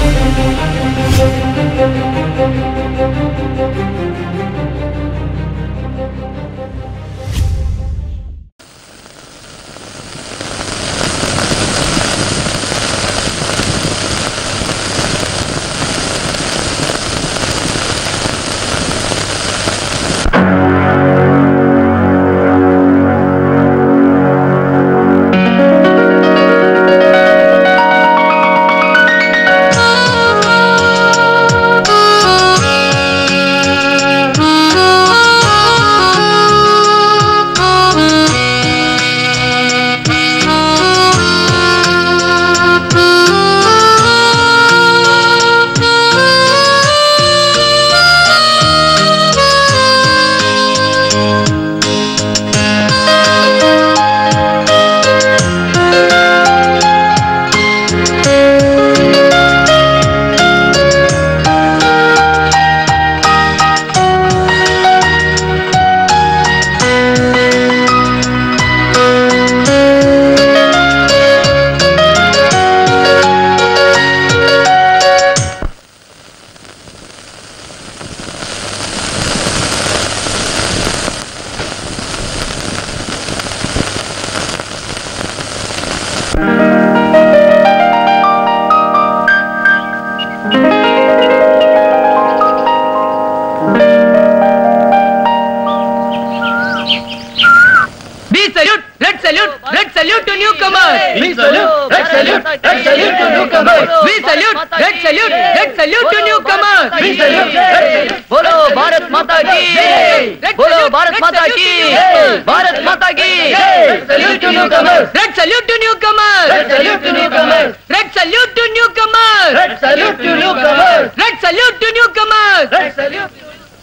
salute to newcomers. We salute, red salute, red salute to newcomers. We salute, red salute, red salute to newcomers. We salute, red salute. बोलो भारत माता की Red बोलो salute, Bharat red माता salute की to newcomers. Bharat माता की Red salute to newcomers. Red salute to newcomers. Red salute to newcomers. Red salute to newcomers. Red salute to newcomers. Red salute to newcomers. Red salute.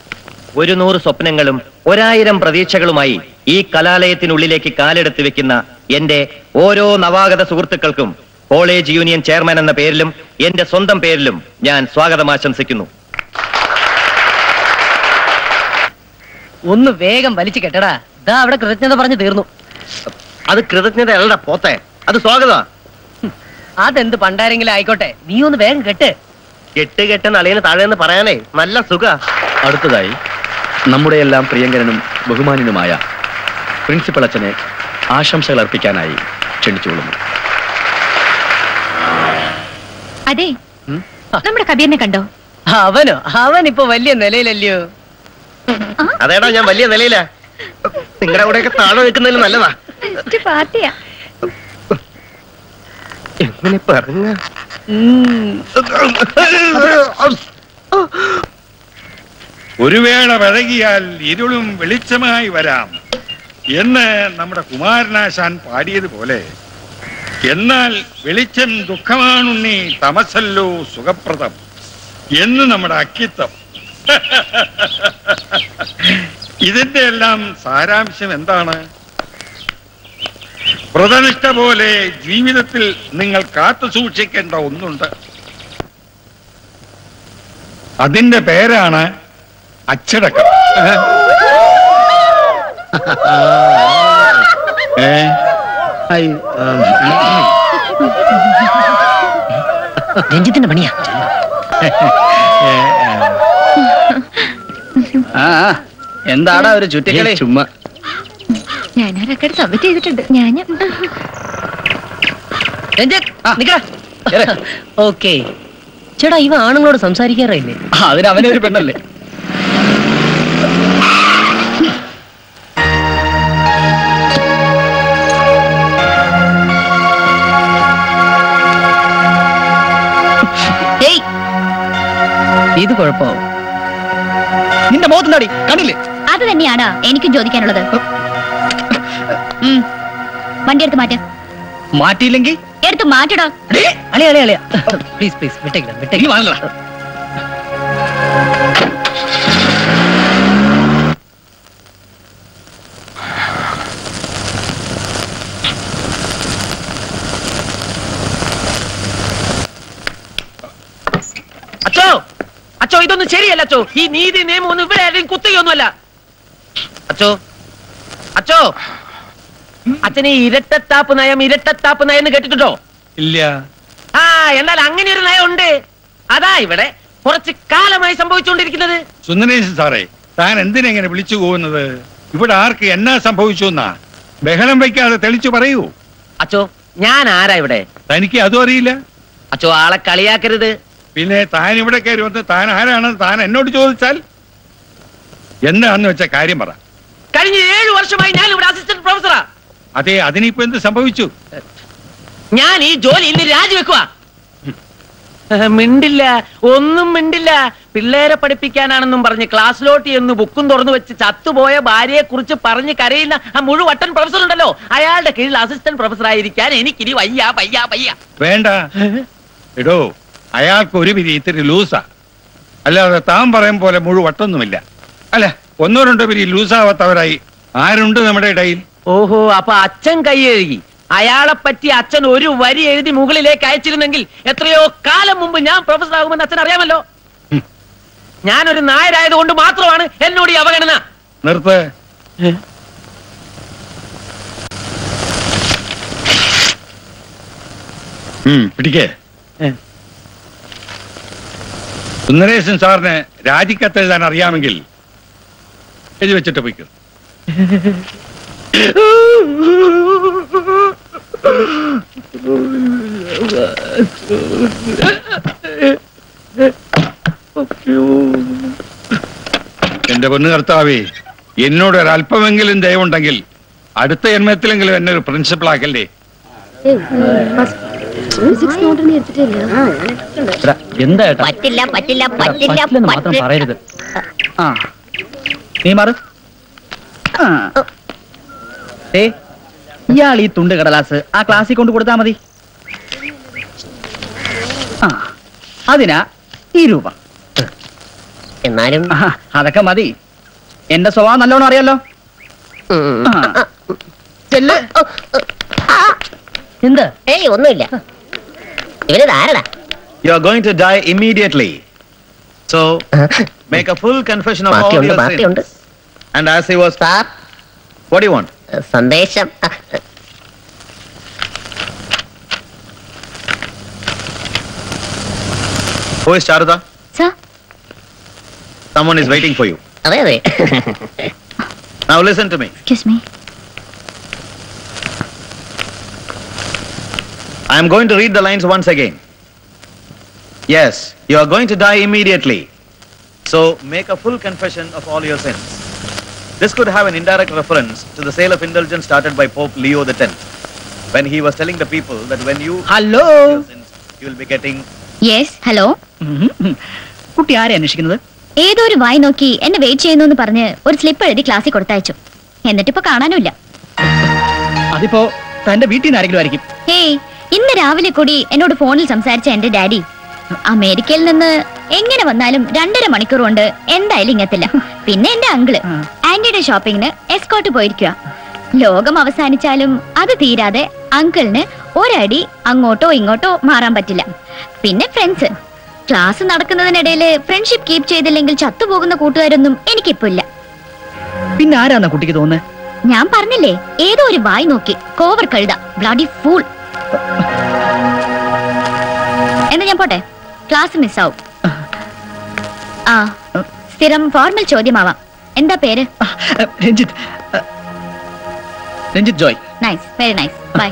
ഒരു നൂറ് സ്വപ്നങ്ങളും ഒരായിരം പ്രതീക്ഷകളുമായി ഈ കലാലയത്തിനുള്ളിലേക്ക് കാലെടുത്ത് വെക്കുന്ന എന്റെ ഓരോ നവാഗത സുഹൃത്തുക്കൾക്കും കോളേജ് യൂണിയൻ ചെയർമാൻ എന്ന പേരിലും എന്റെ സ്വന്തം പേരിലും ഞാൻ സ്വാഗതം ആശംസിക്കുന്നു ഒന്ന് വേഗം വലിച്ചു കെട്ടടാ ദാ അവിടെ കൃതജ്ഞത പറഞ്ഞു തീർന്നു അത് കൃതജ്ഞതയല്ല പോത്തെ അത് സ്വാഗതമാ അതെന്ത് പണ്ടാരെങ്കിലും ആയിക്കോട്ടെ നീ ഒന്ന് വേഗം കെട്ട് കെട്ട് കെട്ട് നളിയന് താഴെന്ന് പറയാനേ നല്ല സുഖ അടുത്തതായി നമ്മുടെ എല്ലാം പ്രിയങ്കരനും ബഹുമാന്യനുമായ പ്രിൻസിപ്പൽ അച്ഛനെ ആശംസകൾ അർപ്പിക്കാനായി ക്ഷണിച്ചുകൊള്ളുന്നു അതെ നമ്മുടെ കബീറിനെ കണ്ടോ അവനോ അവൻ ഇപ്പൊ വലിയ നിലയിലല്ലയോ അതേടാ ഞാൻ വലിയ നിലയിലാ നിങ്ങളുടെ കൂടെയൊക്കെ താഴെ നിൽക്കുന്നതിൽ നല്ലതാ ബെസ്റ്റ് പാർട്ടിയാ എങ്ങനെ പറഞ്ഞ ഒരു വേള വഴകിയാൽ ഇരുളും വെളിച്ചമായി വരാം എന്ന് നമ്മുടെ കുമാരനാശാൻ പാടിയതുപോലെ എന്നാൽ വെളിച്ചം ദുഃഖമാണുണ്ണി തമസല്ലോ സുഖപ്രദം എന്ന് നമ്മുടെ അക്കിത്തം ഇതിന്റെ എല്ലാം സാരാംശം എന്താണ് വ്രതനിഷ്ഠ പോലെ ജീവിതത്തിൽ നിങ്ങൾ കാത്തു സൂക്ഷിക്കേണ്ട ഒന്നുണ്ട് അതിന്റെ പേരാണ് അച്ചടക്കം ഏ രഞ്ജിത്തിന്റെ പണിയാ എന്താടാ ഒരു ചുറ്റിക്കളി ചുമ്മാ ഞാൻ ആ റെക്കോർഡ് സബ്മിറ്റ് ചെയ്തിട്ടുണ്ട് ഞാൻ രഞ്ജിത്ത് നിക്കടാ ഓക്കെ ചേട്ടാ ഇവ ആണുങ്ങളോട് സംസാരിക്കാറില്ലേ അതിന് അവനെ ഒരു പെണ്ണല്ലേ ഏയ് ഇത് കുഴപ്പമാവും നിന്റെ മുഖത്തുണ്ടാടി കണ്ടില്ലേ അത് തന്നെയാണ് എനിക്കും ചോദിക്കാനുള്ളത് ഉം. വണ്ടി എടുത്ത് മാറ്റ് മാറ്റിയില്ലെങ്കിൽ എടുത്ത് മാറ്റടോ അളിയ അളിയ അളിയ പ്ലീസ് പ്ലീസ് വിട്ടേക്കണം നീ വിട്ടേക്കണം വാങ്ങല അച്ചോ അച്ചോ ഇതൊന്നും ശരിയല്ല അച്ചോ ഈ നീതി നിയമം ഒന്നും ഇവിടെ ആരെയും കുത്തുകയൊന്നുമല്ല അച്ചോ അച്ചോ അച്ഛനെ ഇരട്ടത്താപ്പ് നയം ഇരട്ടത്താപ്പ് നയം എന്ന് കേട്ടിട്ടുണ്ടോ ഇല്ല ആ എന്നാൽ അങ്ങനെ ഒരു നയം ഉണ്ട് അതാ ഇവിടെ കുറച്ച് കാലമായി സംഭവിച്ചുകൊണ്ടിരിക്കുന്നത് സുന്ദരേശൻ സാറേ താൻ എന്തിനെങ്ങനെ വിളിച്ചു പോകുന്നത് ഇവിടെ ആർക്ക് എന്നാ സംഭവിച്ചു എന്നാ ബഹളം വയ്ക്കാതെ തെളിച്ചു പറയൂ അച്ചോ ഞാൻ ആരാ ഇവിടെ തനിക്ക് അതും അറിയില്ല അച്ചോ ആളെ കളിയാക്കരുത് പിന്നെ താൻ ഇവിടെ കയറി വന്ന് താൻ ആരാണെന്ന് താൻ എന്നോട് ചോദിച്ചാൽ എന്താണെന്ന് വെച്ച കാര്യം പറ കഴിഞ്ഞ ഏഴു വർഷമായി ഞാൻ ഇവിടെ അസിസ്റ്റന്റ് പ്രൊഫസറാ അതെ അതിനിപ്പോ എന്ത് സംഭവിച്ചു ഞാൻ ഈ ജോലി ഇന്ന് രാജിവെക്കുക മിണ്ടില്ല ഒന്നും മിണ്ടില്ല പിള്ളേരെ പഠിപ്പിക്കാനാണെന്നും പറഞ്ഞ് ക്ലാസ്സിലോട്ട് എന്ന് ബുക്കും തുറന്നു വെച്ച് ചത്തുപോയ ഭാര്യയെ കുറിച്ച് പറഞ്ഞ് കരയുന്ന ആ മുഴുവട്ടൻ പ്രൊഫസർ ഉണ്ടല്ലോ അയാളുടെ കീഴിൽ അസിസ്റ്റന്റ് പ്രൊഫസർ ആയിരിക്കാൻ എനിക്കിനി വയ്യ വയ്യ വയ്യ വേണ്ട എടോ അയാൾക്ക് ഒരു പിരി ഇത്തിരി ലൂസാ അല്ലാതെ താൻ പറയും പോലെ മുഴുവട്ടൊന്നുമില്ല അല്ല ഒന്നോ രണ്ടോ പിരി ലൂസാവാത്തവരായി ആരുണ്ട് നമ്മുടെ ഇടയിൽ ഓഹോ അപ്പൊ അച്ഛൻ കൈ എഴുതി അയാളെ പറ്റി അച്ഛൻ ഒരു വരി എഴുതി മുകളിലേക്ക് അയച്ചിരുന്നെങ്കിൽ എത്രയോ കാലം മുമ്പ് ഞാൻ പ്രൊഫസർ ആകുമെന്ന് അച്ഛൻ അറിയാമല്ലോ ഉം. ഞാനൊരു നായരായത് കൊണ്ട് മാത്രമാണ് എന്നോട് ഈ അവഗണന നിർത്ത് ഉം, പിടിക്കേ സുന്ദരേശൻ സാറിന് രാജിക്കത്ത് എഴുതാൻ അറിയാമെങ്കിൽ എഴുതി വെച്ചിട്ട് പോയിക്കും എന്റെ പൊന്നു കർത്താവേ എന്നോട് ഒരല്പമെങ്കിലും ദയവുണ്ടെങ്കിൽ അടുത്ത ജന്മത്തിലെങ്കിലും എന്നെ ഒരു പ്രിൻസിപ്പൾ ആക്കല്ലേ എന്താ ഏട്ടാ പറ്റില്ല പറ്റില്ല പറ്റില്ല പറ്റില്ലെന്ന് മാത്രം പറ്റില്ല. പറയരുത് ആ നീ മാറ് ആ. ഏ ഇയാൾ ഈ തുണ്ട് കടലാസ് ആ ക്ലാസ്സിൽ കൊണ്ട് കൊടുത്താ മതി ആ അതിനാ ഈ രൂപ എന്നാലും ആഹാ, അതൊക്കെ മതി എന്റെ സ്വഭാവം നല്ലോണം അറിയാലോ ഉം. ആ. ചെല്ല്. എന്ത് ഏയ് ഒന്നുമില്ല ഇവര് ധാരണ You are going to die immediately. So, make a full confession of all ബാക്കിയുണ്ട് your ബാക്കിയുണ്ട് sins. And as he was, sir what do you want? സന്ദേശം Who is Charada? Sir, Someone is waiting for you. അതെ അതെ Now listen to me. excuse me. I am going to read the lines once again. Yes, you are going to die immediately. So make a full confession of all your sins. This could have an indirect reference to the sale of indulgence started by Pope Leo X, when he was telling the people that when you hello your sins, you will be getting yes hello കുട്ടി ആരെ അന്വേഷിക്കുന്നത് ഏതോ ഒരു വായി നോക്കി എന്നെ wait ചെയ്യുന്നു എന്ന് പറഞ്ഞ് ഒരു സ്ലിപ്പ് എഴുതി ക്ലാസ്സിൽ കൊടുത്തയച്ചു എന്നിട്ടിപ്പോ കാണാനുമില്ല അതിപ്പോ തന്റെ വീട്ടിൽ നിന്ന് ആരെങ്കിലും ആയിരിക്കും ഹേയ് ഇന്ന് രാവിലെ കൂടി എന്നോട് ഫോണിൽ സംസാരിച്ച എന്റെ ഡാഡി അമേരിക്കയിൽ നിന്ന് എങ്ങനെ വന്നാലും രണ്ടര മണിക്കൂർ കൊണ്ട് എന്തായാലും ഇങ്ങത്തില്ല പിന്നെ എന്റെ അങ്കിള് ആ. ആന്റിയുടെ ഷോപ്പിങ്ങിന് എസ്കോട്ട് പോയിരിക്കുക ലോകം അവസാനിച്ചാലും അത് തീരാതെ അങ്കിളിന് ഒരടി അങ്ങോട്ടോ ഇങ്ങോട്ടോ മാറാൻ പറ്റില്ല പിന്നെ ഫ്രണ്ട്സ് ക്ലാസ് നടക്കുന്നതിനിടയിൽ ഫ്രണ്ട്ഷിപ്പ് കീപ്പ് ചെയ്തില്ലെങ്കിൽ ചത്തുപോകുന്ന കൂട്ടുകാരൊന്നും എനിക്കിപ്പോ ഇല്ല പിന്നെ ആരാന്നാ കുട്ടിക്ക് തോന്നുന്നത് ഞാൻ പറഞ്ഞില്ലേ ഏതോ ഒരു വായി നോക്കി കോവർ കഴുത ബ്ലഡി ഫൂൾ എന്നാ ഞാൻ പോട്ടെ ക്ലാസ് മിസ്സാവും ആ സ്ഥിരം ഫോർമൽ ചോദ്യമാവാം എന്താ പേര് രഞ്ജിത്ത് ആ, Ranjith Joy nice very nice bye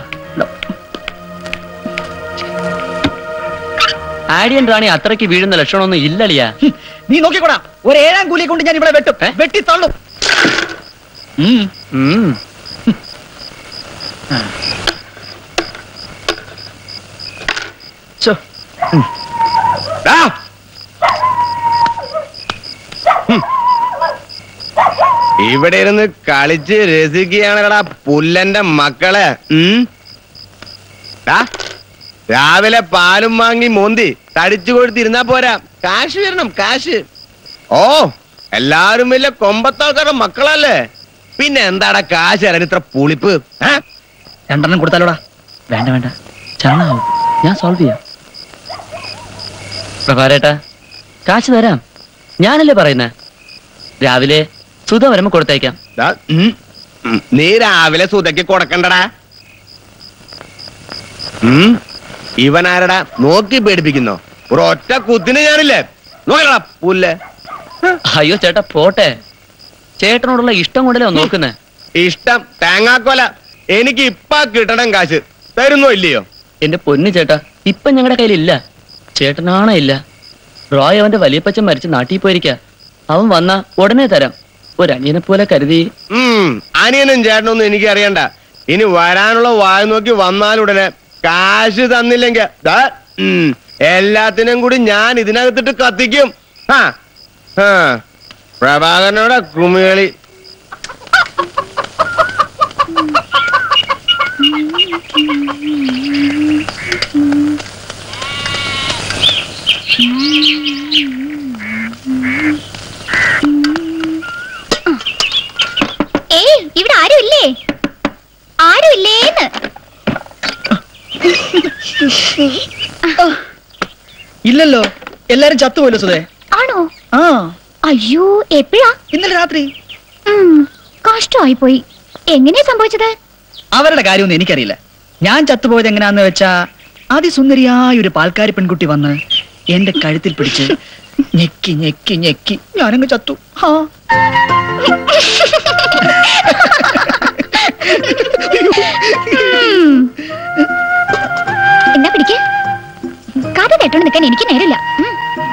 Aryan Rani അത്രയ്ക്ക് വീഴുന്ന ലക്ഷണമൊന്നും ഇല്ലളിയാ നീ നോക്കിക്കോടാ ഒരു ഏഴാം കൂലിയെ കൊണ്ട് ഞാൻ ഇവിടെ വെട്ടും വെട്ടി തള്ളും ഉം. ഛോ, ഇവിടെ ഇരുന്ന് കളിച്ച് രസിക്കുകയാണല്ലടാ പുല്ലന്റെ മക്കളെ ഉം? ഡാ, രാവിലെ പാലും വാങ്ങി മോന്തി തടിച്ചു കൊടുത്തിരുന്നാ പോരാ കാശ് വരണം കാശ് ഓ എല്ലാരും വലിയ കൊമ്പത്താക്കാരുടെ മക്കളല്ലേ പിന്നെ എന്താടാ കാശ് തരാൻ ഇത്ര പുളിപ്പ് ഏ? രണ്ടെണ്ണം കൊടുത്താലോടാ വേണ്ട വേണ്ട ചാണാവും ഞാൻ സോൾവ് ചെയ്യാം പ്രഭാരേട്ടാ കാശ് തരാം ഞാനല്ലേ പറയുന്നേ രാവിലെ സുധ വരുമ്പോ കൊടുത്തയക്കാം ദാ, ഉം, ഉം. നീ രാവിലെ സുതയ്ക്ക് കൊടുക്കണ്ടടാ ഉം? ഇവനാരടാ നോക്കി പേടിപ്പിക്കുന്നോ ഒരൊറ്റ കുത്തിന് ഞാനില്ലേ നോക്കടാ പുല്ല് അയ്യോ ചേട്ടാ പോട്ടെ ചേട്ടനോടുള്ള ഇഷ്ടം കൊണ്ടല്ലേ നോക്കുന്നേ ഇഷ്ടം തേങ്ങാക്കൊല എനിക്ക് ഇപ്പ കിട്ടണം കാശ് തരുന്നോ ഇല്ലയോ എന്റെ പൊന്നു ചേട്ടാ ഇപ്പൊ ഞങ്ങളുടെ കയ്യിലില്ല ചേട്ടനാണോ ഇല്ല റോയ് അവന്റെ വലിയപ്പച്ചൻ മരിച്ച് നാട്ടിൽ പോയിരിക്ക അവൻ വന്ന ഉടനെ തരാം ഒരു അനിയനെ പോലെ കരുതി ഉം അനിയനും ചേട്ടനൊന്നും എനിക്ക് അറിയണ്ട ഇനി വരാനുള്ള വായ നോക്കി വന്നാലുടനെ കാശ് തന്നില്ലെങ്കിൽ ദാ, ഉം, എല്ലാത്തിനും കൂടി ഞാൻ ഇതിനകത്തിട്ട് കത്തിക്കും ആ ആ പ്രഭാകരനോടെ കുമികളി ഏയ് ഇവിടെ ആരും ഇല്ലേ ആരും ഇല്ലേന്ന് ഇല്ലല്ലോ എല്ലാരും ചത്തുപോയല്ലോ സുധേ ആണോ ആ അയ്യോ എപ്പോഴാ ഇന്നലെ രാത്രി ഉം, കഷ്ടമായി പോയി എങ്ങനെയാ സംഭവിച്ചത് അവരുടെ കാര്യമൊന്നും എനിക്കറിയില്ല ഞാൻ ചത്തുപോയത് എങ്ങനെയാന്ന് വെച്ചാ അതിസുന്ദരിയായ ഒരു പാൽക്കാരി പെൺകുട്ടി വന്ന് എന്റെ കഴുത്തിൽ പിടിച്ച് ഞെക്കി ഞെക്കി ഞെക്കി ഞാനങ്ങ് ചത്തു ഹാ ഉം. എന്നാ പിടിക്ക് കഥ കേട്ടോണ്ട് നിൽക്കാൻ എനിക്ക് നേരില്ല ഉം.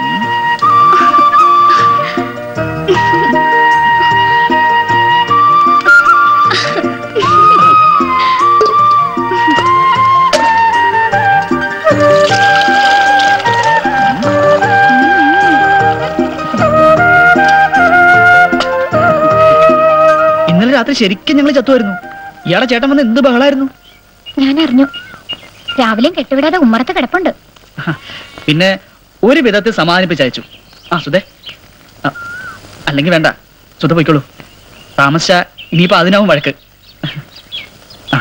ഇന്നലെ രാത്രി ശരിക്കും ഞങ്ങൾ ചത്തുമായിരുന്നു ഇയാളെ ചേട്ടൻ വന്ന് എന്ത് ബഹളായിരുന്നു ഞാൻ അറിഞ്ഞു രാവിലെയും കെട്ടുവിടാതെ ഉമ്മറത്ത് കിടപ്പുണ്ട് പിന്നെ ഒരു വിധത്തിൽ സമാധാനിപ്പിച്ചയച്ചു ആ സുധേ ആ, അല്ലെങ്കിൽ വേണ്ട സുധ പോയിക്കോളൂ താമസിച്ച ഇനിയിപ്പോ അതിനാവും വഴക്ക് ആ.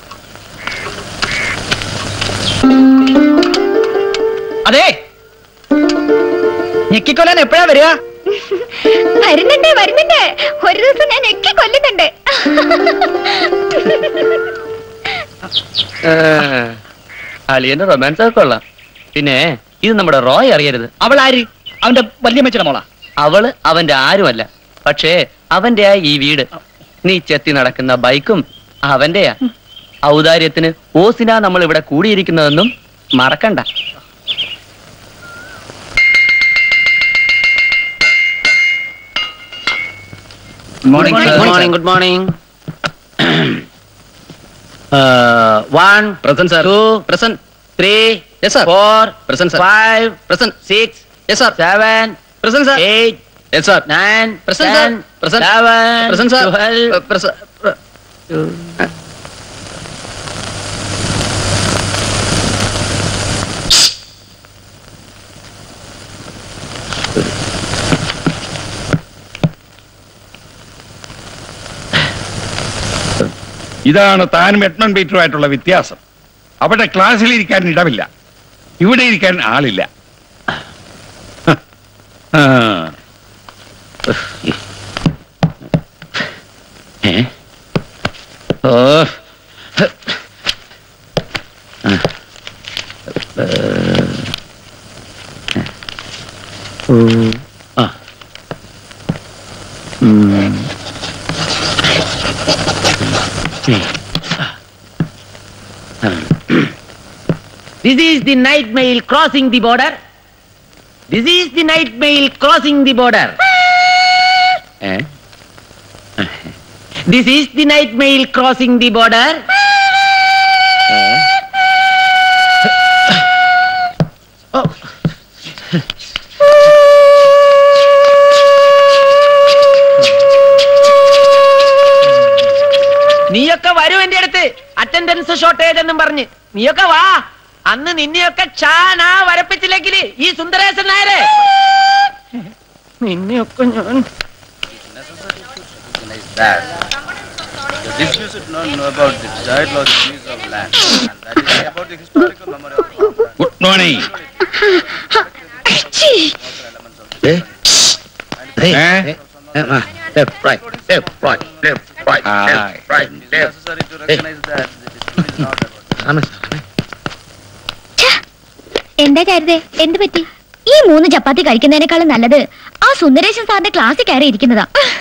അതെ ഞെക്കിക്കൊല്ലാൻ എപ്പോഴാ വരിക വരുന്നുണ്ട് വരുന്നുണ്ട് ഒരു ദിവസം ഞാൻ എക്കി കൊല്ലുന്നുണ്ട് അളിയന്റെ റൊമാൻസ് ഒക്കെ കൊള്ളാം പിന്നെ ഇത് നമ്മുടെ റോയ് അറിയരുത് അവൾ ആര് അവന്റെ വല്യമ്മച്ചയുടെ മോളാ അവള് അവന്റെ ആരുമല്ല പക്ഷേ അവന്റെയാ ഈ വീട് നീ ചെത്തി നടക്കുന്ന ബൈക്കും അവന്റെയാ ഔദാര്യത്തിന് ഓസിനാ നമ്മൾ ഇവിടെ കൂടിയിരിക്കുന്നതെന്നും മറക്കണ്ട Morning, sir. Good morning good morning one Present, sir. Two Present. Three Yes, sir. Four Present, sir. Five Present. Six Yes, sir. Seven Present, sir. Eight Yes, sir. Nine Present, sir. Present. Seven Present, sir. Twelve Uh, present. ഇതാണ് താനും Edmund പീറ്ററുമായിട്ടുള്ള വ്യത്യാസം അവിടെ ക്ലാസ്സിൽ ഇരിക്കാൻ ഇടമില്ല ഇവിടെ ഇരിക്കാൻ ആളില്ല ആ. ഓ This is the night mail crossing the border. This is the night mail crossing the border. Eh? This is the night mail crossing the border. നീയൊക്കെ വരൂ എന്റെ അടുത്ത് അറ്റൻഡൻസ് ഷോർട്ടേജ് എന്നും പറഞ്ഞ് നീയൊക്കെ വാ അന്ന് നിന്നെയൊക്കെ ഷാനാ വരപ്പിച്ചില്ലെങ്കിൽ ഈ സുന്ദരേശൻ നായരെ നിന്നെയൊക്കെ ഞാൻ This you should not know about the child or the needs of land. And that is about the historical memory of our land. Good morning ഛീ, ഏ? ആ, Necessary to recognize that the dispute is not about താമസം ഛ, എന്താ ചാരുതേ എന്ത് പറ്റി ഈ മൂന്ന് ചപ്പാത്തി കഴിക്കുന്നതിനേക്കാളും നല്ലത് ആ സുന്ദരേശൻ സാറിന്റെ ക്ലാസ്സിൽ കയറി ഇരിക്കുന്നതാ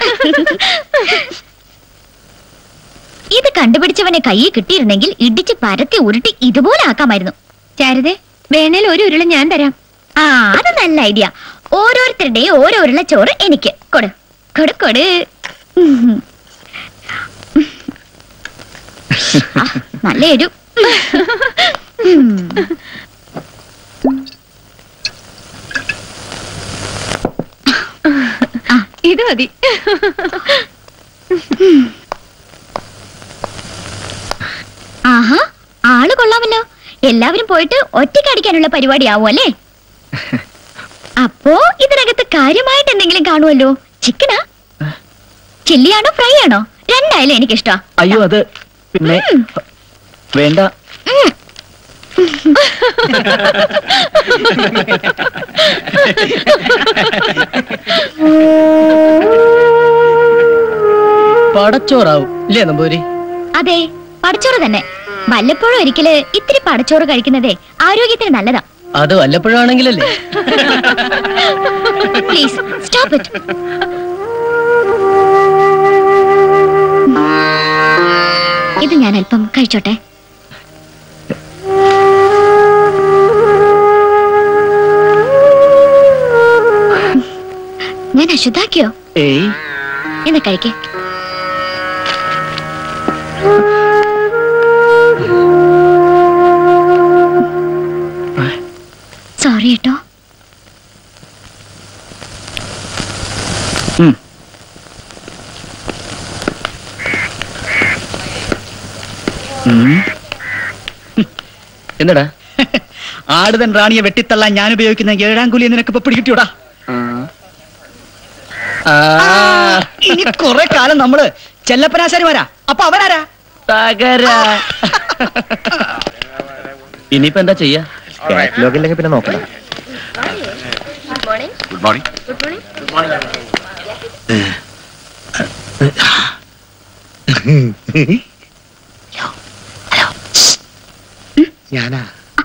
ഇത് കണ്ടുപിടിച്ചവനെ കയ്യിൽ കിട്ടിയിരുന്നെങ്കിൽ ഇടിച്ച് പരത്തി ഉരുട്ടി ഇതുപോലെ ആക്കാമായിരുന്നു ചാരുതേ വേണേൽ ഒരു ഉരുള ഞാൻ തരാം ആ അത് നല്ല ഐഡിയ ഓരോരുത്തരുടെയും ഓരോ ഉരുള ചോറ് എനിക്ക് കൊടു കൊടു കൊടു ഉം. ആ, നല്ല എരു ഉം. ആ, ഇത് മതി ആഹാ ആള് കൊള്ളാമല്ലോ എല്ലാവരും പോയിട്ട് ഒറ്റയ്ക്ക് അടിക്കാനുള്ള പരിപാടിയാവും അല്ലേ അപ്പോ ഇതിനകത്ത് കാര്യമായിട്ട് എന്തെങ്കിലും കാണുമല്ലോ ചിക്കനാ ചില്ലിയാണോ ഫ്രൈ ആണോ രണ്ടായാലും എനിക്കിഷ്ടാ അയ്യോ അത് പിന്നെ വേണ്ട പടച്ചോറാവും ഇല്ലേ നമ്പൂരി അതെ പടച്ചോറ് തന്നെ വല്ലപ്പോഴും ഒരിക്കല് ഇത്തിരി പടച്ചോറ് കഴിക്കുന്നതേ ആരോഗ്യത്തിന് നല്ലതാ അത് വല്ലപ്പോഴാണെങ്കിലല്ലേ പ്ലീസ് സ്റ്റോപ്പ് ഇറ്റ് ഇത് ഞാൻ അല്പം കഴിച്ചോട്ടെ ഞാൻ അശുദ്ധാക്കിയോ ഏയ് എന്ന് കഴിക്കേ സോറി കേട്ടോ ഉം. ഉം. എന്നടാ ആടുതൻ റാണിയെ വെട്ടിത്തള്ളാൻ ഞാൻ ഉപയോഗിക്കുന്ന ഏഴാം കൂലി നിനക്ക് ഇപ്പൊ പിടികിട്ടിയോടാ ഇനി കുറെ കാലം നമ്മള് ചെല്ലപ്പനാശാരിമാരാ അപ്പൊ അവനാരാ തകര ഇനിയിപ്പോ എന്താ ചെയ്യാ കാറ്റലോഗില്ലെങ്കിൽ പിന്നെ നോക്കണം ഗുഡ് മോർണിംഗ് ഞാനാ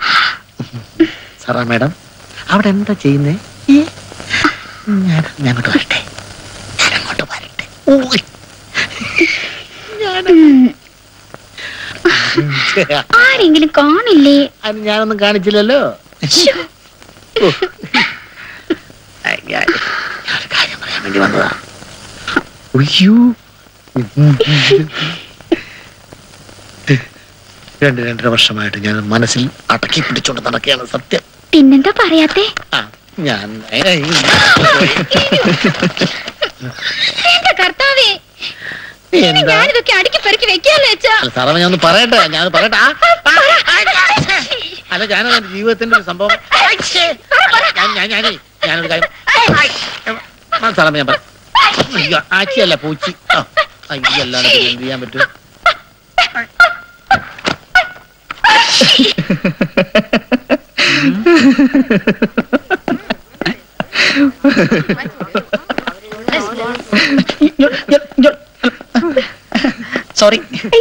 സാറാ മാഡം അവിടെ എന്താ ചെയ്യുന്നേ ഞാൻ ഞാൻ അങ്ങോട്ട് വരട്ടെ ഞാൻ അങ്ങോട്ട് വരട്ടെ ഓയ്. ആരെങ്കിലും കാണില്ലേ അത് ഞാനൊന്നും കാണിച്ചില്ലല്ലോ ഓ. ഐ, ഞാൻ ഞാനൊരു കാര്യം പറയാൻ വേണ്ടി വന്നതാ ഉയ്യോ രണ്ട് രണ്ടര വർഷമായിട്ട് ഞാൻ മനസ്സിൽ അടക്കി പിടിച്ചോണ്ട് നടക്കുകയാണ് സത്യം പിന്നെന്താ പറയാത്തെ ആ ഞാൻ ഏയ്, എന്റെ കർത്താവേ എന്താ ഞാനിതൊക്കെ അടുക്കി പെറുക്കി വെക്കാന്ന് വെച്ചാ അല്ല സാറേ ഞാൻ ഒന്ന് പറയട്ടെ ഞാൻ പറയട്ടെ ആ, ആ, ആ, അല്ല ഞാനത് എന്റെ ജീവിതത്തിന്റെ ഒരു സംഭവം അല്ല, ഞാൻ ഞാൻ ഞാനേ ഞാനൊരു കാര്യം ആ, സാറേ ഞാൻ പറയാം അയ്യോ ആച്ചിയല്ല പൂച്ചി ആ, അയ്യോ അല്ലാതെ പിന്നെ എന്ത് ചെയ്യാൻ പറ്റും സോറി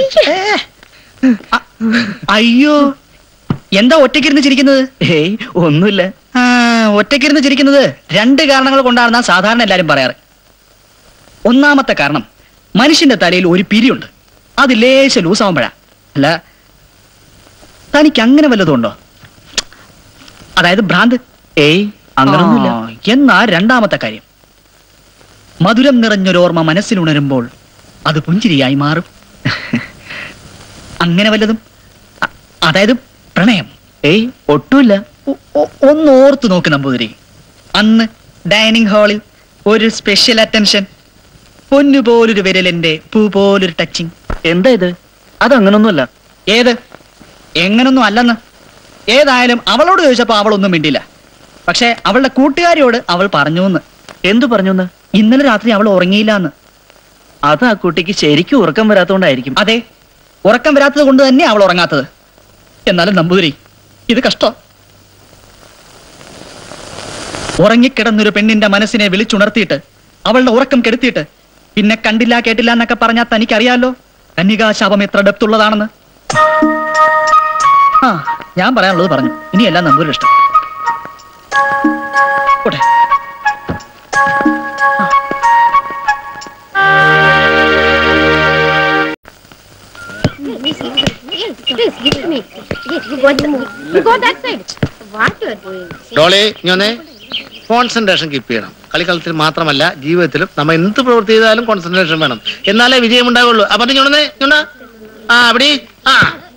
അയ്യോ എന്താ ഒറ്റയ്ക്കിരുന്ന് ചിരിക്കുന്നത് ഏയ് ഒന്നുമില്ല ആ ഒറ്റയ്ക്കിരുന്ന് ചിരിക്കുന്നത് രണ്ട് കാരണങ്ങൾ കൊണ്ടാണെന്നാ സാധാരണ എല്ലാരും പറയാറ് ഒന്നാമത്തെ കാരണം മനുഷ്യന്റെ തലയിൽ ഒരു പിരിയുണ്ട് അത് ലേശ ലൂസാവുമ്പോഴാ അല്ല തനിക്ക് അങ്ങനെ വല്ലതും ഉണ്ടോ അതായത് ഭ്രാന്ത് ഏയ് അങ്ങനൊന്നുമില്ല ആ, എന്നാ രണ്ടാമത്തെ കാര്യം മധുരം നിറഞ്ഞൊരോർമ്മ മനസ്സിലുണരുമ്പോൾ അത് പുഞ്ചിരിയായി മാറും അങ്ങനെ വല്ലതും അ- അതായത് പ്രണയം ഏയ് ഒട്ടുമില്ല ഒ- ഒ- ഒന്ന് ഓർത്തു നോക്ക് നമ്പൂതിരി അന്ന് ഡൈനിങ് ഹാളിൽ ഒരു സ്പെഷ്യൽ അറ്റൻഷൻ പൊന്നു പോലൊരു വിരലിന്റെ പൂ പോലൊരു ടച്ചിങ് എന്താ ഇത് അത് അങ്ങനൊന്നുമല്ല ഏത് എങ്ങനൊന്നും അല്ലെന്ന് ഏതായാലും അവളോട് ചോദിച്ചപ്പോ അവളൊന്നും മിണ്ടില്ല പക്ഷെ അവളുടെ കൂട്ടുകാരിയോട് അവൾ പറഞ്ഞു എന്ന് എന്തു പറഞ്ഞു എന്ന് ഇന്നലെ രാത്രി അവൾ ഉറങ്ങിയില്ല എന്ന് അത് ആ കുട്ടിക്ക് ശരിക്കും ഉറക്കം വരാത്തോണ്ടായിരിക്കും അതെ ഉറക്കം വരാത്തത് കൊണ്ട് തന്നെ അവൾ ഉറങ്ങാത്തത് എന്നാലും നമ്പൂതിരി ഇത് കഷ്ടം ഉറങ്ങിക്കിടന്നൊരു പെണ്ണിന്റെ മനസ്സിനെ വിളിച്ചുണർത്തിയിട്ട് അവളുടെ ഉറക്കം കെടുത്തിയിട്ട് പിന്നെ കണ്ടില്ല കേട്ടില്ല എന്നൊക്കെ പറഞ്ഞാൽ തനിക്കറിയാലോ കന്യകാശാപം എത്ര ഡെപ്തുള്ളതാണെന്ന് ആ ഞാൻ പറയാനുള്ളത് പറഞ്ഞു ഇനിയെല്ലാം നമ്പൂരി ഇഷ്ടം പോട്ടെ ഡോളി ഇങ്ങനെ കോൺസെൻട്രേഷൻ കീപ്പ് ചെയ്യണം കളിക്കളത്തിൽ മാത്രമല്ല ജീവിതത്തിലും നമ്മൾ എന്ത് പ്രവൃത്തി ചെയ്താലും കോൺസെൻട്രേഷൻ വേണം എന്നാലേ വിജയം ഉണ്ടാവുള്ളൂ അപ്പൊ ഞൊണ്ണേ ഞൊണ്ണ ആ അവിടെ ആ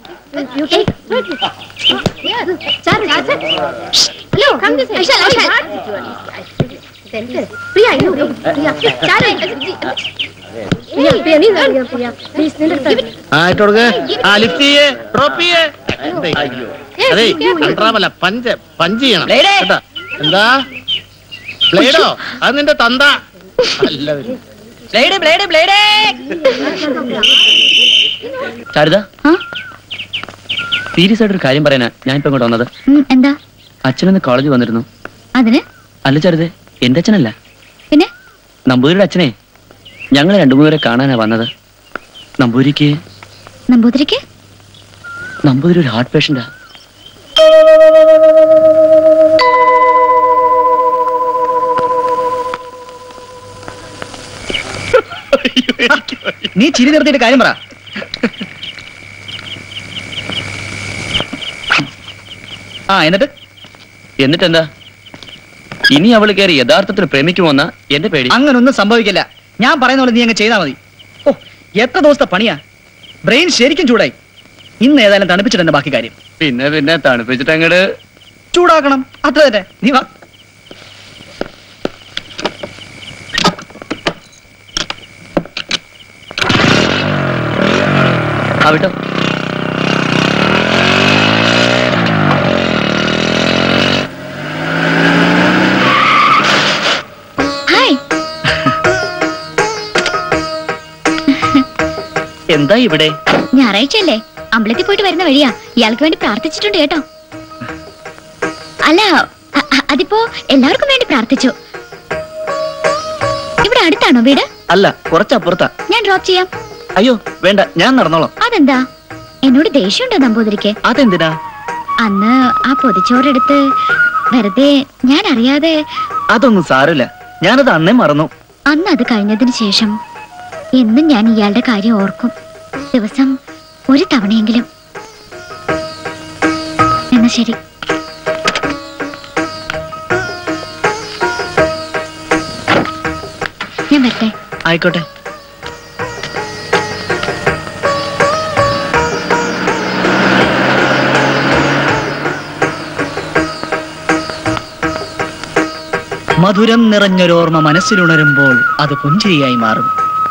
ആ ഇട്ട് കൊടുക്ക് ആ ലിഫ്റ്റ് ചെയ്യേ ഡ്രോപ്പ് ചെയ്യേ അതെ കൺട്രാമല്ല പഞ്ച് പഞ്ച് ചെയ്യണം ബ്ലേഡേ. കേട്ടോ എന്താ ബ്ലേഡോ അത് നിന്റെ തന്ത അല്ല പിന്നെ. ബ്ലേഡ് ബ്ലേഡ് ബ്ലേഡ് ശാരദ ആ? സീരിയസ് ആയിട്ടൊരു കാര്യം പറയാനാ ഞാനിപ്പോ ഇങ്ങോട്ട് വന്നത് ഉം, എന്താ അച്ഛനൊന്ന് കോളേജ് വന്നിരുന്നു അതിന് അല്ല ചാരദേ എന്റെ അച്ഛനല്ല പിന്നെ നമ്പൂരിയുടെ അച്ഛനെ ഞങ്ങൾ രണ്ടു മൂന്നുപേരെ കാണാനാ വന്നത് നമ്പൂരിക്ക് നമ്പൂതിരിക്ക് നമ്പൂതിരി ഒരു ഹാർട്ട് പേഷ്യന്റാ നീ ചിരി നിർത്തിയിട്ട് കാര്യം പറ ആ എന്നിട്ട് എന്നിട്ടെന്താ ഇനി അവൾ കയറി യഥാർത്ഥത്തിൽ പ്രേമിക്കുമോന്ന എന്റെ പേടി അങ്ങനൊന്നും സംഭവിക്കില്ല ഞാൻ പറയുന്ന പോലെ നീ അങ്ങ് ചെയ്താൽ മതി ഓ എത്ര ദിവസത്തെ പണിയാ ബ്രെയിൻ ശരിക്കും ചൂടായി ഇന്ന് ഏതായാലും തണുപ്പിച്ചിട്ട് തന്നെ ബാക്കി കാര്യം പിന്നെ പിന്നെ തണുപ്പിച്ചിട്ട് അങ്ങോട്ട് ചൂടാക്കണം അത്ര തന്നെ നീ വാ ആവിട്ടോ ഹായ് എന്താ ഇവിടെ ഞായറാഴ്ചയല്ലേ അമ്പലത്തിൽ പോയിട്ട് വരുന്ന വഴിയാ ഇയാൾക്ക് വേണ്ടി പ്രാർത്ഥിച്ചിട്ടുണ്ട് കേട്ടോ അല്ല അ- അ- അതിപ്പോ എല്ലാവർക്കും വേണ്ടി പ്രാർത്ഥിച്ചു ഇവിടെ അടുത്താണോ വീട് അല്ല കുറച്ചപ്പുറത്താ ഞാൻ ഡ്രോപ്പ് ചെയ്യാം അയ്യോ വേണ്ട ഞാൻ നടന്നോളാം അതെന്താ എന്നോട് ദേഷ്യമുണ്ടോ നമ്പൂതിരിക്ക് അതെന്തിനാ അന്ന് ആ പൊതിച്ചോറെടുത്ത് വെറുതെ ഞാൻ അറിയാതെ അതൊന്നും സാരമില്ല ഞാനത് അന്നേ മറന്നു അന്ന് അത് കഴിഞ്ഞതിന് ശേഷം എന്നും ഞാൻ ഇയാളുടെ കാര്യം ഓർക്കും ദിവസം ഒരു തവണയെങ്കിലും എന്നാ ശരി ഞാൻ വരട്ടെ ആയിക്കോട്ടെ മധുരം നിറഞ്ഞൊരോർമ്മ മനസ്സിലുണരുമ്പോൾ അത് പുഞ്ചിരിയായി മാറും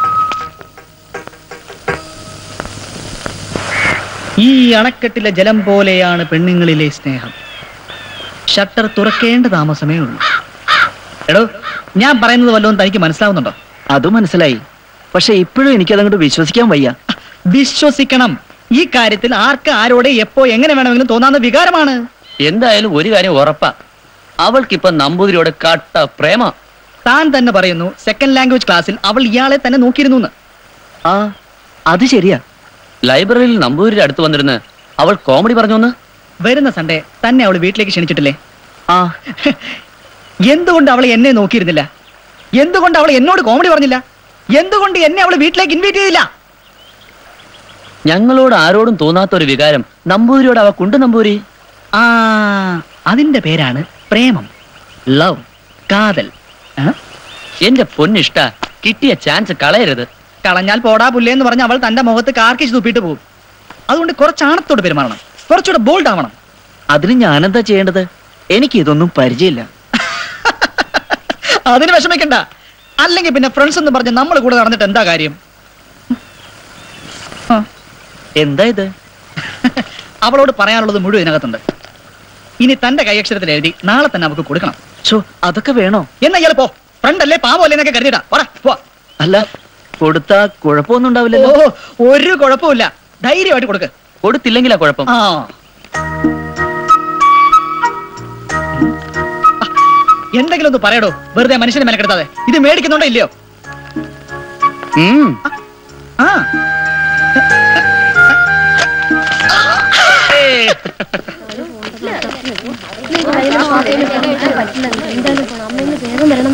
ഈ അണക്കെട്ടിലെ ജലം പോലെയാണ് പെണ്ണുങ്ങളിലെ സ്നേഹം ഷട്ടർ തുറക്കേണ്ട താമസമേ ഉള്ളൂ എടോ ഞാൻ പറയുന്നത് വല്ലതും തനിക്ക് മനസ്സിലാവുന്നുണ്ടോ അത് മനസ്സിലായി പക്ഷെ ഇപ്പോഴും എനിക്കതങ്ങോട്ട് വിശ്വസിക്കാൻ വയ്യ വിശ്വസിക്കണം ഈ കാര്യത്തിൽ ആർക്ക് ആരോടെ എപ്പോ എങ്ങനെ വേണമെങ്കിലും തോന്നാവുന്ന വികാരമാണ് എന്തായാലും ഒരു കാര്യം ഉറപ്പാ അവൾക്കിപ്പൊ നമ്പൂതിരിയോട് കട്ട പ്രേമ താൻ തന്നെ പറയുന്നു സെക്കൻഡ് ലാംഗ്വേജ് ക്ലാസ്സിൽ അവൾ ഇയാളെ തന്നെ നോക്കിയിരുന്നു എന്ന്. ആ അത് ശരിയാ ലൈബ്രറിയിൽ നമ്പൂതിരിയുടെ അടുത്ത് വന്നിരുന്ന് അവൾ കോമഡി പറഞ്ഞോന്ന് വരുന്ന സൺഡേ തന്നെ അവൾ വീട്ടിലേക്ക് ക്ഷണിച്ചിട്ടില്ലേ ആ എന്തുകൊണ്ട് അവൾ എന്നെ നോക്കിയിരുന്നില്ല എന്തുകൊണ്ട് അവൾ എന്നോട് കോമഡി പറഞ്ഞില്ല എന്തുകൊണ്ട് എന്നെ അവൾ വീട്ടിലേക്ക് ഇൻവൈറ്റ് ചെയ്തില്ല ഞങ്ങളോട് ആരോടും തോന്നാത്ത ഒരു വികാരം നമ്പൂതിരിയോട് അവ കുണ്ട് നമ്പൂരി ആ അതിന്റെ പേരാണ് പ്രേമം ലവ് കാതൽ ആ? എന്റെ പൊന്നിഷ്ട കിട്ടിയ ചാൻസ് കളയരുത് കളഞ്ഞാൽ പോടാ പുല്ലേ എന്ന് പറഞ്ഞ് അവൾ തന്റെ മുഖത്ത് കാർക്കിച്ച് തുപ്പിയിട്ട് പോകും അതുകൊണ്ട് കുറച്ച് ആണത്തോട് പെരുമാറണം കുറച്ചുകൂടെ ബോൾഡ് ആവണം അതിന് ഞാനെന്താ ചെയ്യേണ്ടത് എനിക്ക് ഇതൊന്നും പരിചയമില്ല അതിന് വിഷമിക്കണ്ട അല്ലെങ്കിൽ പിന്നെ ഫ്രണ്ട്സ് എന്ന് പറഞ്ഞ് നമ്മൾ കൂടെ നടന്നിട്ട് എന്താ കാര്യം ആ, എന്താ ഇത് അവളോട് പറയാനുള്ളത് മുഴുവൻ ഇതിനകത്തുണ്ട് ഇനി തന്റെ കൈയക്ഷരത്തിൽ എഴുതി നാളെ തന്നെ അവൾക്ക് കൊടുക്കണം ഷോ അതൊക്കെ വേണോ എന്നാ ഇയാൾ പോ ഫ്രണ്ട് അല്ലേ പാവം അല്ലേ എന്നൊക്കെ കരുതിടാ പോടാ പോ അല്ല കൊടുത്താ കുഴപ്പമൊന്നും ഉണ്ടാവില്ലല്ലോ ഓ ഒരു കുഴപ്പമില്ല ധൈര്യമായിട്ട് കൊടുക്ക് കൊടുത്തില്ലെങ്കിലാ കുഴപ്പം ആ എന്തെങ്കിലും ഒന്ന് പറയടോ വെറുതെ മനുഷ്യനെ മെനക്കെടുത്താതെ ഇത് മേടിക്കുന്നുണ്ടോ ഇല്ലയോ ഉം. ആ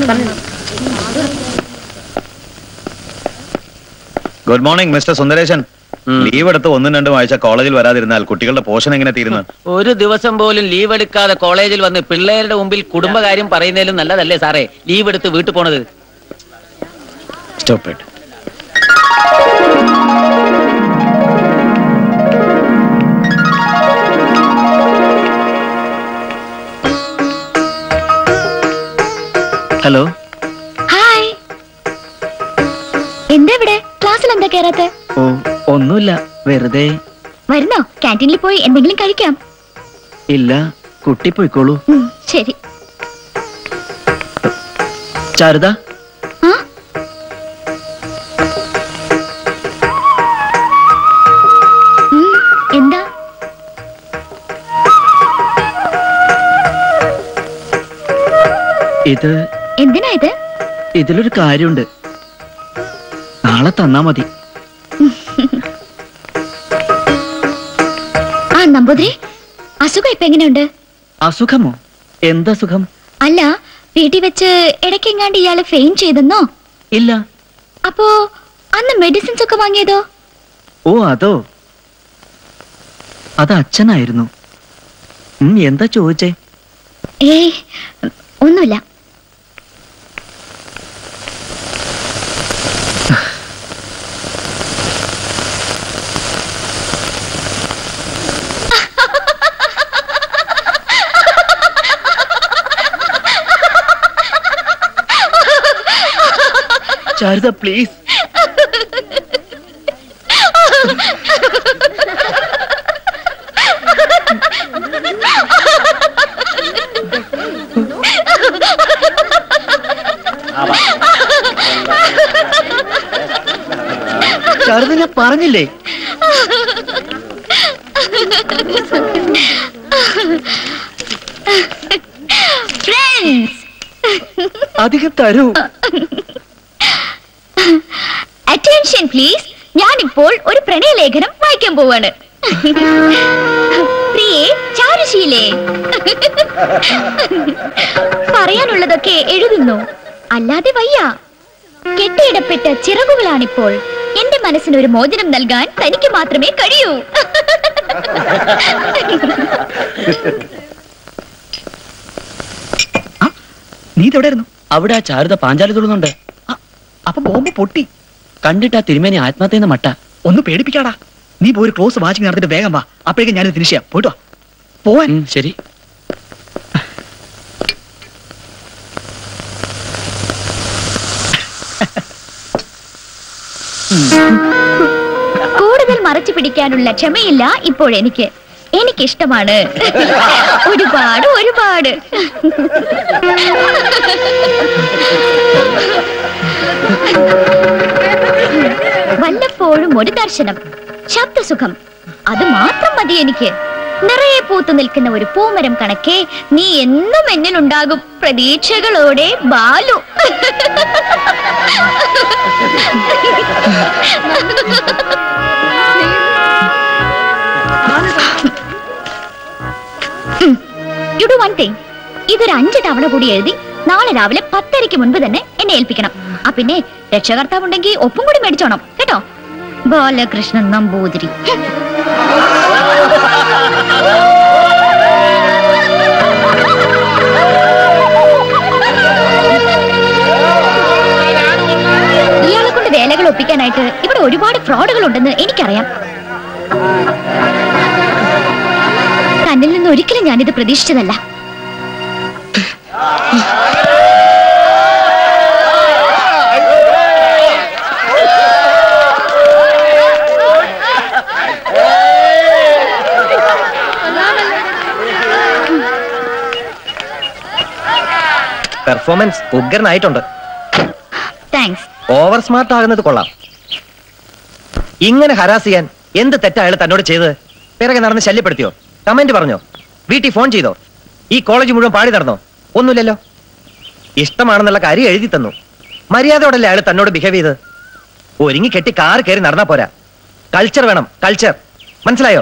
good morning mister Sundaresan leave എടുത്ത് ഒന്നും രണ്ടും ആഴ്ച കോളേജിൽ വരാതിരുന്നാൽ കുട്ടികളുടെ പോഷൻ എങ്ങനെ തീരുന്നു ഒരു ദിവസം പോലും ലീവ് എടുക്കാതെ കോളേജിൽ വന്ന് പിള്ളേരുടെ മുമ്പിൽ കുടുംബകാര്യം പറയുന്നതിലും നല്ലതല്ലേ സാറേ ലീവ് എടുത്ത് വീട്ടിൽ പോണത് സ്റ്റോപ്പ് ഇറ്റ് ഹലോ ഹായ് എന്താ ഇവിടെ ക്ലാസ്സിൽ എന്താ കേറാത്ത ഓ ഒന്നുമില്ല വെറുതെ വരുന്നോ ക്യാൻറ്റീനിൽ പോയി എന്തെങ്കിലും കഴിക്കാം ഇല്ല കുട്ടി പോയിക്കോളൂ ഉം, ശരി ചാരുത ആ ഉം, എന്താ ഇത് എന്തിനാ ഇത് ഇതിലൊരു കാര്യമുണ്ട് നാളെ തന്നാ മതി ആ നമ്പൂതിരി അസുഖം ഇപ്പൊ എങ്ങനെയുണ്ട് അസുഖമോ എന്താ സുഖം അല്ല വീട്ടിൽ വെച്ച് ഇടയ്ക്കെങ്ങാണ്ട് ഇയാള് ഫെയിൻ ചെയ്തെന്നോ ഇല്ല അപ്പോ അന്ന് മെഡിസിൻസ് ഒക്കെ വാങ്ങിയതോ ഓ അതോ അത് അച്ഛനായിരുന്നു ഉം, എന്താ ചോദിച്ചേ ഏയ് ഒന്നുമില്ല ചാരുത പ്ലീസ് ചാരുത ഞാൻ പറഞ്ഞില്ലേ ഫ്രണ്ട്സ് അധികം തരൂ അറ്റൻഷൻ പ്ലീസ് ഞാനിപ്പോൾ ഒരു പ്രണയലേഖനം വായിക്കാൻ പോവാണ് പ്രിയേ ചാരുശീലേ പറയാനുള്ളതൊക്കെ എഴുതുന്നു അല്ലാതെ വയ്യ കെട്ടിയിടപ്പെട്ട ചിറകുകളാണിപ്പോൾ എന്റെ മനസ്സിന് ഒരു മോചനം നൽകാൻ തനിക്ക് മാത്രമേ കഴിയൂ നീ ഇതെവിടെയായിരുന്നു അവിടെ ആ ചാരുത പാഞ്ചാലി തുള്ളുന്നുണ്ട് അപ്പൊ ബോംബ് പൊട്ടി കണ്ടിട്ട് ആ തിരുമേനി ആത്മഹത്യ മട്ട ഒന്ന് പേടിപ്പിക്കാടാ നീ പോയി ഒരു ക്ലോസ് വാച്ചിങ് നടത്തിട്ട് വേഗം വാ അപ്പോഴേക്കും ഞാനിത് ഫിനിഷ് ചെയ്യാം പോയിട്ട് വാ പോവാൻ ഉം, ശരി കൂടുതൽ മറച്ചു പിടിക്കാനുള്ള ക്ഷമയില്ല ഇപ്പോൾ എനിക്ക് എനിക്കിഷ്ടമാണ് ഒരുപാട് ഒരുപാട് വല്ലപ്പോഴും ഒരു ദർശനം ശബ്ദസുഖം അത് മാത്രം മതി എനിക്ക് നിറയെ പൂത്തു നിൽക്കുന്ന ഒരു പൂമരം കണക്കെ നീ എന്നും എന്നിലുണ്ടാകും പ്രതീക്ഷകളോടെ Balu you do one thing ഇതൊരു അഞ്ച് തവണ കൂടി എഴുതി നാളെ രാവിലെ പത്തരയ്ക്ക് മുൻപ് തന്നെ എന്നെ ഏൽപ്പിക്കണം ആ പിന്നെ രക്ഷകർത്താവ് ഉണ്ടെങ്കിൽ ഒപ്പം കൂടി മേടിച്ചോണം കേട്ടോ ബാലകൃഷ്ണൻ നമ്പൂതിരി ഇയാളെ കൊണ്ട് വേലകൾ ഒപ്പിക്കാനായിട്ട് ഇവിടെ ഒരുപാട് ഫ്രോഡുകൾ ഉണ്ടെന്ന് എനിക്കറിയാം തന്നിൽ നിന്ന് ഒരിക്കലും ഞാനിത് പ്രതീക്ഷിച്ചതല്ല പെർഫോമൻസ് ഉഗ്രനായിട്ടുണ്ട് താങ്ക്സ് ഓവർ സ്മാർട്ട് ആകുന്നത് കൊള്ളാം ഇങ്ങനെ ഹരാസ് ചെയ്യാൻ എന്ത് തെറ്റാ അയാൾ തന്നോട് ചെയ്തത് പിറകെ നടന്ന് ശല്യപ്പെടുത്തിയോ കമന്റ് പറഞ്ഞോ വീട്ടിൽ ഫോൺ ചെയ്തോ ഈ കോളേജ് മുഴുവൻ പാടി നടന്നോ ഒന്നുമില്ലല്ലോ ഇഷ്ടമാണെന്നുള്ള കാര്യം എഴുതി തന്നു മര്യാദയോടല്ലേ അയാൾ തന്നോട് ബിഹേവ് ചെയ്ത് ഒരുങ്ങി കെട്ടി കാർ കയറി നടന്നാ പോരാ കൾച്ചർ വേണം കൾച്ചർ മനസ്സിലായോ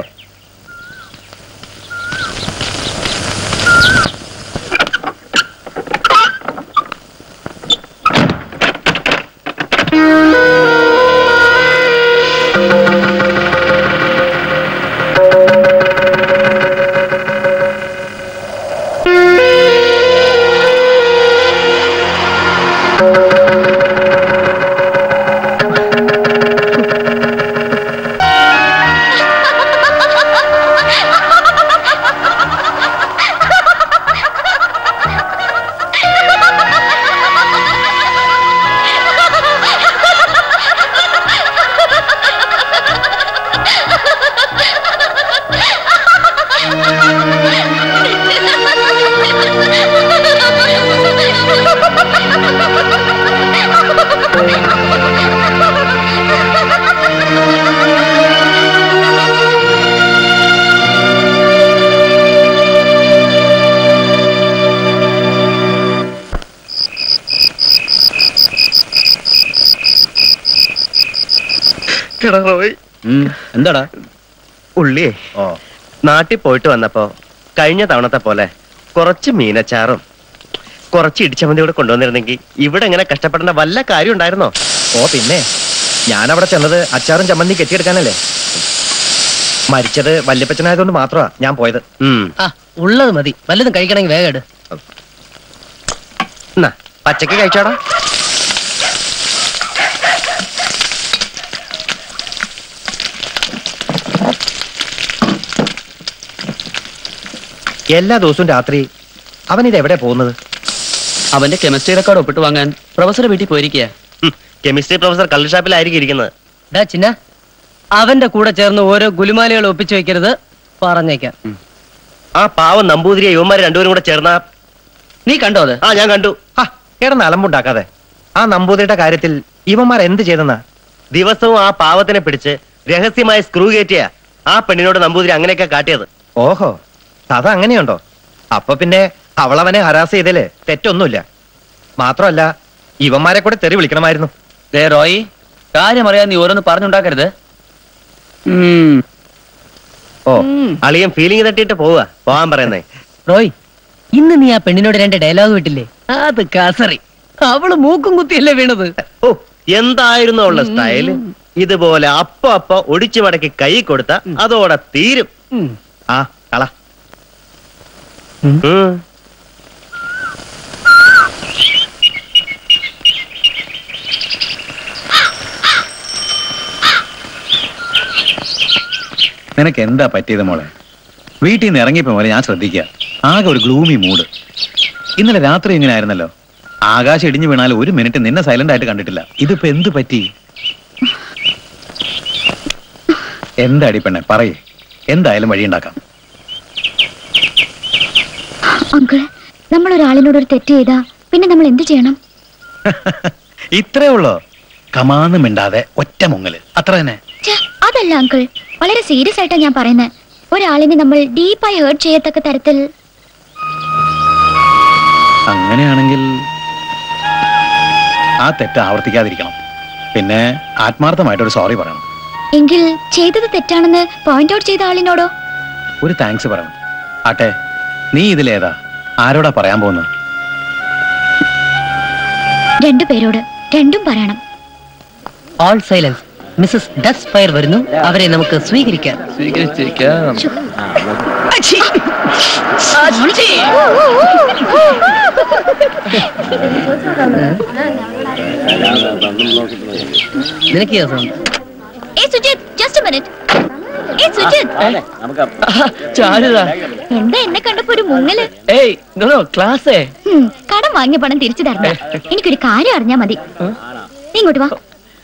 എന്താടാ ഉള്ളിയേ നാട്ടിൽ പോയിട്ട് വന്നപ്പോ കഴിഞ്ഞ തവണത്തെ പോലെ കുറച്ച് മീനച്ചാറും കുറച്ച് ഇടിച്ചമന്തി കൂടെ കൊണ്ടുവന്നിരുന്നെങ്കിൽ ഇവിടെ ഇങ്ങനെ കഷ്ടപ്പെടേണ്ട വല്ല കാര്യം ഉണ്ടായിരുന്നോ ഓ പിന്നെ ഞാൻ അവിടെ ചെന്നത് അച്ചാറും ചമ്മന്തി കെട്ടിയെടുക്കാനല്ലേ മരിച്ചത് വല്യപ്പച്ചനായതുകൊണ്ട് മാത്രമാ ഞാൻ പോയത് ആ ഉള്ളത് മതി വല്ലതും കഴിക്കണമെങ്കിൽ വേഗം എടു എന്നാ പച്ചക്ക് കഴിച്ചോടാ എല്ലാ ദിവസവും രാത്രി അവൻ ഇത് എവിടെ പോകുന്നത് അവന്റെ കെമിസ്ട്രി റെക്കോർഡ് ഒപ്പിട്ട് വാങ്ങാൻ പ്രൊഫസറെ വീട്ടിൽ പോയിരിക്കുക കെമിസ്ട്രി പ്രൊഫസർ കള്ള് ഷാപ്പിലായിരിക്കും ഇരിക്കുന്നത് ഡാ ചിന്ന അവന്റെ കൂടെ ചേർന്ന് ഓരോ ഗുലുമാലകൾ ഒപ്പിച്ചു വെക്കരുത് പറഞ്ഞേക്കാം ആ പാവം നമ്പൂതിരിയെ യുവന്മാർ രണ്ടുപേരും കൂടെ ചേർന്ന നീ കണ്ടോ അത് ആ ഞാൻ കണ്ടു കിടന്ന് അലമ്പുണ്ടാക്കാതെ ആ നമ്പൂതിരിയുടെ കാര്യത്തിൽ ഇവന്മാർ എന്ത് ചെയ്തെന്നാ ദിവസവും ആ പാവത്തിനെ പിടിച്ച് രഹസ്യമായി സ്ക്രൂ കയറ്റിയ ആ പെണ്ണിനോട് നമ്പൂതിരി അങ്ങനെയൊക്കെ കാട്ടിയത് ഓഹോ കഥ അങ്ങനെയുണ്ടോ അപ്പൊ പിന്നെ അവളവനെ ഹരാസ് ചെയ്തേല് തെറ്റൊന്നുമില്ല മാത്രമല്ല ഇവന്മാരെ കൂടെ തെറി വിളിക്കണമായിരുന്നു ദേ റോയി കാര്യം അറിയാൻ നീ ഓരോന്ന് പറഞ്ഞുണ്ടാക്കരുത് ഓ അളിയൻ ഫീലിംഗ് തട്ടിയിട്ട് പോവുക പോവാൻ പറയുന്നേ റോയ് ഇന്ന് നീ ആ പെണ്ണിനോട് രണ്ട് ഡയലോഗ് വിട്ടില്ലേ അത് കാസറി അവള് മൂക്കും കുത്തിയല്ലേ വീണത് ഓ എന്തായിരുന്നു ഉള്ള സ്റ്റൈല് ഇതുപോലെ അപ്പൊ അപ്പൊ ഒടിച്ചു മടക്കി കൈ കൊടുത്ത അതോടെ തീരും ആ കള ഉം. നിനക്ക് എന്താ പറ്റിയത് മോളെ വീട്ടിൽ നിന്ന് ഇറങ്ങിയപ്പോ പോലെ ഞാൻ ശ്രദ്ധിക്കുക ആകെ ഒരു ഗ്ലൂമി മൂഡ് ഇന്നലെ രാത്രി ഇങ്ങനെ ആയിരുന്നല്ലോ ആകാശം ഇടിഞ്ഞു വീണാൽ ഒരു മിനിറ്റ് നിന്നെ സൈലന്റ് ആയിട്ട് കണ്ടിട്ടില്ല ഇതിപ്പോ എന്ത് പറ്റി എന്താടി പെണ്ണെ പറയേ എന്തായാലും വഴിയുണ്ടാക്കാം അങ്കിൾ നമ്മൾ ഒരാളിനോട് ഒരു തെറ്റ് ചെയ്താ പിന്നെ നമ്മൾ എന്ത് ചെയ്യണം ഇത്രേ ഉള്ളോ കമാന്ന് മിണ്ടാതെ ഒറ്റ മുങ്ങല് അത്ര തന്നെ ഛെ, അതല്ല അങ്കിൾ വളരെ സീരിയസ് ആയിട്ടാ ഞാൻ പറയുന്നത് ഒരാളിനെ നമ്മൾ ഡീപ്പായി ഹേർട്ട് ചെയ്യത്തക്ക തരത്തിൽ അങ്ങനെയാണെങ്കിൽ ആ തെറ്റ് ആവർത്തിക്കാതിരിക്കണം പിന്നെ ആത്മാർത്ഥമായിട്ടൊരു സോറി പറയണം എങ്കിൽ ചെയ്തത് തെറ്റാണെന്ന് പോയിന്റ് ഔട്ട് ചെയ്ത ആളിനോടോ ഒരു താങ്ക്സ് പറയണം ആട്ടെ നീ ഇതിലേതാ ആരോടാ പറയാൻ പോകുന്നത് രണ്ടു പേരോട് രണ്ടും പറയണം ഓൾ സൈലൻസ് മിസ്സസ് ഡസ് ഫയർ വരുന്നു അവരെ നമുക്ക് സ്വീകരിക്കാം സ്വീകരിച്ചിരിക്കാം നിനക്ക് ഈ സൗണ്ട് ഏ സുജിത് ജസ്റ്റ് മിനിറ്റ് ഏ സുജിത് ചാരുതാ എന്താ എന്നെ കണ്ടപ്പോ ഒരു മുങ്ങല് ഏയ് നോ ക്ലാസ്സേ ഉം, കടം വാങ്ങിയ പണം തിരിച്ചു തരണം എനിക്കൊരു കാര്യം അറിഞ്ഞാ മതി നീ ഇങ്ങോട്ട് വാ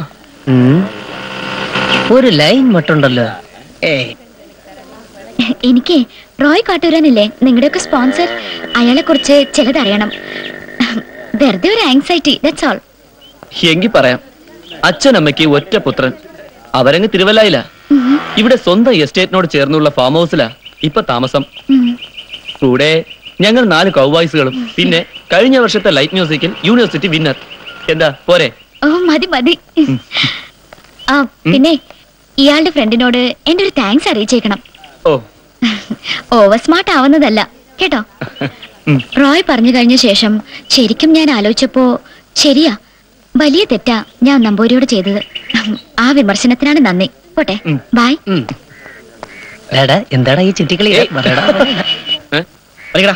ഒരു ലൈൻ മട്ടുണ്ടല്ലോ ഏയ് എനിക്ക് റോയ് കാട്ടൂരാനില്ലേ നിങ്ങളുടെയൊക്കെ സ്പോൺസർ അയാളെ കുറിച്ച് ചിലതറിയണം വെറുതെ ഒരു ആങ്സൈറ്റി ദാറ്റ്സ് ഓൾ എങ്കി പറയാം അച്ഛനമ്മയ്ക്ക് ഒറ്റ പുത്രൻ അവരങ്ങ് തിരുവല്ലായില്ല ഇവിടെ സ്വന്തം എസ്റ്റേറ്റിനോട് ചേർന്നുള്ള ഫാം ഹൗസിലാ ഇപ്പൊ താമസം കൂടെ ഞങ്ങൾ നാല് കൗവായ്സുകളും പിന്നെ കഴിഞ്ഞ വർഷത്തെ ലൈറ്റ് മ്യൂസിക്കിൽ യൂണിവേഴ്സിറ്റി വിന്നർ എന്താ പോരെ ഓ മതി മതി ആ പിന്നെ ഇയാളുടെ ഫ്രണ്ടിനോട് എന്റെ ഒരു താങ്ക്സ് അറിയിച്ചേക്കണം ഓ ഓവർ സ്മാർട്ട് ആവുന്നതല്ല കേട്ടോ റോയ് പറഞ്ഞു കഴിഞ്ഞ ശേഷം ശരിക്കും ഞാൻ ആലോചിച്ചപ്പോ ശരിയാ വലിയ തെറ്റാ ഞാൻ നമ്പൂരിയോട് ചെയ്തത് ആ വിമർശനത്തിനാണ് നന്ദി പോട്ടെ ബായ് എടാ എന്താടാ ഈ ചിട്ടികളി പറയടാ വലിക്കടാ.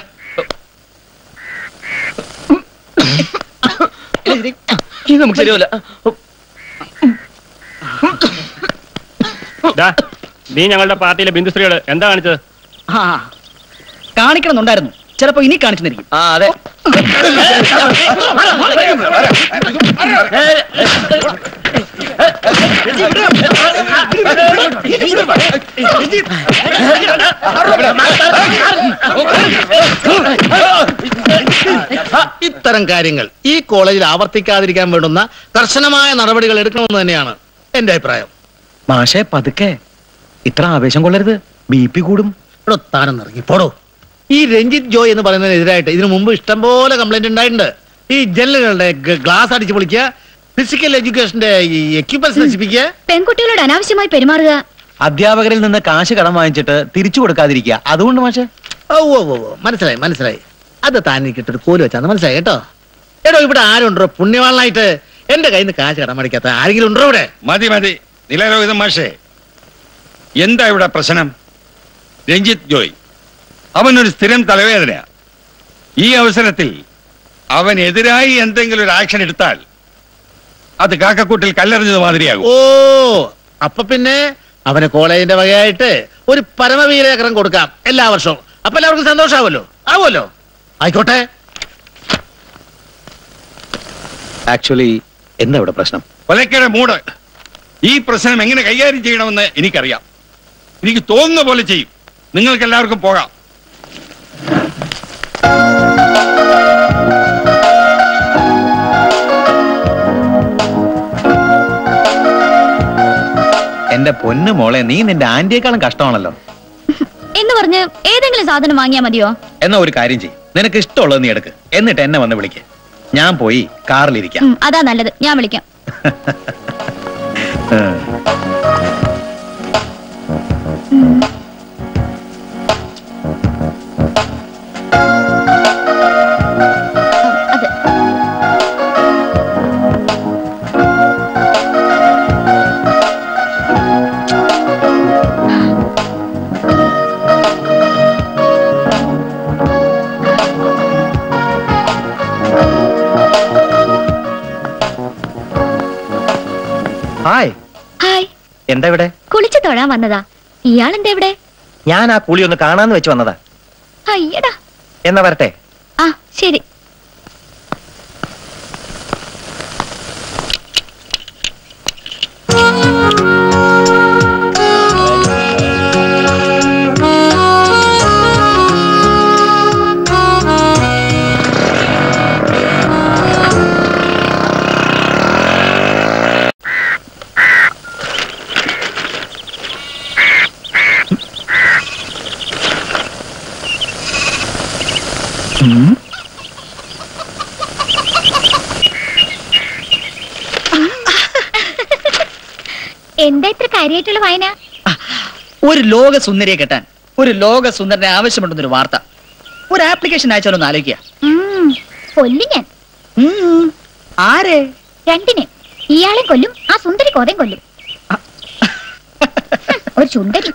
ഇത് നമുക്ക് ശരിയാവില്ല നീ ഞങ്ങളുടെ പാർട്ടിയിലെ ബിന്ദുശ്രീകള് എന്താ കാണിച്ചത് ആ കാണിക്കണമെന്നുണ്ടായിരുന്നു ചിലപ്പോ ഇനി കാണിച്ചെന്നിരിക്കും ആ അതെ ഇത്തരം കാര്യങ്ങൾ ഈ കോളേജിൽ ആവർത്തിക്കാതിരിക്കാൻ വേണ്ടുന്ന കർശനമായ നടപടികൾ എടുക്കണമെന്ന് തന്നെയാണ് എന്റെ അഭിപ്രായം മാഷെ പതുക്കെ ഇത്ര ആവേശം കൊള്ളരുത് ബി പി കൂടും ഇവിടെ താനം ഇറങ്ങി പോടോ ഈ രഞ്ജിത്ത് ജോയ് എന്ന് പറയുന്നതിനെതിരായിട്ട് ഇതിനു മുമ്പ് ഇഷ്ടംപോലെ കംപ്ലൈന്റ് ഉണ്ടായിട്ടുണ്ട് ഈ ജനലുകളുടെ ഗ്ലാസ് അടിച്ച് പൊളിക്കുക ഫിസിക്കൽ എഡ്യൂക്കേഷന്റെ ഈ എക്യുപ്മെന്റ്സ് നശിപ്പിക്കുക പെൺകുട്ടികളോട് അനാവശ്യമായി പെരുമാറുക അധ്യാപകരിൽ നിന്ന് കാശ് കടം വാങ്ങിച്ചിട്ട് തിരിച്ചു കൊടുക്കാതിരിക്കുക അതുകൊണ്ട് മാഷെ ഓ ഓ ഓ ഓ, മനസ്സിലായി മനസ്സിലായി അത് താൻ എനിക്കിട്ടൊരു കോല് വെച്ചാന്ന് മനസ്സിലായി കേട്ടോ എടോ ഇവിടെ ആരുണ്ടോ പുണ്യവാളനായിട്ട് എന്റെ കയ്യിൽ നിന്ന് കാശ് കടം മേടിക്കാത്ത ആരെങ്കിലും ഉണ്ടോ ഇവിടെ മതി മതി നിലരോഹിതം മാഷേ എന്താ ഇവിടെ പ്രശ്നം രഞ്ജിത്ത് ജോയ് അവനൊരു സ്ഥിരം തലവേദന ഈ അവസരത്തിൽ അവനെതിരായി എന്തെങ്കിലും ഒരു ആക്ഷൻ എടുത്താൽ അത് കാക്കക്കൂട്ടിൽ കല്ലെറിഞ്ഞത് മാതിരിയാകും ഓ അപ്പൊ പിന്നെ അവന് കോളേജിന്റെ വകയായിട്ട് ഒരു പരമവീരചക്രം കൊടുക്കാം എല്ലാ വർഷവും അപ്പൊ എല്ലാവർക്കും സന്തോഷാവുമല്ലോ ആവുമല്ലോ ആയിക്കോട്ടെ ആക്ച്വലി എന്താ ഇവിടെ പ്രശ്നം കൊലക്കയുടെ മൂട് ഈ പ്രശ്നം എങ്ങനെ കൈകാര്യം ചെയ്യണമെന്ന് എനിക്കറിയാം എനിക്ക് തോന്നുന്ന പോലെ ചെയ്യും നിങ്ങൾക്ക് എല്ലാവർക്കും പോകാം എന്റെ പൊന്നു മോളെ നീ നിന്റെ ആന്റിയെക്കാളും കഷ്ടമാണല്ലോ എന്ന് പറഞ്ഞ് ഏതെങ്കിലും സാധനം വാങ്ങിയാ മതിയോ എന്നാ ഒരു കാര്യം ചെയ്യും നിനക്ക് ഇഷ്ടമുള്ളത് നീ എടുക്ക് എന്നിട്ട് എന്നെ വന്ന് വിളിക്ക് ഞാൻ പോയി കാറിലിരിക്കാം ഉം, അതാ നല്ലത് ഞാൻ വിളിക്കാം ഉം. അത് ഹായ് ഹായ് എന്താ ഇവിടെ കുളിച്ചു തൊഴാൻ വന്നതാ ഇയാളെന്താ ഇവിടെ ഞാൻ ആ കൂലി ഒന്ന് കാണാന്ന് വെച്ച് വന്നതാ അയ്യടാ എന്നാ വരട്ടെ ആ ശരി എന്താ ഇത്ര കാര്യമായിട്ടുള്ള വായന ഒരു ലോക സുന്ദരിയെ കെട്ടാൻ ഒരു ലോക സുന്ദരനെ ആവശ്യമുണ്ടെന്നൊരു വാർത്ത ഒരു ആപ്ലിക്കേഷൻ അയച്ചാലൊന്ന് ആലോചിക്കുക ഉം, കൊല്ലും ഞാൻ ഉം, ആരെ രണ്ടിനെ ഇയാളെ കൊല്ലും ആ സുന്ദരി കോതയും കൊല്ലും ഒരു ചുണ്ടരി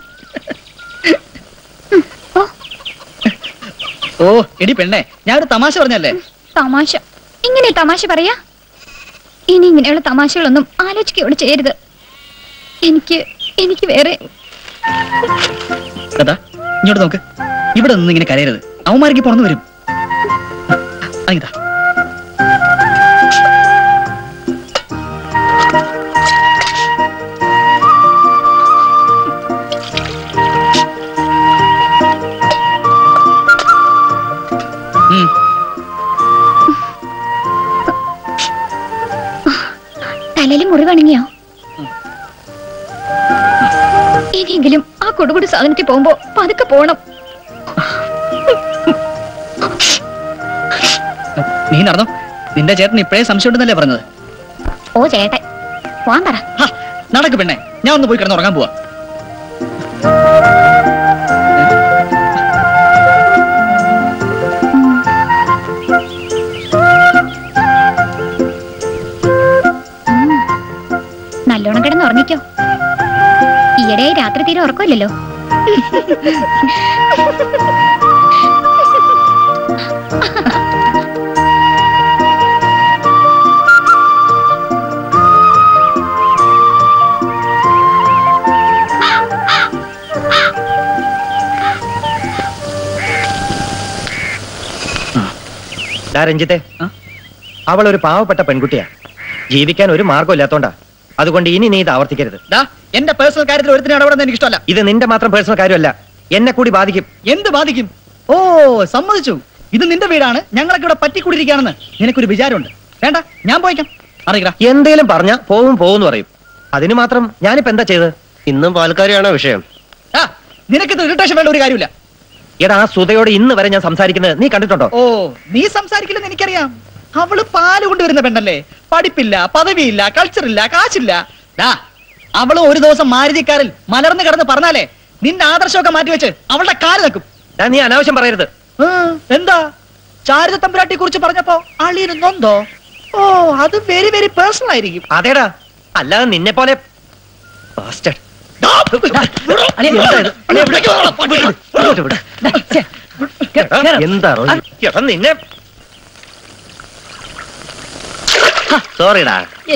ഓ എടി പെണ്ണെ ഞാൻ ഒരു തമാശ പറഞ്ഞല്ലേ തമാശ ഇങ്ങനെ തമാശ പറയാ ഇനി ഇങ്ങനെയുള്ള തമാശകളൊന്നും ആലോചിക്കയോട് ചെയ്യരുത് എനിക്ക് എനിക്ക് വേറെ കഥാ ഇങ്ങോട്ട് നോക്ക് ഇവിടെ നിന്ന് ഇങ്ങനെ കരയരുത് അവന്മാർക്ക് പുറന്നു വരും അനിതാ ഉം. തലയിൽ മുറിവണങ്ങിയോ ഇനിയെങ്കിലും ആ കൊടുകുടി സാധനത്തിൽ പോകുമ്പോ പതുക്കെ പോണം നീ നടന്നോ നിന്റെ ചേട്ടൻ ഇപ്പോഴേ സംശയം ഉണ്ടെന്നല്ലേ പറഞ്ഞത് ഓ ചേട്ടൻ പോവാൻ പറ ഹാ, നടക്ക് പെണ്ണെ ഞാൻ ഒന്ന് പോയി കിടന്ന് ഉറങ്ങാൻ പോവാ നല്ലോണം കിടന്ന് ഉറങ്ങിക്കോ ഈയിടെയായി രാത്രി തീരെ ഉറക്കമില്ലല്ലോ ഡാ രഞ്ജിത്തെ ആ? അവൾ ഒരു പാവപ്പെട്ട പെൺകുട്ടിയാ ജീവിക്കാൻ ഒരു മാർഗം ഇല്ലാത്തോണ്ടാ അതുകൊണ്ട് ഇനി നീ ഇത് ആവർത്തിക്കരുത് ദാ എന്റെ പേഴ്സണൽ കാര്യത്തിൽ ഒരുത്തിന് ഇടപെടുന്നത് എനിക്ക് ഇഷ്ടമല്ല ഇത് നിന്റെ മാത്രം പേഴ്സണൽ കാര്യമല്ല എന്നെ കൂടി ബാധിക്കും എന്ത് ബാധിക്കും ഓ സമ്മതിച്ചു ഇത് നിന്റെ വീടാണ് ഞങ്ങളൊക്കെ ഇവിടെ പറ്റിക്കൂടിയിരിക്കുകയാണെന്ന് നിനക്കൊരു വിചാരമുണ്ട് വേണ്ട ഞാൻ പോയിക്കാം അറിയിക്കടാ എന്തേലും പറഞ്ഞ പോവും പോവും പറയും അതിന് മാത്രം ഞാനിപ്പോ എന്താ ചെയ്തത് ഇന്നും പാൽക്കാരിയാണോ വിഷയം ആ നിനക്കിത് ഇറിറ്റേഷൻ വേണ്ട ഒരു കാര്യമില്ല എടാ ആ സുതയോട് ഇന്ന് വരെ ഞാൻ സംസാരിക്കുന്നത് നീ കണ്ടിട്ടുണ്ടോ ഓ നീ സംസാരിക്കില്ലെന്ന് എനിക്കറിയാം അവള് പാല് കൊണ്ടുവരുന്ന പെണ്ണല്ലേ പഠിപ്പില്ല പദവിയില്ല കൾച്ചറില്ല കാശില്ല ഡാ അവള് ഒരു ദിവസം മാരുതിക്കാരിൽ മലർന്നു കിടന്ന് പറഞ്ഞാലേ നിന്റെ ആദർശമൊക്കെ മാറ്റിവെച്ച് അവളുടെ കാല് നിൽക്കും നീ അനാവശ്യം പറയരുത് ആ, എന്താ ചാരിത തമ്പുരാട്ടിയെ കുറിച്ച് പറഞ്ഞപ്പോ അളിയന് നൊന്തോ ഓ അത് വെരി വെരി പേഴ്സണൽ ആയിരിക്കും അതേടാ അല്ലാതെ നിന്നെ പോലെ bastard. എന്താ എടാ നിന്നെ സോറിടാ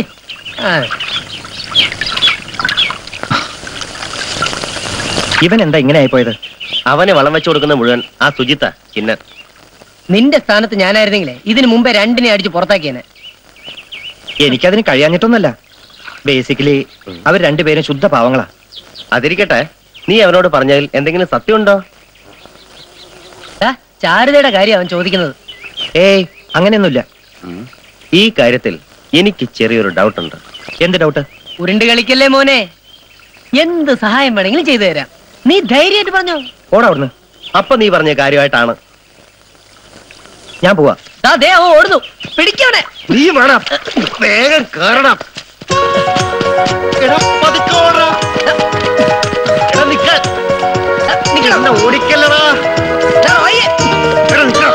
ഇവൻ എന്താ ഇങ്ങനെ ആയിപ്പോയത് അവന് വളം വെച്ചു കൊടുക്കുന്ന മുഴുവൻ ആ സുജിത്ത ചിന്ന നിന്റെ സ്ഥാനത്ത് ഞാനായിരുന്നെങ്കിലേ ഇതിനു മുമ്പേ രണ്ടിനെ അടിച്ച് പുറത്താക്കിയേനെ എനിക്കതിന് കഴിയാഞ്ഞിട്ടൊന്നല്ല ബേസിക്കലി അവർ രണ്ടുപേരും ശുദ്ധ പാവങ്ങളാ അതിരിക്കട്ടെ നീ അവനോട് പറഞ്ഞതിൽ എന്തെങ്കിലും സത്യമുണ്ടോ ദാ, ചാരുതയുടെ കാര്യം അവൻ ചോദിക്കുന്നത് ഏയ് അങ്ങനെയൊന്നുമില്ല ഈ കാര്യത്തിൽ എനിക്ക് ചെറിയൊരു ഡൗട്ട് ഉണ്ട് എന്ത് ഡൗട്ട് ഉരുണ്ട് കളിക്കല്ലേ മോനെ എന്ത് സഹായം വേണമെങ്കിലും ചെയ്തു തരാം നീ ധൈര്യമായിട്ട് പറഞ്ഞോ ഓടാ അവിടുന്ന് അപ്പൊ നീ പറഞ്ഞ കാര്യമായിട്ടാണ് ഞാൻ പോവാ ദാ, ദേ അവൻ ഓടുന്നു പിടിക്കവനെ നീ വേണം വേഗം കേറണം എടാ, പതുക്കെ ഓടടാ. എടാ, നിക്കാൻ. എന്നെ ഓടിക്കല്ലടാ എടാ, നിക്കാൻ.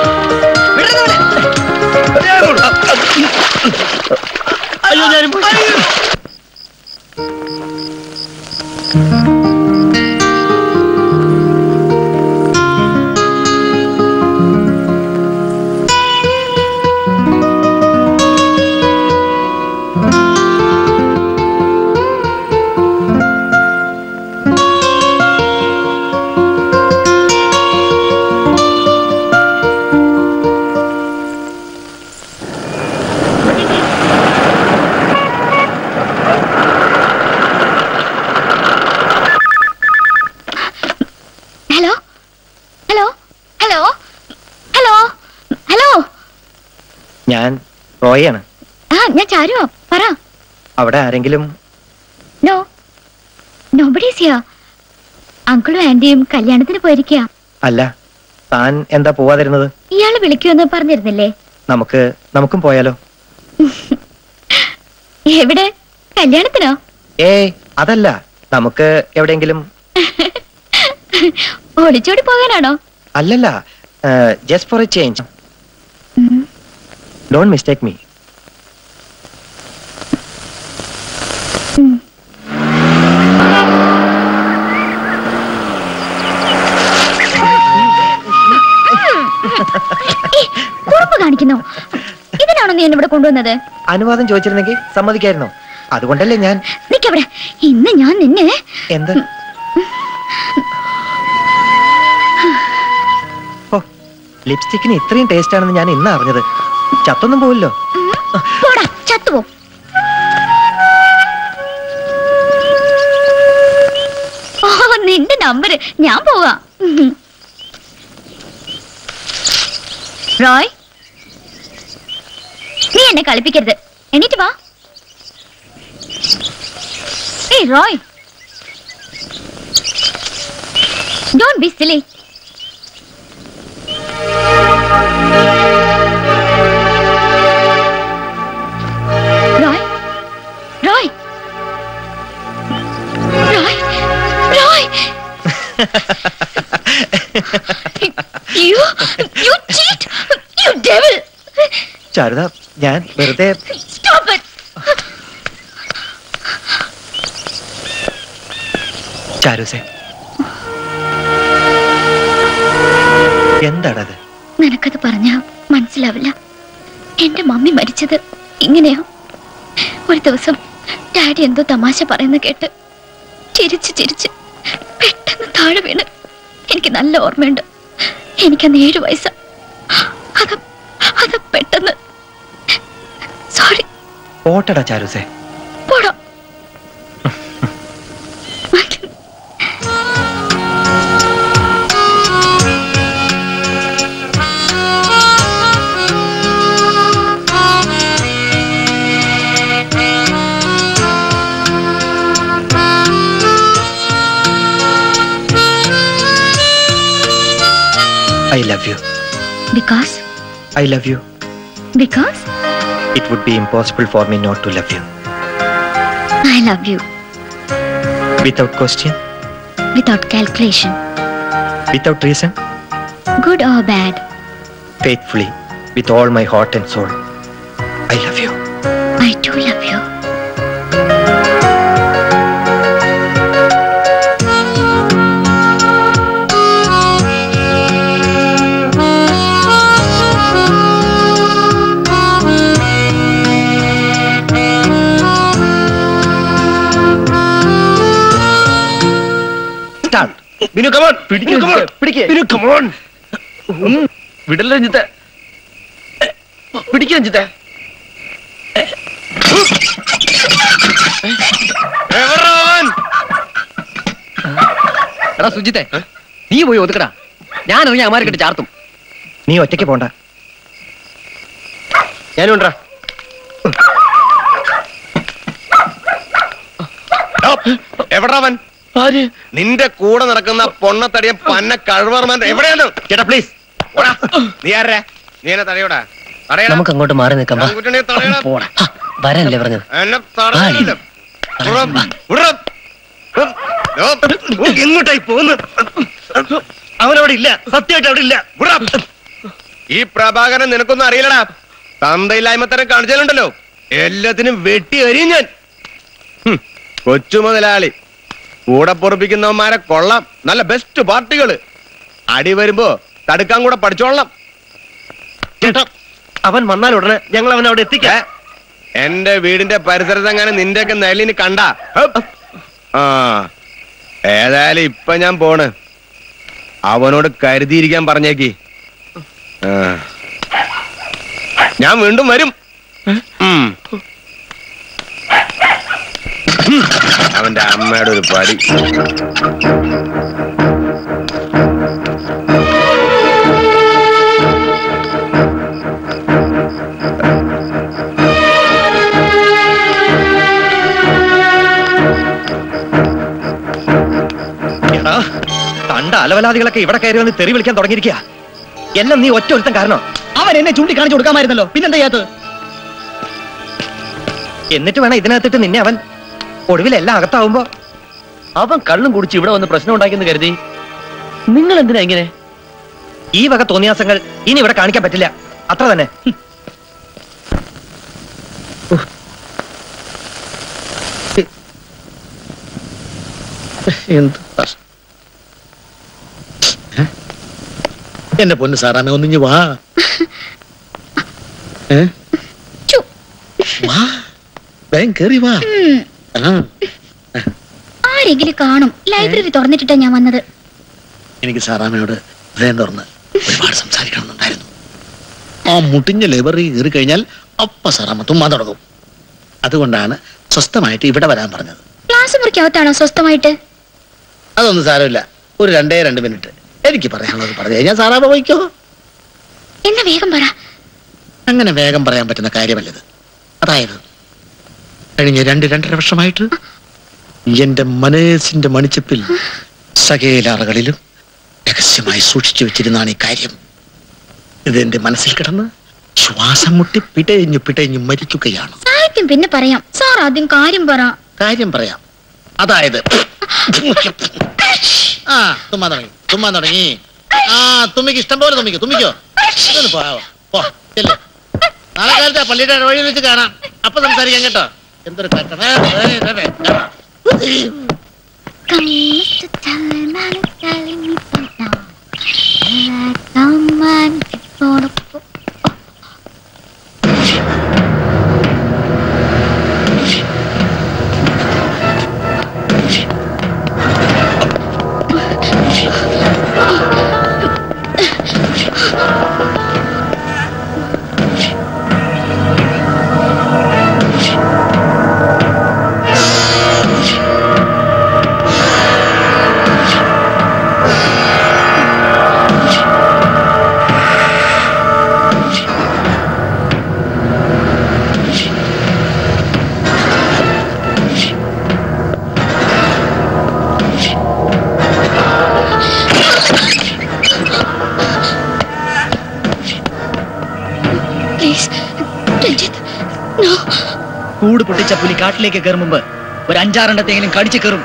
അയ്യോ ഞാനും പോയി. Hello hello hello hello hello ഞാൻ റോയാണ് ആ ഞാൻ ചാരുവാ പറ അവിടെ ആരെങ്കിലും നോ നോബഡീസ് ഹിയർ അങ്കിളും ആന്റിയും കല്യാണത്തിന് പോയിരിക്കുക അല്ല താൻ എന്താ പോവാതിരുന്നത് ഇയാള് വിളിക്കുമെന്ന് പറഞ്ഞിരുന്നില്ലേ നമുക്ക് നമുക്കും പോയാലോ എവിടെ കല്യാണത്തിനോ ഏയ് അതല്ല നമുക്ക് എവിടെയെങ്കിലും ഒളിച്ചോടി പോകാനാണോ അല്ലല്ല just for a change don't mistake me ഏയ്, കുറുമ്പ് കാണിക്കുന്നു ഇതിനാണോ നീ എന്നെ ഇവിടെ കൊണ്ടുവന്നത് അനുവാദം ചോദിച്ചിരുന്നെങ്കിൽ സമ്മതിക്കായിരുന്നോ അതുകൊണ്ടല്ലേ ഞാൻ നിക്കവിടെ ഇന്ന് ഞാൻ നിന്നെ എന്ത് ഓ ലിപ്സ്റ്റിക്കിന് ഇത്രയും ടേസ്റ്റ് ആണെന്ന് ഞാൻ ഇന്ന് അറിഞ്ഞത് ചത്തൊന്നും പോവില്ലോ പോടാ ചത്തുപോ ഓ നിന്റെ നമ്പർ ഞാൻ പോവാ ഉം. റോയ് നീ എന്നെ കളിപ്പിക്കരുത് എണീറ്റ് വാ ഏയ് Roy don't be silly Roy Roy Roy Roy you you cheat you devil ചാരുത ഞാൻ വെറുതെ stop it ചാരുസേ എന്താണത് നിനക്കത് പറഞ്ഞാ മനസ്സിലാവില്ല എന്റെ മമ്മി മരിച്ചത് ഇങ്ങനെയാ ഒരു ദിവസം ഡാഡി എന്തോ തമാശ പറയുന്ന കേട്ട് ചിരിച്ച് ചിരിച്ച് പെട്ടെന്ന് താഴെ വീണ് എനിക്ക് നല്ല ഓർമ്മയുണ്ട് എനിക്കന്ന് ഏഴു വയസ്സാ അത് അത് പെട്ടെന്ന് സോറി ഓട്ടടാ ചാരുസേ പോടാ I love you because I love you because it would be impossible for me not to love you I love you without question without calculation without reason good or bad faithfully with all my heart and soul. I love you. I too love you Binu come on പിടിക്കേ Binu come on വിടല്ല രഞ്ജിത്തെ പിടിക്കുക രഞ്ജിത്തെ എടാ സുജിത്തെ നീ പോയി ഒതുക്കടാ ഞാൻ ഇറങ്ങി അമാരെ കെട്ടി ചാർത്തും നീ ഒറ്റയ്ക്ക് പോണ്ട ഞാനും ഉണ്ടാ എവിടാവൻ ആര് നിന്റെ കൂടെ നടക്കുന്ന പൊണ്ണത്തടിയ പന്ന കഴിവർമാൻ എവിടെയാണ് ചേട്ടാ പ്ലീസ് നീ ആരേ നീ എന്നെ തടയോടാ തടയടാ നമുക്ക് അങ്ങോട്ട് മാറി നിൽക്കാം വാ. ആൺകുട്ടിനെ തടയടാ പോടാ ഹാ, വരാനല്ലേ പറഞ്ഞത് എന്നെ തടയല്ലോ എങ്ങോട്ടായി പോകുന്നു അവനവിടെ ഇല്ല സത്യമായിട്ട് അവിടെ ഇല്ല ഈ പ്രഭാകരൻ നിനക്കൊന്നും അറിയില്ലടാ തന്തയില്ലായ്മ തരം കാണിച്ചാലുണ്ടല്ലോ എല്ലാത്തിനും വെട്ടി എറിയും ഞാൻ ഹും, കൊച്ചു മുതലാളി കൂടെ പൊറപ്പിക്കുന്നവന്മാരെ കൊള്ളാം നല്ല ബെസ്റ്റ് പാർട്ടികള് അടി വരുമ്പോ തടുക്കാൻ കൂടെ പഠിച്ചോളാം ചേട്ടാ അവൻ വന്നാൽ ഉടനെ ഞങ്ങൾ അവൻ അവിടെ എത്തിക്കാം ഏ, എന്റെ വീടിന്റെ പരിസരത്ത് അങ്ങനെ നിന്റെയൊക്കെ നെല്ലിന് കണ്ട ആ ഏതായാലും ഇപ്പൊ ഞാൻ പോണ് അവനോട് കരുതിയിരിക്കാൻ പറഞ്ഞേക്ക് ആ. ഞാൻ വീണ്ടും വരും ഉം. അവന്റെ അമ്മയുടെ ഒരു പടി എടാ കണ്ട അലവലാദികളൊക്കെ ഇവിടെ കയറി വന്ന് തെറി വിളിക്കാൻ തുടങ്ങിയിരിക്കുക എല്ലാം നീ ഒറ്റ ഒരുത്തൻ കാരണം അവൻ എന്നെ ചൂണ്ടി കാണിച്ചു കൊടുക്കാമായിരുന്നല്ലോ പിന്നെന്താ ചെയ്യാത്തത് എന്നിട്ട് വേണം ഇതിനകത്തിട്ട് നിന്നെ അവൻ ഒടുവിൽ എല്ലാം അകത്താവുമ്പോ അവൻ കള്ളും കുടിച്ച് ഇവിടെ വന്ന് പ്രശ്നം ഉണ്ടാക്കിയെന്ന് കരുതി നിങ്ങൾ എന്തിനാ ഇങ്ങനെ ഈ വക തോന്നിയാസങ്ങൾ ഇനി ഇവിടെ കാണിക്കാൻ പറ്റില്ല അത്ര തന്നെ എന്ത് പ്രശ്നം? ഏ? എന്റെ പൊന്ന് സാറാമേ ഒന്നിഞ്ഞ് വാ ഏ? വാ വേഗം കേറി വാ ആ, ആരെങ്കിലും കാണും ലൈബ്രറി തുറന്നിട്ടിട്ടാ ഞാൻ വന്നത് എനിക്ക് സാറാമയോട് ഹൃദയം തുറന്ന് ഒരുപാട് സംസാരിക്കണമെന്നുണ്ടായിരുന്നു ആ മുട്ടിഞ്ഞ ലൈബ്രറി കയറി കഴിഞ്ഞാൽ അപ്പ സാറാമ്മ തുമ്മാൻ തുടങ്ങും അതുകൊണ്ടാണ് സ്വസ്ഥമായിട്ട് ഇവിടെ വരാൻ പറഞ്ഞത് ക്ലാസ് മുറിക്കകത്താണോ സ്വസ്ഥമായിട്ട് അതൊന്നും സാരമില്ല ഒരു രണ്ടേ രണ്ട് മിനിറ്റ് എനിക്ക് പറയാനുള്ളത് പറഞ്ഞു കഴിഞ്ഞാൽ സാറാമ്മ പോയിക്കോ എന്നാ വേഗം പറ അങ്ങനെ വേഗം പറയാൻ പറ്റുന്ന കാര്യമല്ലത് അതായത് കഴിഞ്ഞ രണ്ട് രണ്ടര വർഷമായിട്ട് എന്റെ മനസ്സിന്റെ മണിച്ചപ്പിൽ സകേലാറുകളിലും രഹസ്യമായി സൂക്ഷിച്ചു വെച്ചിരുന്നാണ് ഈ കാര്യം ഇത് എന്റെ മനസ്സിൽ കിടന്ന് ശ്വാസം മുട്ടി പിടഞ്ഞു പിടഞ്ഞു മരിക്കുകയാണ് സാഹിത്യം പിന്നെ പറയാം സാർ ആദ്യം കാര്യം പറ കാര്യം പറയാം അതായത് ആ തുമ്മാൻ തുടങ്ങി തുമ്മാൻ തുടങ്ങി ആ തുമ്മിക്ക് ഇഷ്ടം പോലെ തുമ്മിക്കോ തുമ്മിക്കോ ഇതൊന്ന് പോവാ പോ ചെല്ല് നാളെ കാലത്ത് ആ പള്ളിയുടെ വഴി വെച്ച് കാണാം അപ്പൊ സംസാരിക്കാം കേട്ടോ എന്തൊരു കഷ്ടം. ഏ, ഏ, ഏ, ഏ, ഏ. പ്ലീസ് പൊട്ടിച്ച പുലി കാട്ടിലേക്ക് കയറും മുമ്പ് ഒരു അഞ്ചാറെണ്ണത്തെങ്കിലും കടിച്ചു കയറും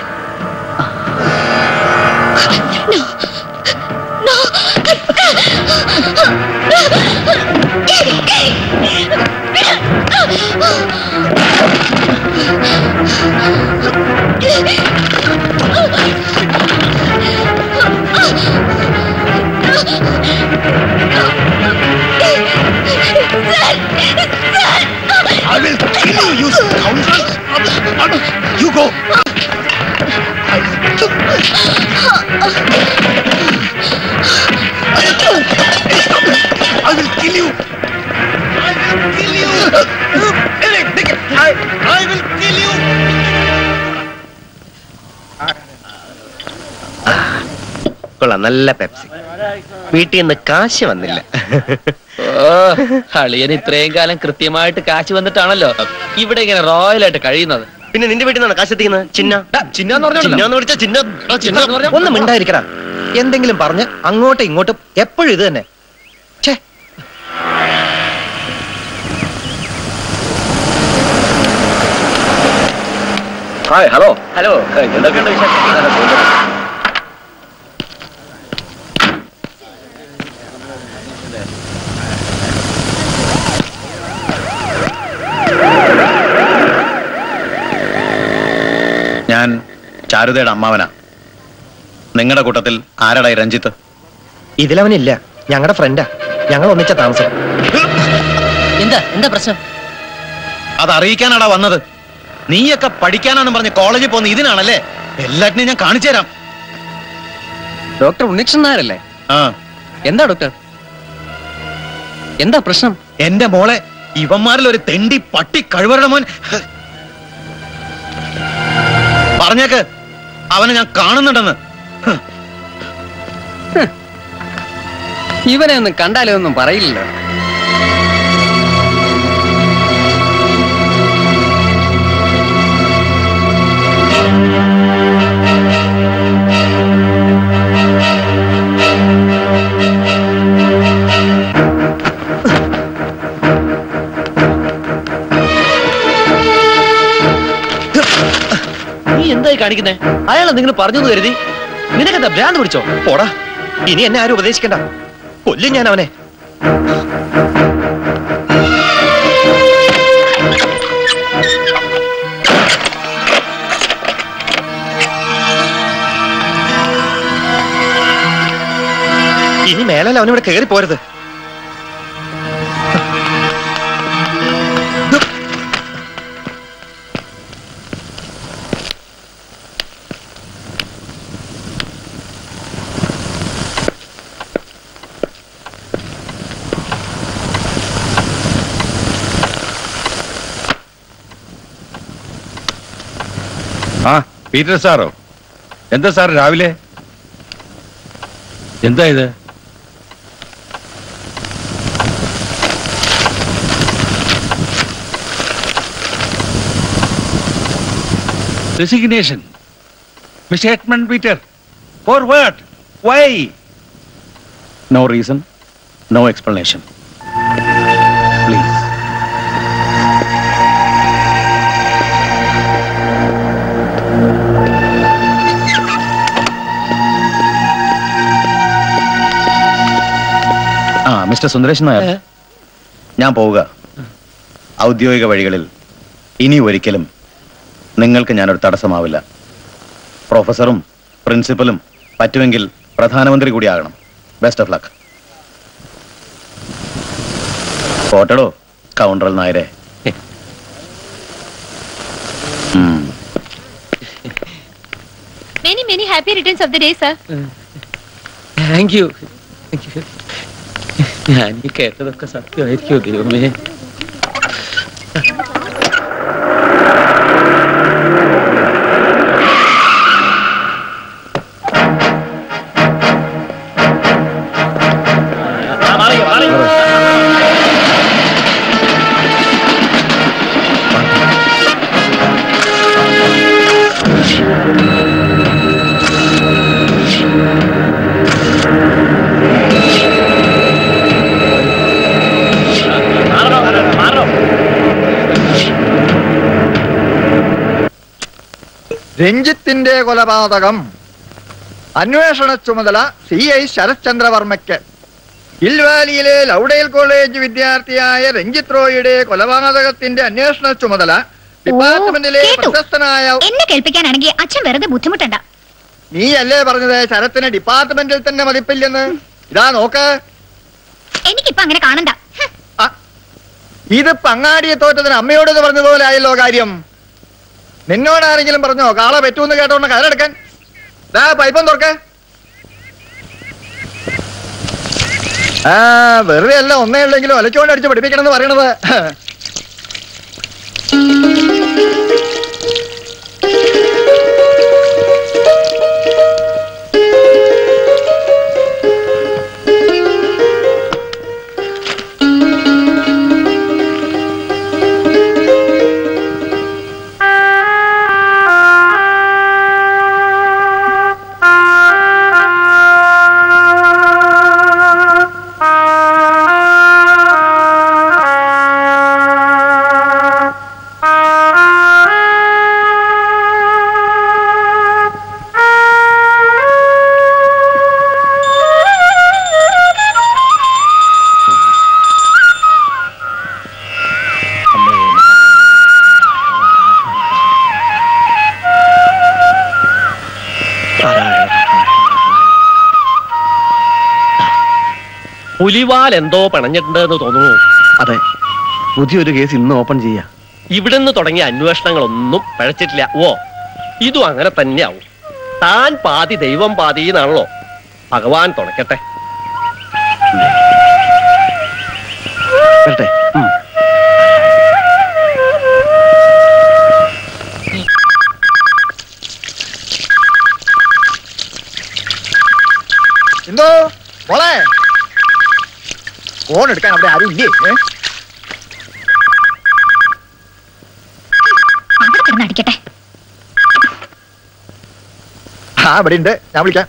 I will kill you, you scoundrel! You go! I will kill you! I will kill you! I, I will kill you! കൊള്ളാം നല്ല പെപ്സി വീട്ടിൽ നിന്ന് കാശ് വന്നില്ല ഓ അളിയൻ ഇത്രയും കാലം കൃത്യമായിട്ട് കാശ് വന്നിട്ടാണല്ലോ ഇവിടെ ഇങ്ങനെ റോയലായിട്ട് കഴിയുന്നത് പിന്നെ നിന്റെ വീട്ടിൽ നിന്നാണ് കാശ് എത്തിക്കുന്നത് ചിന്ന ചിന്ന എന്ന് പറഞ്ഞോളൂ. ചിന്ന എന്ന് വിളിച്ചാ ചിന്ന ചിന്ന എന്ന് പറഞ്ഞാ- ഒന്ന് മിണ്ടായിരിക്കടാ എന്തെങ്കിലും പറഞ്ഞ് അങ്ങോട്ടും ഇങ്ങോട്ടും എപ്പോഴും ഇത് തന്നെ ഛേ ഹായ് ഹലോ ഹലോ എന്തൊക്കെയുണ്ട് വിശേഷം ഞാൻ ചാരുതയുടെ അമ്മാവനാ നിങ്ങളുടെ കൂട്ടത്തിൽ ആരാടാ ഈ രഞ്ജിത്ത് ഇതിലവനില്ല ഞങ്ങളുടെ ഫ്രണ്ടാ ഞങ്ങൾ ഒന്നിച്ച താമസം എന്താ എന്താ പ്രശ്നം അത് അറിയിക്കാനാടാ വന്നത് നീയൊക്കെ പഠിക്കാനാണെന്ന് പറഞ്ഞ് കോളേജിൽ പോകുന്ന ഇതിനാണല്ലേ എല്ലാറ്റിനെയും ഞാൻ കാണിച്ചു തരാം ഡോക്ടർ ഉണ്ണികൃഷ്ണൻ നായരല്ലേ ആ എന്താ ഡോക്ടർ എന്താ പ്രശ്നം എന്റെ മോളെ ഇവന്മാരിൽ ഒരു തെണ്ടി പട്ടി കഴിവരുടെ മോൻ പറഞ്ഞേക്ക് അവനെ ഞാൻ കാണുന്നുണ്ടെന്ന് ഇവനെ ഒന്നും കണ്ടാലേ ഒന്നും പറയില്ലല്ലോ നീ എന്തായി കാണിക്കുന്നേ അയാൾ എന്തെങ്കിലും പറഞ്ഞു എന്ന് കരുതി നിനക്കെന്താ ഭ്രാന്ത് പിടിച്ചോ പോടാ ഇനി എന്നെ ആരും ഉപദേശിക്കണ്ട കൊല്ലും ഞാൻ അവനെ ഇനി മേലാൽ അവനിവിടെ കയറി പോരുത് ആ പീറ്റർ സാറോ എന്താ സാർ രാവിലെ എന്താ ഇത് resignation mister Edmund Peter for what why no reason no explanation please ആ മിസ്റ്റർ സുന്ദരേശൻ നായർ ഞാൻ പോവുക ഔദ്യോഗിക വഴികളിൽ ഇനി ഒരിക്കലും നിങ്ങൾക്ക് ഞാനൊരു തടസ്സമാവില്ല പ്രൊഫസറും പ്രിൻസിപ്പലും പറ്റുമെങ്കിൽ പ്രധാനമന്ത്രി കൂടിയാകണം ബെസ്റ്റ് ഓഫ് ലക്ക് പോട്ടടോ കൗണ്ടറൽ നായരെ ഉം. Many many happy returns of the day sir thank you ഞാൻ ഈ കേട്ടതൊക്കെ സത്യമായിരിക്കും ദൈവമേ മാറണോ മാറണോ രഞ്ജിത്തിന്റെ കൊലപാതകം അന്വേഷണ ചുമതല സി ഐ ശരത്ചന്ദ്രവർമ്മയ്ക്ക് ഹിൽവാലിയിലെ ലൗഡേൽ കോളേജ് വിദ്യാർത്ഥിയായ രഞ്ജിത് റോയിയുടെ കൊലപാതകത്തിന്റെ അന്വേഷണ ചുമതല ഡിപ്പാർട്ട്മെന്റിലെ കേട്ടു. പ്രശസ്തനായ എന്നെ കേൾപ്പിക്കാനാണെങ്കിൽ അച്ഛൻ വെറുതെ ബുദ്ധിമുട്ടണ്ട നീ അല്ലേ പറഞ്ഞത് ശരത്തിന് ഡിപ്പാർട്ട്മെന്റിൽ തന്നെ മതിപ്പില്ലെന്ന് ഇതാ നോക്ക് എനിക്കിപ്പോ അങ്ങനെ കാണണ്ട ഇത് പങ്ങാടിയെ തോറ്റതിന് അമ്മയോടെന്ന് പറഞ്ഞതുപോലെ ആയല്ലോ കാര്യം നിന്നോട് ആരെങ്കിലും പറഞ്ഞോ കാള പറ്റൂന്ന് കേട്ടോണ്ട് കയറെടുക്കാൻ ദാ പൈപ്പം തുറക്ക ആ വെറുതെ അല്ല ഒന്നേ ഉള്ളെങ്കിലും ഒലച്ചോണ്ട് അടിച്ച് പഠിപ്പിക്കണം എന്ന് പറയണത് പുലിവാൽ എന്തോ പിണഞ്ഞിട്ടുണ്ടെന്ന് തോന്നുന്നു അതെ പുതിയൊരു കേസ് ഇന്ന് ഓപ്പൺ ചെയ്യാ ഇവിടുന്ന് തുടങ്ങിയ അന്വേഷണങ്ങളൊന്നും പഴച്ചിട്ടില്ല ഓ ഇതും അങ്ങനെ തന്നെയാവും താൻ പാതി ദൈവം പാതി എന്നാണല്ലോ ഭഗവാൻ തുണയ്ക്കട്ടെ വരട്ടെ എന്തോ മോളെ ഫോൺ എടുക്കാൻ അവിടെ ആരും ഇല്ലേ ഏ? അവിടെ കിടന്ന് അടിക്കട്ടെ ആ ഇവിടെ ഉണ്ട് ഞാൻ വിളിക്കാം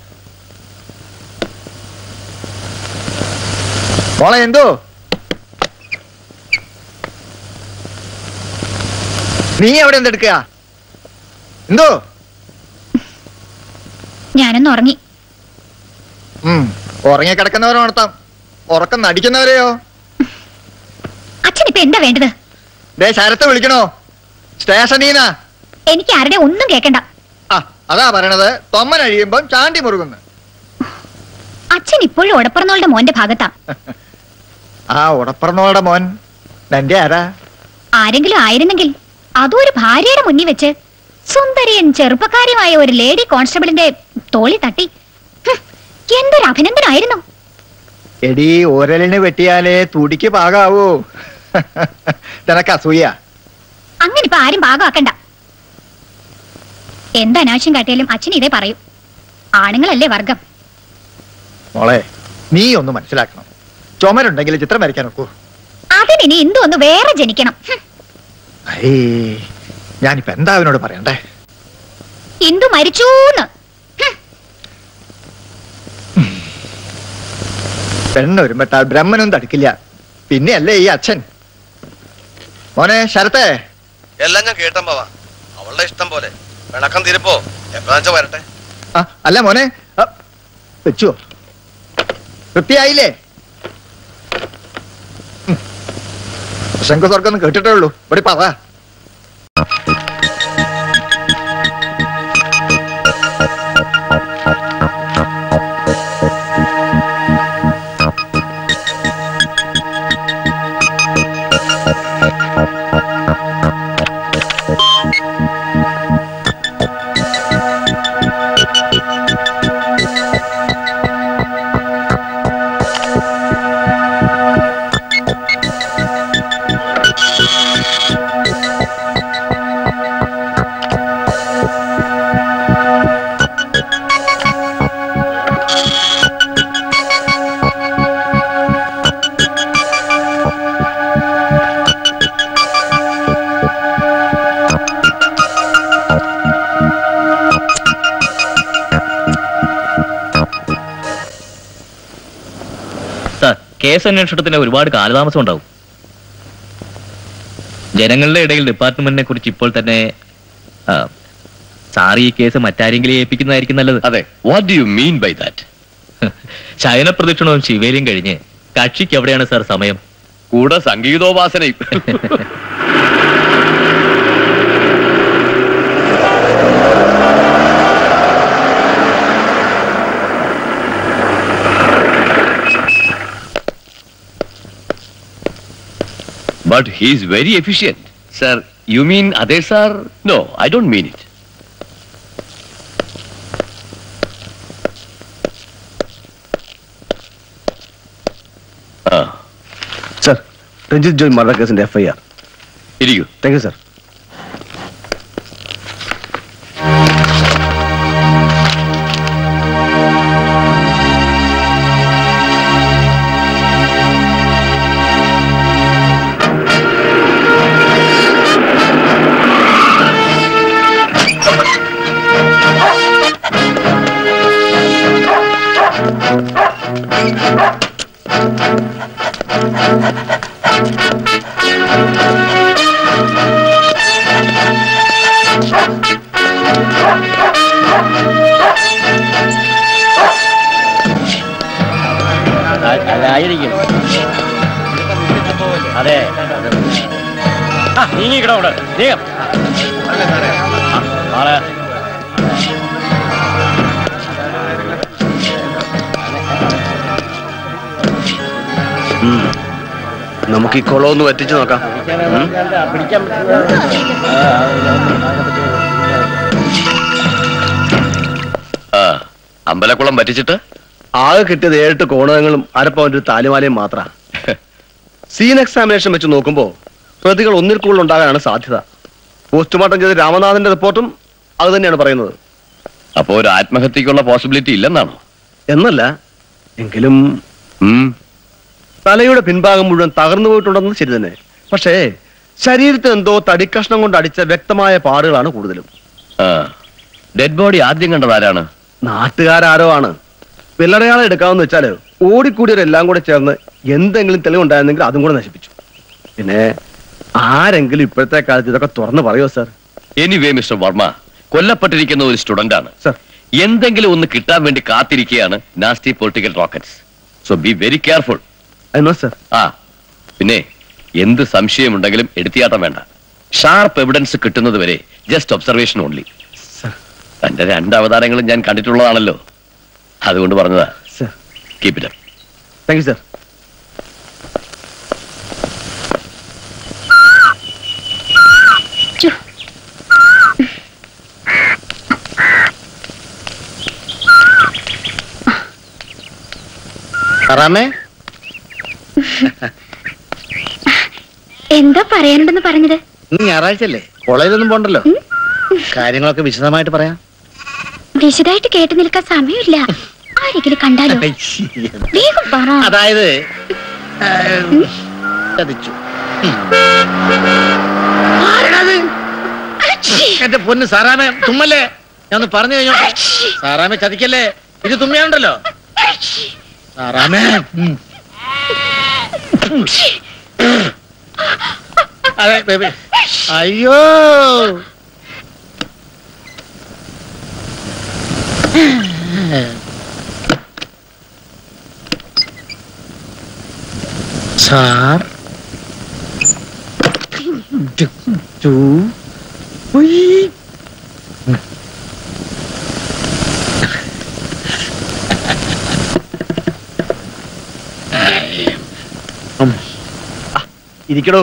മോളെ എന്തോ നീ എവിടെ എന്തെടുക്കുക എന്തോ ഞാനൊന്ന് ഉറങ്ങി ഉം ഉറങ്ങി കിടക്കുന്നവരെ ഉണർത്താം ഉറക്കം നടിക്കുന്നവരെയോ അച്ഛൻ ഇപ്പൊ എന്താ വേണ്ടത് ദേ ശരത്ത് വിളിക്കണോ സ്റ്റേഷനീന്നാ എനിക്ക് ആരുടെ ഒന്നും കേൾക്കണ്ട ആ അതാ പറയണത് തൊമ്മൻ അഴിയുമ്പം ചാണ്ടി മുറുകുന്നു അച്ഛൻ ഇപ്പോഴും ഉടപ്പറന്നോളുടെ മോന്റെ ഭാഗത്താ ആ ഉടപ്പറന്നോളുടെ മോൻ നിന്റെ ആരാ ആരെങ്കിലും ആയിരുന്നെങ്കിൽ അതും ഒരു ഭാര്യയുടെ മുന്നിൽ വെച്ച് സുന്ദരിയൻ ചെറുപ്പക്കാരിയുമായ ഒരു ലേഡി കോൺസ്റ്റബിളിന്റെ തോളി തട്ടി ഹും, എന്തൊരു അഭിനന്ദനായിരുന്നു എടി ഓരലിന് വെട്ടിയാലേ തുടിക്ക് പാകാവൂ നിനക്ക് അസൂയ അങ്ങനെ ഇപ്പൊ ആരും ഭാഗമാക്കണ്ട എന്ത് അനാവശ്യം കാട്ടിയാലും അച്ഛൻ ഇതേ പറയും ആണുങ്ങളല്ലേ വർഗം മോളെ നീ ഒന്ന് മനസ്സിലാക്കണം ചുമരുണ്ടെങ്കിൽ ചിത്രം വരയ്ക്കാൻ നോക്കൂ അതിനി എന്തു ഒന്ന് വേറെ ജനിക്കണം ഹും, ഐ ഞാനിപ്പോ എന്താ അവനോട് പറയണ്ടേ ഇന്ദു മരിച്ചൂന്ന് പെണ്ണൊരുമ്പെട്ടാൽ ബ്രഹ്മനും തടുക്കില്ല പിന്നെയല്ലേ ഈ അച്ഛൻ മോനെ ശരത്തേ എല്ലാം ഞാൻ കേട്ടമ്പാവാ അവളുടെ ഇഷ്ടം പോലെ പിണക്കം തീരുപ്പോ എപ്പോഴാ വെച്ചാ വരട്ടെ ആ അല്ല മോനെ ആ, വെച്ചുവോ വൃത്തിയായില്ലേ ഉം. ശംഖു സ്വർഗം കേട്ടിട്ടേ ഉള്ളൂ ഇവിടെ പറ സാർ കേസ് അന്വേഷണത്തിന് ഒരുപാട് കാലതാമസം ഉണ്ടാവും ജനങ്ങളുടെ ഇടയിൽ ഡിപ്പാർട്ട്മെന്റിനെ കുറിച്ച് ഇപ്പോൾ തന്നെ ആ, സാർ ഈ കേസ് മറ്റാരെങ്കിലും ഏൽപ്പിക്കുന്നതായിരിക്കും നല്ലത് അതെ what do you mean by that ശയന പ്രദക്ഷിണവും ശിവേലിയും കഴിഞ്ഞ് കക്ഷിക്ക് എവിടെയാണ് സാർ സമയം കൂടെ സംഗീതോപാസനയും But he is very efficient. Sir, you mean others are? No, I don't mean it. ആ സർ രഞ്ജിത് ജോയ് മർഡർ കേസിന്റെ എഫ്ഐആർ ഇരിക്കൂ താങ്ക് യു സർ അതായിരിക്കും അതെ ആ നീങ്ങിക്കട അവിടെ നീങ്ങം ആളെ നമുക്ക് ഈ കുളം ഒന്ന് വറ്റിച്ച് നോക്കാം ഉം? പിടിക്കാൻ ആ അമ്പലക്കുളം പറ്റിച്ചിട്ട് ആകെ കിട്ടിയത് ഏഴെട്ട് കോണകങ്ങളും അരപ്പവന്റെ ഒരു താലിമാലയും മാത്ര സീൻ എക്സാമിനേഷൻ വെച്ച് നോക്കുമ്പോ പ്രതികൾ ഒന്നിൽ കൂടുതൽ ഉണ്ടാകാനാണ് സാധ്യത പോസ്റ്റ്മോർട്ടം ചെയ്ത രാമനാഥന്റെ റിപ്പോർട്ടും അത് തന്നെയാണ് പറയുന്നത് അപ്പോ ഒരു ആത്മഹത്യക്കുള്ള പോസിബിലിറ്റി ഇല്ലെന്നാണോ എന്നല്ല എങ്കിലും തലയുടെ പിൻഭാഗം മുഴുവൻ തകർന്നു പോയിട്ടുണ്ടെന്ന് ശരി തന്നെ പക്ഷേ ശരീരത്തിൽ എന്തോ തടിക്കഷ്ണം കൊണ്ട് അടിച്ച വ്യക്തമായ പാടുകളാണ് കൂടുതലും ഡെഡ് ബോഡി ആദ്യം കണ്ടത് ആരാണ് നാട്ടുകാരോ ആണ് വെള്ളടയാളം എടുക്കാമെന്ന് വെച്ചാല് ഓടിക്കൂടിയവരെല്ലാം കൂടെ ചേർന്ന് എന്തെങ്കിലും തെളിവുണ്ടായിരുന്നെങ്കിൽ അതും കൂടെ നശിപ്പിച്ചു പിന്നെ ആരെങ്കിലും ഇപ്പോഴത്തെ കാലത്ത് ഇതൊക്കെ തുറന്നു പറയോ സാർ എനിവേ മിസ്റ്റർ വർമ്മ കൊല്ലപ്പെട്ടിരിക്കുന്ന ഒരു സ്റ്റുഡന്റ് ആണ് സർ എന്തെങ്കിലും ഒന്ന് കിട്ടാൻ വേണ്ടി കാത്തിരിക്കുകയാണ് nasty political rockets so be very careful sir ആ പിന്നെ എന്ത് സംശയമുണ്ടെങ്കിലും എടുത്തിയാട്ടം വേണ്ട ഷാർപ്പ് എവിഡൻസ് കിട്ടുന്നത് വരെ ജസ്റ്റ് ഒബ്സർവേഷൻ ഓൺലി തന്റെ രണ്ട് അവതാരങ്ങളും ഞാൻ കണ്ടിട്ടുള്ളതാണല്ലോ അതുകൊണ്ട് പറഞ്ഞതാ sir keep it thank you sir സാറാമേ എന്താ പറയാനുണ്ടെന്ന് പറഞ്ഞത് ഇന്ന് ഞായറാഴ്ചയല്ലേ കോളേജിലൊന്നും പോണ്ടല്ലോ കാര്യങ്ങളൊക്കെ വിശദമായിട്ട് പറയാം വിശദമായിട്ട് കേട്ടു നിൽക്കാൻ സമയമില്ല ആരെങ്കിലും കണ്ടാലോ വേഗം പറ അതായത് ഏ, ചതിച്ചു ആരാണത്? എന്റെ പൊന്ന് സാറാമേ തുമ്മല്ലേ ഞാൻ ഒന്ന് പറഞ്ഞു കഴിഞ്ഞോ സാറാമേ ചതിക്കല്ലേ ഇത് തുമ്മിയാണല്ലോ സാറാമേ ഉം. അതെ ബേബി അയ്യോ സാർ ടു ഇരിക്കടോ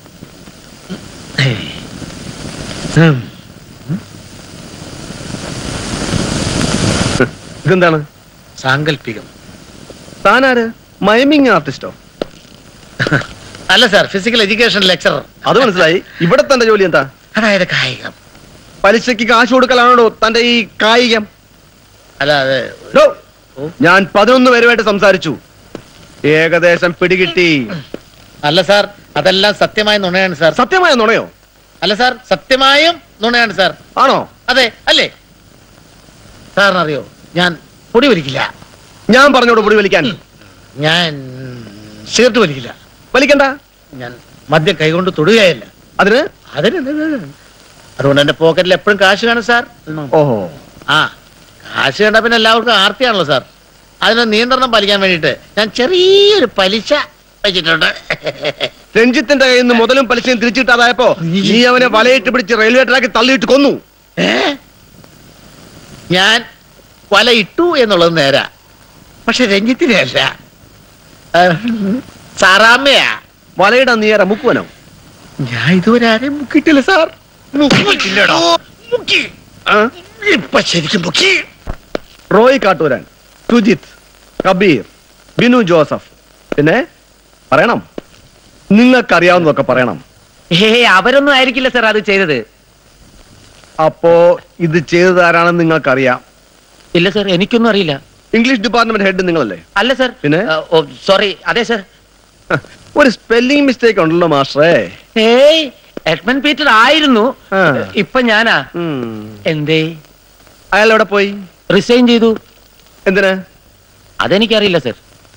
ഇതെന്താണ് സാങ്കല്പികം താനാര് മൈമിങ് ആർട്ടിസ്റ്റോ അല്ല സാർ ഫിസിക്കൽ എഡ്യൂക്കേഷൻ ലെക്ചറർ അത് മനസ്സിലായി ഇവിടെ തന്റെ ജോലി എന്താ അതായത് കായികം പലിശയ്ക്ക് കാശ് കൊടുക്കലാണോ തന്റെ ഈ കായികം അല്ല അതെ ഡോ, ഞാൻ പതിനൊന്ന് പേരുമായിട്ട് സംസാരിച്ചു ഏകദേശം പിടികിട്ടി അല്ല സാർ അതെല്ലാം സത്യമായ നുണയാണ് സാർ സത്യമായ നുണയോ അല്ല സാർ സത്യമായും നുണയാണ് സാർ ആണോ അതെ അല്ലേ സാറിനറിയോ ഞാൻ പൊടി വലിക്കില്ല ഞാൻ പറഞ്ഞോട് പൊടി വലിക്കാൻ ഞാൻ സിഗരറ്റ് വലിക്കില്ല വലിക്കണ്ട ഞാൻ മദ്യം കൈകൊണ്ട് തൊടുകയല്ല അതിന് അതിന് അതുകൊണ്ട് എന്റെ പോക്കറ്റിൽ എപ്പോഴും കാശ് കാണും സാർ ഓഹോ ആ കാശ് കണ്ട പിന്നെ എല്ലാവർക്കും ആർത്തിയാണല്ലോ സാർ അതിന് നിയന്ത്രണം പാലിക്കാൻ വേണ്ടിയിട്ട് ഞാൻ ചെറിയൊരു പലിശ വെച്ചിട്ടുണ്ട് രഞ്ജിത്തിന്റെ കയ്യിൽ നിന്ന് മുതലും പലിശയും തിരിച്ചു കിട്ടാതായപ്പോ നീ അവനെ വലയിട്ട് പിടിച്ച് റെയിൽവേ ട്രാക്കിൽ തള്ളിയിട്ട് കൊന്നു ഏ? ഞാൻ വല ഇട്ടു എന്നുള്ളത് നേരാ പക്ഷെ രഞ്ജിത്തിനെ അല്ല ആ, സാറാമ്മയാ വലയിടാൻ നീ ആരാ മുക്കുവനോ ഞാൻ ഇതുവരെ ആരെയും മുക്കിയിട്ടില്ല സാർ മുക്കിയിട്ടില്ലടോ മുക്കി ഇപ്പൊ ശരിക്കും മുക്കി റോയ് കാട്ടൂരാൻ സുജിത്ത് കബീർ ബിനു ജോസഫ് പിന്നെ പറയണം നിങ്ങൾക്കറിയാവുന്നതൊക്കെ പറയണം ഏ അവരൊന്നും ആയിരിക്കില്ല സാർ അത് ചെയ്തത് അപ്പോ ഇത് ചെയ്തത് ആരാണെന്ന് നിങ്ങൾക്കറിയാം ഇല്ല സാർ എനിക്കൊന്നും അറിയില്ല ഇംഗ്ലീഷ് ഡിപ്പാർട്ട്മെന്റ് ഹെഡ് നിങ്ങളല്ലേ അല്ല സാർ പിന്നെ സോറി അതെ സാർ ഒരു സ്പെല്ലിംഗ് മിസ്റ്റേക്ക് ഉണ്ടല്ലോ മാസ്റ്ററേ ഏയ് എഡ്മൻ പീറ്റർ ആയിരുന്നു ഇപ്പൊ ഞാനാ എന്തേ അയാൾ എവിടെ പോയി റിസൈൻ ചെയ്തു എന്തിനാ അതെനിക്കറിയില്ല സർ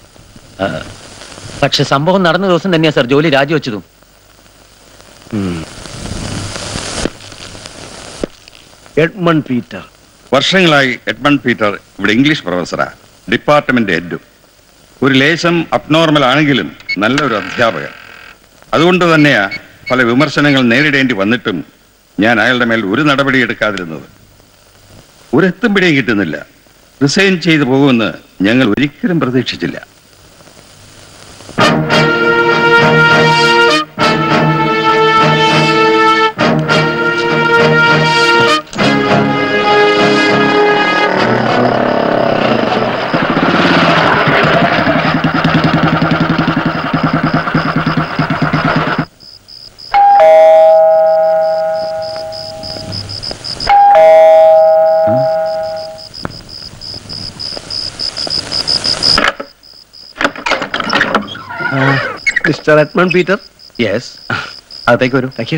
പക്ഷെ സംഭവം നടന്ന ദിവസം തന്നെയാ സർ ജോലി രാജിവെച്ചതും എഡ്മൺ പീറ്റർ വർഷങ്ങളായി എഡ്മണ്ട് പീറ്റർ ഇവിടെ ഇംഗ്ലീഷ് പ്രൊഫസറാ ഡിപ്പാർട്ട്മെന്റ് ഹെഡും ഒരു ലേശം അബ്നോർമൽ ആണെങ്കിലും നല്ലൊരു അധ്യാപകൻ അതുകൊണ്ട് തന്നെയാ പല വിമർശനങ്ങൾ നേരിടേണ്ടി വന്നിട്ടും ഞാൻ അയാളുടെ മേൽ ഒരു നടപടി എടുക്കാതിരുന്നത് ഒരു എത്തും പിടിയും കിട്ടുന്നില്ല റിസൈൻ ചെയ്തു പോകുമെന്ന് ഞങ്ങൾ ഒരിക്കലും പ്രതീക്ഷിച്ചില്ല മിസ്റ്റർ എഡ്മൺ പീറ്റർ യെസ് അകത്തേക്ക് വരൂ താങ്ക് യു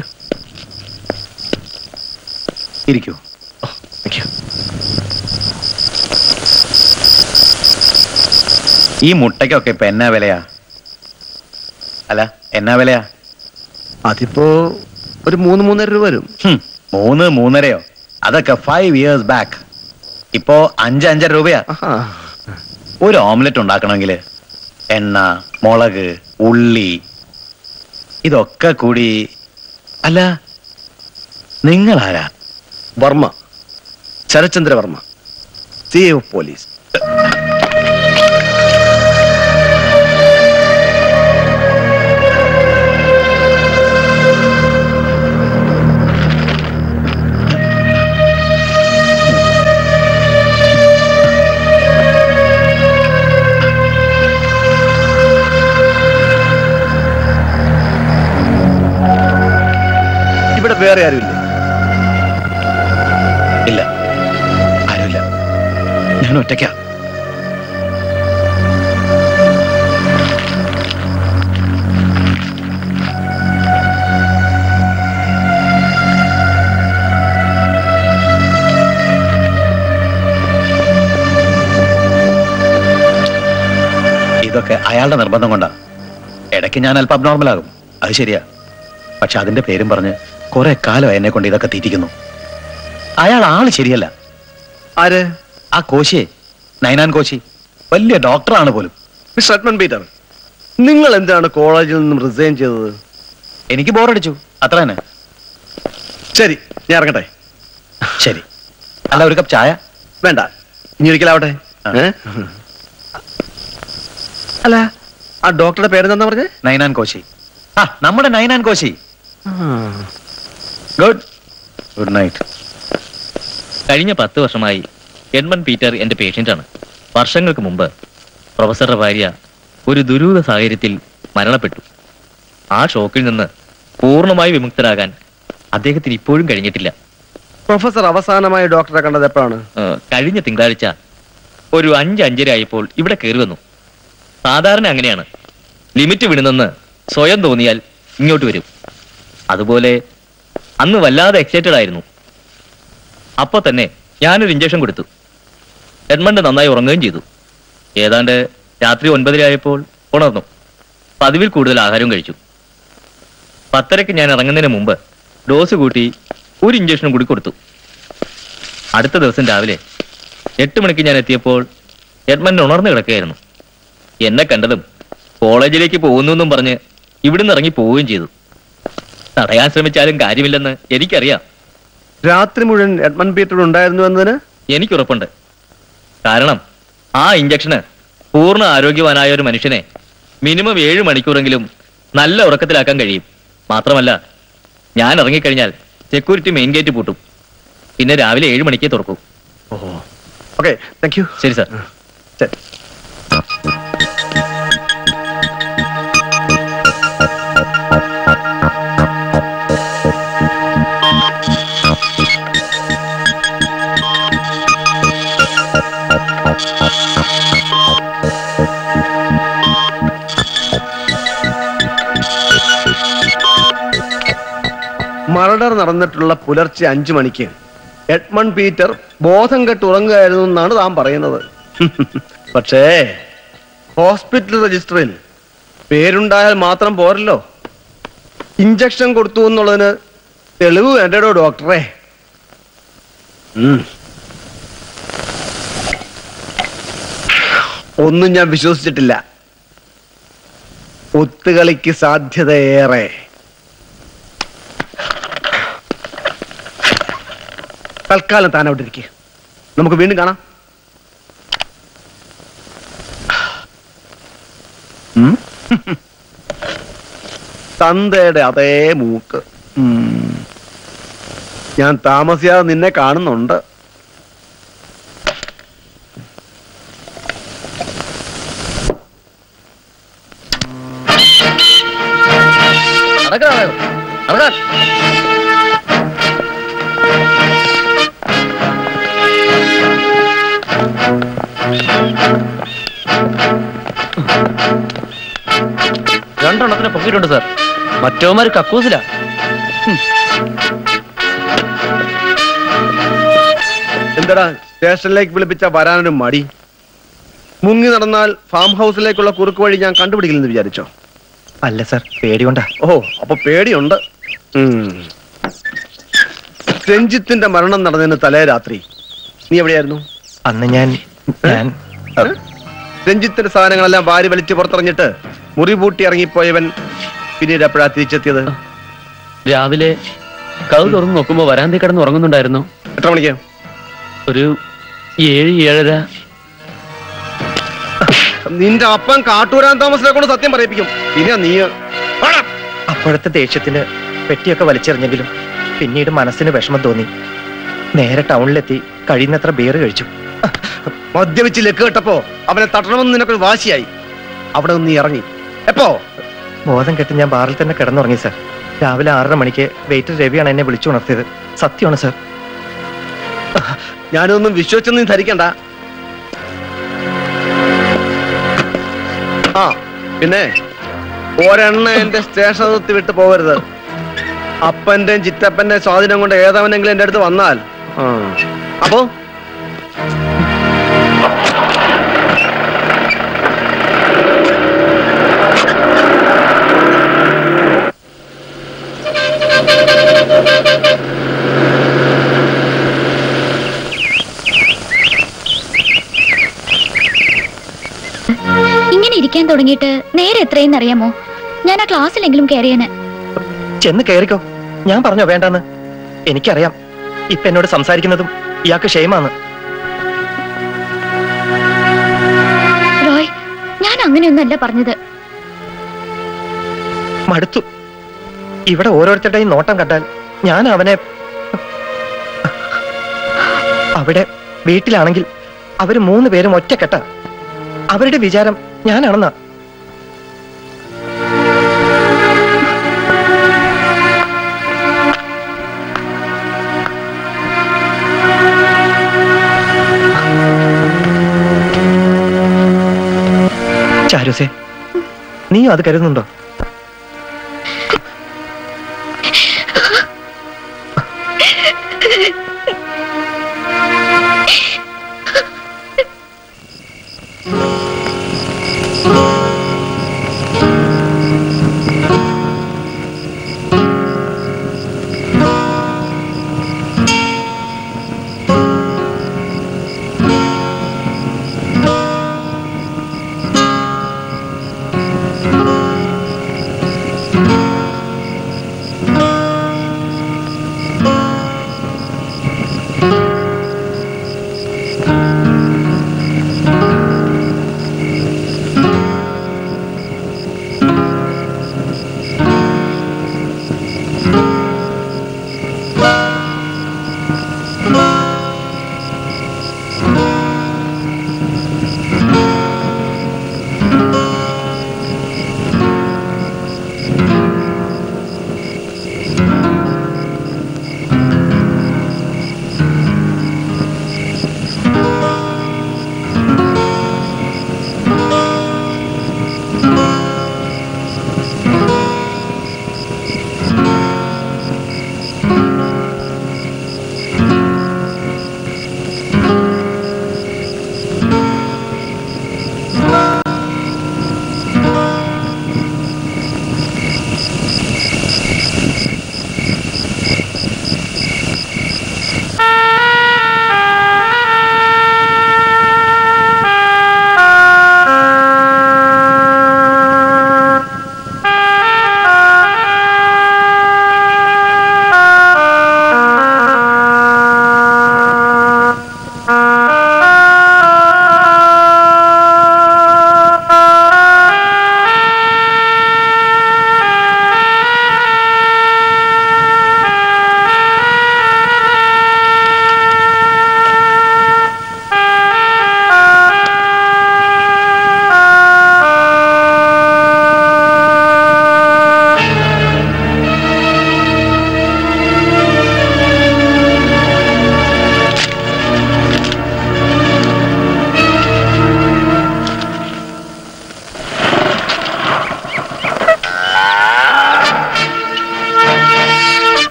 ഇരിക്കൂ താങ്ക് യു ഈ മുട്ടയ്ക്കൊക്കെ ഇപ്പൊ എന്നാ വിലയാ അല്ല എന്നാ വിലയാ അതിപ്പോ ഒരു മൂന്ന് മൂന്നര രൂപ വരും ഹും, മൂന്ന് മൂന്നരയോ അതൊക്കെ ഫൈവ് ഇയേഴ്സ് ബാക്ക് ഇപ്പോ അഞ്ച് അഞ്ചര രൂപയാ ഒരു ഓംലെറ്റ് ഉണ്ടാക്കണമെങ്കിൽ എണ്ണ മുളക് ഉള്ളി ഇതൊക്കെ കൂടി അല്ല നിങ്ങളാരാ Varma Sharathchandra Varma C of police ഇവിടെ വേറെ ആരുമില്ലേ ഇല്ല ആരുമില്ല ഞാൻ ഒറ്റയ്ക്കാ ഇതൊക്കെ അയാളുടെ നിർബന്ധം കൊണ്ടാ ഇടയ്ക്ക് ഞാൻ അല്പം അബ്നോർമൽ ആകും അത് ശരിയാ പക്ഷെ അതിന്റെ പേരും പറഞ്ഞ് കുറെ കാലം എന്നെ കൊണ്ട് ഇതൊക്കെ തീറ്റിക്കുന്നു അയാൾ ആള് ശരിയല്ല ആര് ആ കോശിയെ നൈനാൻ കോശി വലിയ ഡോക്ടറാണ് പോലും മിസ്റ്റർ എഡ്മൺ പീറ്റർ നിങ്ങൾ എന്താണ് കോളേജിൽ നിന്നും റിസൈൻ ചെയ്തത് എനിക്ക് ബോറടിച്ചു അത്ര തന്നെ ശരി ഞാൻ ഇറങ്ങട്ടെ ശരി അല്ല ഒരു കപ്പ് ചായ വേണ്ട ഇനി ഒരിക്കലാവട്ടെ ഏ? അല്ല ആ ഡോക്ടറുടെ പേരെന്താ പറഞ്ഞേ നൈനാൻ കോശി ആ നമ്മുടെ Ninan Koshy good good night കഴിഞ്ഞ പത്ത് വർഷമായി എഡ്മൺ പീറ്റർ എന്റെ പേഷ്യന്റാണ് വർഷങ്ങൾക്ക് മുമ്പ് പ്രൊഫസറുടെ ഭാര്യ ഒരു ദുരൂഹ സാഹചര്യത്തിൽ മരണപ്പെട്ടു ആ ഷോക്കിൽ നിന്ന് പൂർണ്ണമായി വിമുക്തരാകാൻ അദ്ദേഹത്തിന് ഇപ്പോഴും കഴിഞ്ഞിട്ടില്ല പ്രൊഫസർ അവസാനമായി ഡോക്ടറെ കണ്ടത് എപ്പോഴാണ് ഏഹ്, കഴിഞ്ഞ തിങ്കളാഴ്ച ഒരു അഞ്ച് അഞ്ചര ആയപ്പോൾ ഇവിടെ കയറി വന്നു സാധാരണ അങ്ങനെയാണ് ലിമിറ്റ് വിടുന്നെന്ന് സ്വയം തോന്നിയാൽ ഇങ്ങോട്ട് വരും അതുപോലെ അന്ന് വല്ലാതെ എക്സൈറ്റഡ് ആയിരുന്നു അപ്പോൾ തന്നെ ഞാനൊരു ഇഞ്ചക്ഷൻ കൊടുത്തു എഡ്മണ്ട് നന്നായി ഉറങ്ങുകയും ചെയ്തു ഏതാണ്ട് രാത്രി ഒൻപതരയായപ്പോൾ ഉണർന്നു പതിവിൽ കൂടുതൽ ആഹാരവും കഴിച്ചു പത്തരയ്ക്ക് ഞാൻ ഇറങ്ങുന്നതിന് മുമ്പ് ഡോസ് കൂട്ടി ഒരു ഇഞ്ചക്ഷനും കൂടി കൊടുത്തു അടുത്ത ദിവസം രാവിലെ എട്ട് മണിക്ക് ഞാൻ എത്തിയപ്പോൾ എഡ്മണ്ട് ഉണർന്നു കിടക്കുകയായിരുന്നു എന്നെ കണ്ടതും കോളേജിലേക്ക് പോകുന്നു എന്നും പറഞ്ഞ് ഇവിടുന്ന് ഇറങ്ങി പോവുകയും ചെയ്തു തടയാൻ ശ്രമിച്ചാലും കാര്യമില്ലെന്ന് എനിക്കറിയാം രാത്രി മുഴുവൻ എഡ്മൺ പീറ്റർ ഉണ്ടായിരുന്നു എന്നതിന് എനിക്കുറപ്പുണ്ട് കാരണം ആ ഇഞ്ചക്ഷന് പൂർണ്ണ ആരോഗ്യവാനായ ഒരു മനുഷ്യനെ മിനിമം ഏഴ് മണിക്കൂറെങ്കിലും നല്ല ഉറക്കത്തിലാക്കാൻ കഴിയും മാത്രമല്ല ഞാൻ ഇറങ്ങിക്കഴിഞ്ഞാൽ സെക്യൂരിറ്റി മെയിൻ ഗേറ്റ് പൂട്ടും പിന്നെ രാവിലെ ഏഴ് മണിക്കേ തുറക്കൂ ഓക്കെ താങ്ക് യു ശരി സാർ ശരി മർഡർ നടന്നിട്ടുള്ള പുലർച്ചെ അഞ്ചു മണിക്ക് എഡ്മൺ പീറ്റർ ബോധം കെട്ട് ഉറങ്ങുകയായിരുന്നു എന്നാണ് താൻ പറയുന്നത് പക്ഷേ ഹോസ്പിറ്റൽ രജിസ്റ്ററിൽ പേരുണ്ടായാൽ മാത്രം പോരല്ലോ ഇഞ്ചക്ഷൻ കൊടുത്തു എന്നുള്ളതിന് തെളിവ് വേണ്ടടോ ഡോക്ടറെ ഉം. ഒന്നും ഞാൻ വിശ്വസിച്ചിട്ടില്ല ഒത്തുകളിക്ക് സാധ്യതയേറെ തൽക്കാലം താൻ അവിടെ ഇരിക്കുക നമുക്ക് വീണ്ടും കാണാം ഉം? തന്തയുടെ അതേ മൂക്ക് ഉം. ഞാൻ താമസിയാതെ നിന്നെ കാണുന്നുണ്ട് നടക്കാം നടക്കാം രണ്ടെണ്ണത്തിന് പൊക്കിയിട്ടുണ്ട് സാർ മറ്റോമാര് കക്കൂസില എന്താടാ സ്റ്റേഷനിലേക്ക് വിളിപ്പിച്ച വരാനൊരു മടി മുങ്ങി നടന്നാൽ ഫാം ഹൗസിലേക്കുള്ള കുറുക്ക് വഴി ഞാൻ കണ്ടുപിടിക്കില്ലെന്ന് വിചാരിച്ചോ അല്ല സാർ പേടികൊണ്ടാ ഓ അപ്പൊ പേടിയുണ്ട് ഉം. രഞ്ജിത്തിന്റെ മരണം നടന്നതിന് തലേ രാത്രി നീ എവിടെയായിരുന്നു അന്ന് ഞാൻ ഞാൻ രഞ്ജിത്തിന്റെ സാധനങ്ങളെല്ലാം വാരി വലിച്ച് പുറത്തിറങ്ങിട്ട് മുറി പൂട്ടി ഇറങ്ങിപ്പോയവൻ പിന്നീട് എപ്പോഴാ തിരിച്ചെത്തിയത് രാവിലെ കഥ തുറന്ന് നോക്കുമ്പോ വരാന്തി കിടന്ന് ഉറങ്ങുന്നുണ്ടായിരുന്നു എത്ര മണിക്ക് ഒരു ഏഴ് ഏഴര നിന്റെ അപ്പം കാട്ടൂരാൻ താമസിനെ കൊണ്ട് സത്യം പറയിപ്പിക്കും പിന്നെ നീ അപ്പോഴത്തെ ദേഷ്യത്തിന് പെട്ടിയൊക്കെ വലിച്ചെറിഞ്ഞെങ്കിലും പിന്നീട് മനസ്സിന് വിഷമം തോന്നി നേരെ ടൗണിലെത്തി കഴിയുന്നത്ര ബിയർ കഴിച്ചു മദ്യപിച്ച് ലക്ക് കേട്ടപ്പോ അവനെ തട്ടണമെന്ന് നിനക്കൊരു വാശിയായി അവിടെ നിന്ന് നീ ഇറങ്ങി എപ്പോ ബോധം കെട്ട് ഞാൻ ബാറിൽ തന്നെ കിടന്നുറങ്ങി സാർ രാവിലെ ആറര മണിക്ക് വെയിറ്റർ രവിയാണ് എന്നെ വിളിച്ചു ഉണർത്തിയത് സത്യമാണ് സാർ ഞാനൊന്നും വിശ്വസിച്ചെന്ന് നീ ധരിക്കണ്ട ആ പിന്നെ ഒരെണ്ണ എന്റെ സ്റ്റേഷൻ അതിർത്തി വിട്ട് പോകരുത് അപ്പന്റെയും ചിറ്റപ്പന്റെയും സ്വാധീനം കൊണ്ട് ഏതവനെങ്കിലും എന്റെ അടുത്ത് വന്നാൽ ആ. അപ്പോ ഇങ്ങനെ ഇരിക്കാൻ തുടങ്ങിയിട്ട് നേരെ എത്രയെന്ന് അറിയാമോ ഞാൻ ആ ക്ലാസ്സിലെങ്കിലും കയറിയന് ചെന്ന് കയറിക്കോ ഞാൻ പറഞ്ഞോ വേണ്ടെന്ന് എനിക്കറിയാം ഇപ്പൊ എന്നോട് സംസാരിക്കുന്നതും ഇയാൾക്ക് ക്ഷേമാണ് റോയ് ഞാൻ അങ്ങനെയൊന്നല്ല പറഞ്ഞത് മടുത്തു ഇവിടെ ഓരോരുത്തരുടെയും നോട്ടം കണ്ടാൽ ഞാൻ അവനെ അവിടെ വീട്ടിലാണെങ്കിൽ അവര് മൂന്ന് പേരും ഒറ്റക്കെട്ട അവരുടെ വിചാരം ഞാനാണെന്നാ ചാരുസേ നീയും അത് കരുതുന്നുണ്ടോ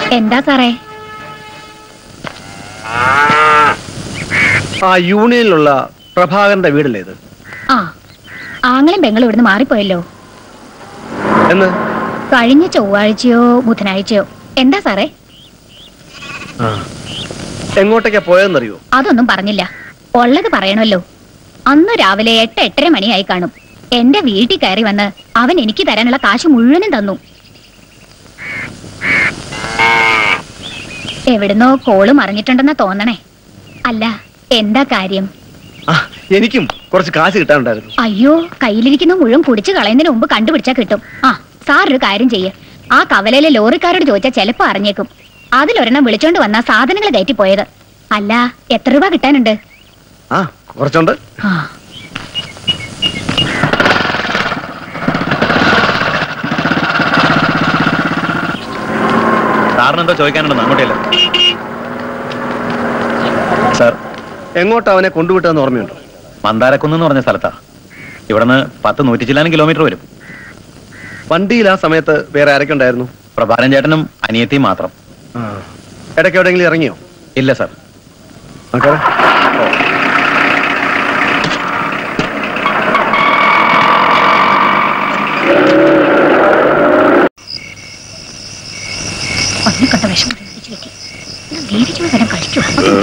എന്താ സാറേ ആ യൂണിയനിലുള്ള പ്രഭാകരന്റെ വീടല്ലേ ഇത് ആ ആങ്ങളും പെങ്ങളും ഇവിടുന്ന് മാറിപ്പോയല്ലോ എന്ന് കഴിഞ്ഞ ചൊവ്വാഴ്ചയോ ബുധനാഴ്ചയോ എന്താ സാറേ ആ എങ്ങോട്ടേക്കാ പോയതെന്നറിയോ അതൊന്നും പറഞ്ഞില്ല ഉള്ളത് പറയണമല്ലോ അന്ന് രാവിലെ എട്ട് എട്ടര മണിയായി കാണും എന്റെ വീട്ടിൽ കയറി വന്ന് അവൻ എനിക്ക് തരാനുള്ള കാശ് മുഴുവനും തന്നു എവിടുന്നോ കോള് മറിഞ്ഞിട്ടുണ്ടെന്നാ തോന്നണേ അല്ല എന്താ കാര്യം ആ എനിക്കും കുറച്ച് കാശ് കിട്ടാനുണ്ടായിരുന്നു അയ്യോ കയ്യിലിരിക്കുന്ന മുഴുവൻ കുടിച്ചു കളയുന്നതിന് മുമ്പ് കണ്ടുപിടിച്ചാ കിട്ടും ആ സാർ ഒരു കാര്യം ചെയ്യ് ആ കവലയിലെ ലോറിക്കാരോട് ചോദിച്ചാൽ ചിലപ്പോ അറിഞ്ഞേക്കും അതിലൊരെണ്ണം വിളിച്ചോണ്ട് വന്ന സാധനങ്ങൾ കയറ്റി പോയത് അല്ല എത്ര രൂപ കിട്ടാനുണ്ട് ആ കുറച്ചുണ്ട് ആ സാറിന് എന്തോ ചോദിക്കാനുണ്ടെന്ന് അങ്ങോട്ടേല സാർ എങ്ങോട്ടാ അവനെ കൊണ്ടുവിട്ടതെന്ന് ഓർമ്മയുണ്ടോ മന്ദാരക്കുന്ന് എന്ന് പറഞ്ഞ സ്ഥലത്താ ഇവിടുന്ന് പത്ത് നൂറ്റി ചില്ലാനും കിലോമീറ്റർ വരും വണ്ടിയിൽ ആ സമയത്ത് വേറെ ആരൊക്കെ ഉണ്ടായിരുന്നു പ്രഭാരൻ ചേട്ടനും അനിയത്തിയും മാത്രം ഇടയ്ക്ക് എവിടെയെങ്കിലും ഇറങ്ങിയോ ഇല്ല സാർ മക്കളെ ഒന്നെ കണ്ട വിഷം പിടിച്ച് കെട്ടി. ഞാൻ നേരിട്ട് വരാൻ കഴിക്കൂ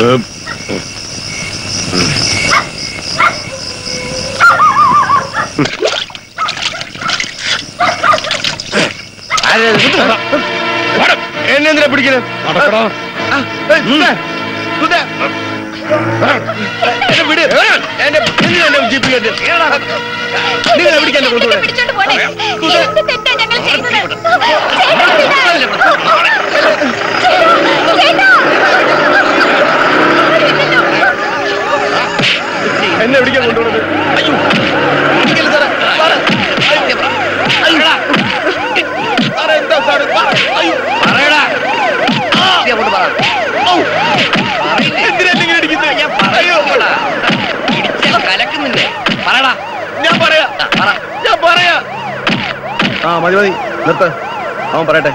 എന്നെ എന്തിനാ പിടിക്കുന്നത് ആ, ഏയ്, സുധേ, സുധേ. എന്നെ വിട്. എന്നെ എന്തിനാ എന്നെ ജീപ്പിൽ കയറ്റി? നിങ്ങൾ എവിടേക്കാ എന്നെ കൊണ്ടുപോണേ? എന്നെ എവിടേക്കാ കൊണ്ടുപോണത് അയ്യോ ഇരിക്കല്ലേ സാറേ. സാറേ. അയ്യോ. സാറേ, എന്താ സാറേ? അയ്യോ. പറയടാ. ഔ. എന്തിനാ എന്നെ ഇങ്ങനെ ഇടിക്കുന്നത്? അയ്യോ. കലക്കുന്നില്ലേ പറയടാ ഞാൻ പറയാ ഞാൻ പറയാ ആ മതി മതി നിർത്ത് അവൻ പറയട്ടെ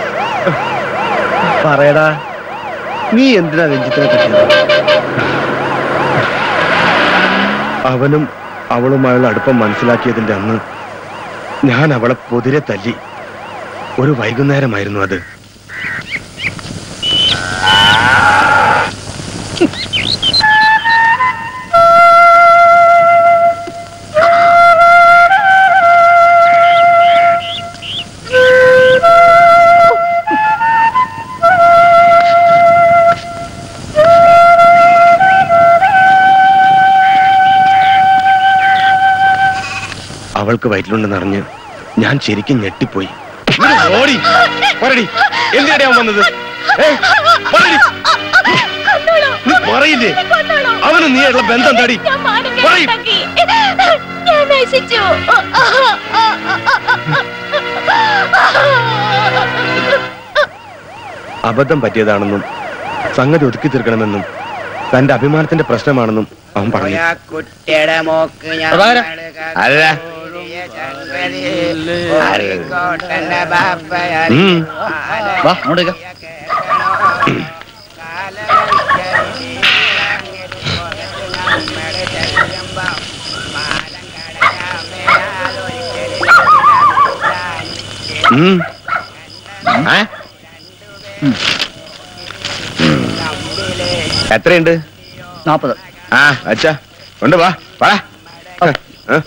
പറയടാ നീ എന്തിനാ രഞ്ജിത്തിനെ പറ്റിയത് അവനും അവളുമായുള്ള അടുപ്പം മനസ്സിലാക്കിയതിന്റെ അന്ന് ഞാൻ അവളെ പൊതിരെ തല്ലി ഒരു വൈകുന്നേരമായിരുന്നു അത് അവൾക്ക് വയറ്റിലുണ്ടെന്ന് അറിഞ്ഞ് ഞാൻ ശരിക്കും ഞെട്ടിപ്പോയി ഓടി പറടി എന്തിനാ അവൻ വന്നത് ഏ? പറടി. നീ പറയില്ലേ അവന് നീയുള്ള ബന്ധം തടി പറയും ഞാൻ നശിച്ചു അബദ്ധം പറ്റിയതാണെന്നും സംഗതി ഒതുക്കി തീർക്കണമെന്നും തന്റെ അഭിമാനത്തിന്റെ പ്രശ്നമാണെന്നും അവൻ പറഞ്ഞു കുട്ടിയുടെ മോക്ക് പ്രഭാകര. അല്ല കോട്ടന്റെ ബാപ്പയാ ഉം. വാ അങ്ങോട്ടേക്ക് ഉം. ഏ? എത്രയുണ്ട് നാപ്പത് ആ അച്ഛാ കൊണ്ട് വാ വാ ഏ?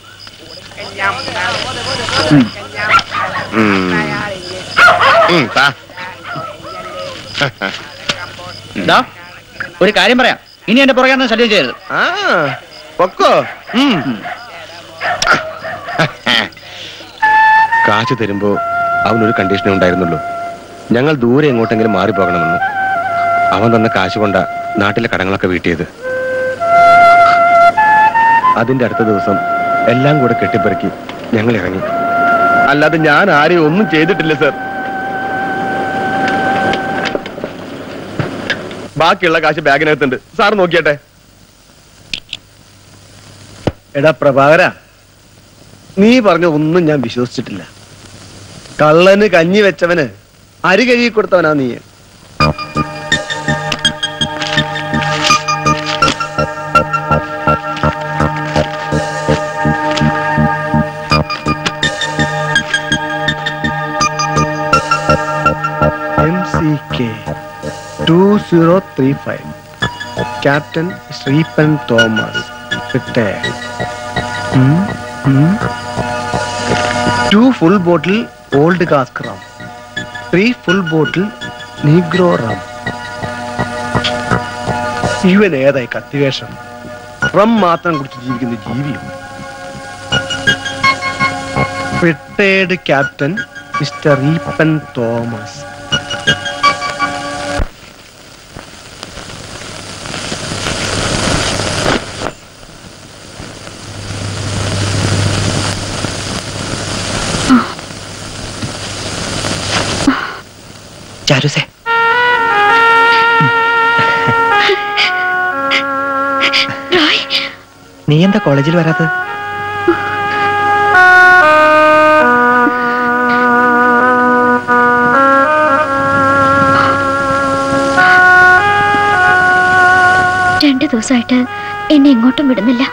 ഉം. ഉം, താ. ദാ, ഒരു കാര്യം പറയാം ഇനി എന്റെ പുറകെ ശല്യം ചെയ്യരുത് ആ പൊക്കോ ഉം. കാശ് തരുമ്പോ അവനൊരു കണ്ടീഷനേ ഉണ്ടായിരുന്നുള്ളൂ ഞങ്ങൾ ദൂരെ എങ്ങോട്ടെങ്കിലും മാറിപ്പോകണമെന്ന് അവൻ തന്ന കാശ് കൊണ്ട നാട്ടിലെ കടങ്ങളൊക്കെ വീട്ടിയത് അതിന്റെ അടുത്ത ദിവസം എല്ലാം കൂടെ കെട്ടിപ്പെറുക്കി ഞങ്ങൾ ഇറങ്ങി അല്ലാതെ ഞാൻ ആരെയും ഒന്നും ചെയ്തിട്ടില്ല സർ ബാക്കിയുള്ള കാശ് ബാഗിനകത്തുണ്ട് സാർ നോക്കിയട്ടെ എടാ പ്രഭാകര നീ പറഞ്ഞ ഒന്നും ഞാൻ വിശ്വസിച്ചിട്ടില്ല കള്ളന് കഞ്ഞി വെച്ചവന് അരി കഴുകി കൊടുത്തവനാ നീ M C K two zero three five captain Sreepan Thomas retired two full bottle old cask rum three full bottle negro rum ഇവൻ ഏതായി കത്തിവേഷം റം മാത്രം കുടിച്ച് ജീവിക്കുന്ന ജീവിയും retired captain mister Eapen Thomas ചാരുസേ നീ എന്താ കോളേജിൽ വരാത്തത് രണ്ടു ദിവസമായിട്ട് എന്നെ എങ്ങോട്ടും വിടുന്നില്ല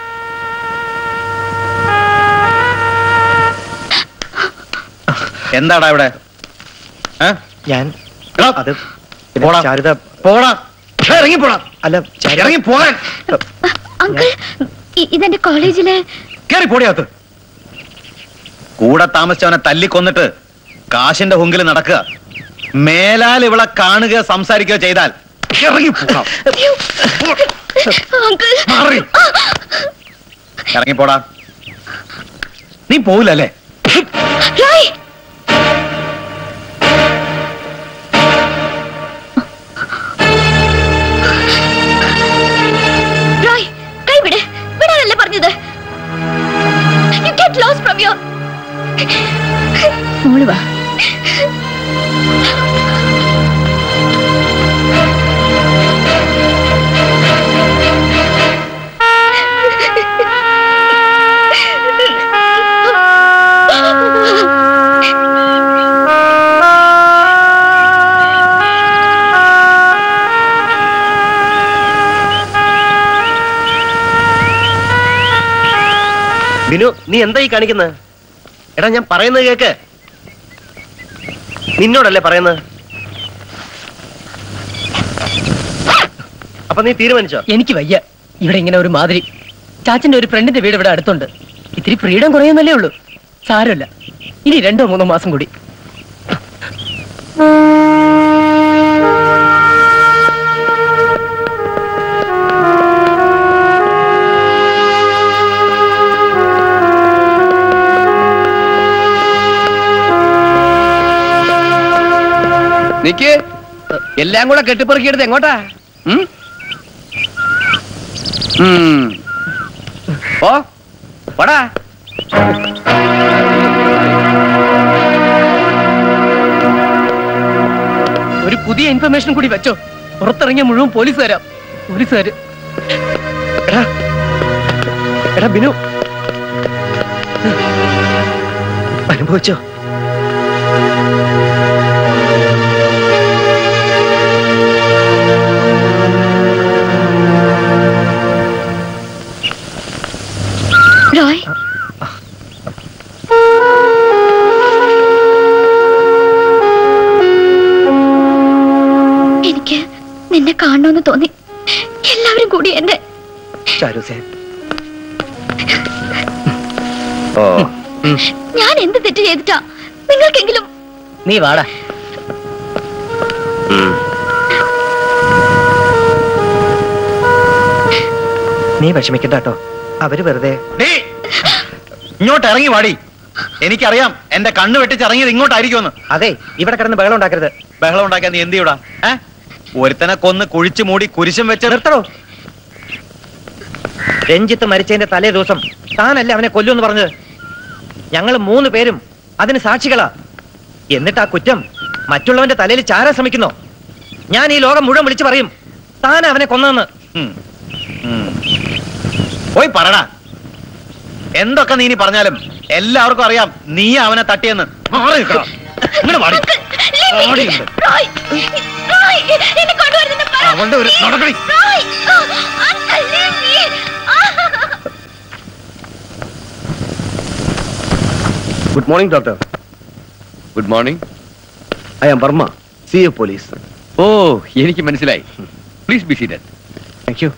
എന്താടാ ഇവിടെ ഞാൻ അത് പോടാ. ചാരുത പോടാ ഇറങ്ങി പോടാ അല്ല ഇറങ്ങി പോകാൻ അങ്കിൾ ഇ- ഇതെന്റെ കോളേജിലെ കേറി പോടിയകത്ത് കൂടെ താമസിച്ചവനെ തല്ലിക്കൊന്നിട്ട് കാശിന്റെ ഹുങ്കിൽ നടക്കുക മേലാൽ ഇവളെ കാണുക സംസാരിക്കുകയോ ചെയ്താൽ ഇറങ്ങി പോകാം അങ്കിൾ മാറി. ഇറങ്ങി പോടാ നീ പോവില്ലല്ലേ റായ് റായ് കൈ വിട് വിടാനല്ലേ പറഞ്ഞത് You get lost from your മോള് വാ ബിനു നീ എന്താ ഈ കാണിക്കുന്നത് എടാ ഞാൻ പറയുന്നത് കേക്ക് നിന്നോടല്ലേ പറയുന്നത് അപ്പൊ നീ തീരുമാനിച്ചോ എനിക്ക് വയ്യ ഇവിടെ ഇങ്ങനെ ഒരു മാതിരി ചാച്ചന്റെ ഒരു ഫ്രണ്ടിന്റെ വീട് ഇവിടെ അടുത്തുണ്ട് ഇത്തിരി ഫ്രീഡം കുറയുന്നല്ലേ ഉള്ളൂ സാരമില്ല ഇനി രണ്ടോ മൂന്നോ മാസം കൂടി നിക്ക് എല്ലാം കൂടെ കെട്ടിപ്പെറുക്കിയെടുത്ത് എങ്ങോട്ടാ ഉം? ഉം. ഓ പടാ ഒരു പുതിയ ഇൻഫർമേഷൻ കൂടി വെച്ചോ പുറത്തിറങ്ങിയ മുഴുവൻ പോലീസുകാരാ പോലീസുകാര് എടാ ബിനു അനുഭവിച്ചോ റോയ് എനിക്ക് നിന്നെ കാണണമെന്ന് തോന്നി എല്ലാവരും കൂടി എന്നെ ചാരുസേ ഓ ഞാൻ എന്ത് തെറ്റ് ചെയ്തിട്ടാ നിങ്ങൾക്കെങ്കിലും നീ വാടാ നീ വിഷമിക്കണ്ട കേട്ടോ അവര് വെറുതെ ഡേ ഇങ്ങോട്ട് ഇറങ്ങി വാടി എനിക്കറിയാം എന്റെ കണ്ണ് വെട്ടിച്ച് ഇറങ്ങിയത് ഇങ്ങോട്ടായിരിക്കുമെന്ന് അതെ ഇവിടെ കിടന്ന് ബഹളം ഉണ്ടാക്കരുത് ബഹളം ഉണ്ടാക്കാൻ നീ എന്ത് ചെയ്യൂടാ ഏ ഒരുത്തനെ കൊന്ന് കുഴിച്ചു മൂടി കുരിശും വെച്ച് നിർത്തണോ രഞ്ജിത്ത് മരിച്ചതിന്റെ തലേ ദിവസം താനല്ലേ അവനെ കൊല്ലുമെന്ന് പറഞ്ഞത് ഞങ്ങൾ മൂന്ന് പേരും അതിന് സാക്ഷികളാ എന്നിട്ട് ആ കുറ്റം മറ്റുള്ളവന്റെ തലയിൽ ചാരാൻ ശ്രമിക്കുന്നോ ഞാൻ ഈ ലോകം മുഴുവൻ വിളിച്ചു പറയും താൻ അവനെ കൊന്നെന്ന് പോയി പറടാ എന്തൊക്കെ നീ ഇനി പറഞ്ഞാലും എല്ലാവർക്കും അറിയാം നീ അവനെ തട്ടിയെന്ന് മാറി നിൽക്കണം. ഇങ്ങട് വാടി. ആടിയുണ്ട്. റോയ് റോയ് എന്നെ കൊണ്ടുവരുന്നെന്ന് പറ അവളുടെ ഒരു നടക്കടി. Roy uncle leave me. Good morning doctor good morning I am Varma C A police ഓ എനിക്ക് മനസ്സിലായി please be seated thank you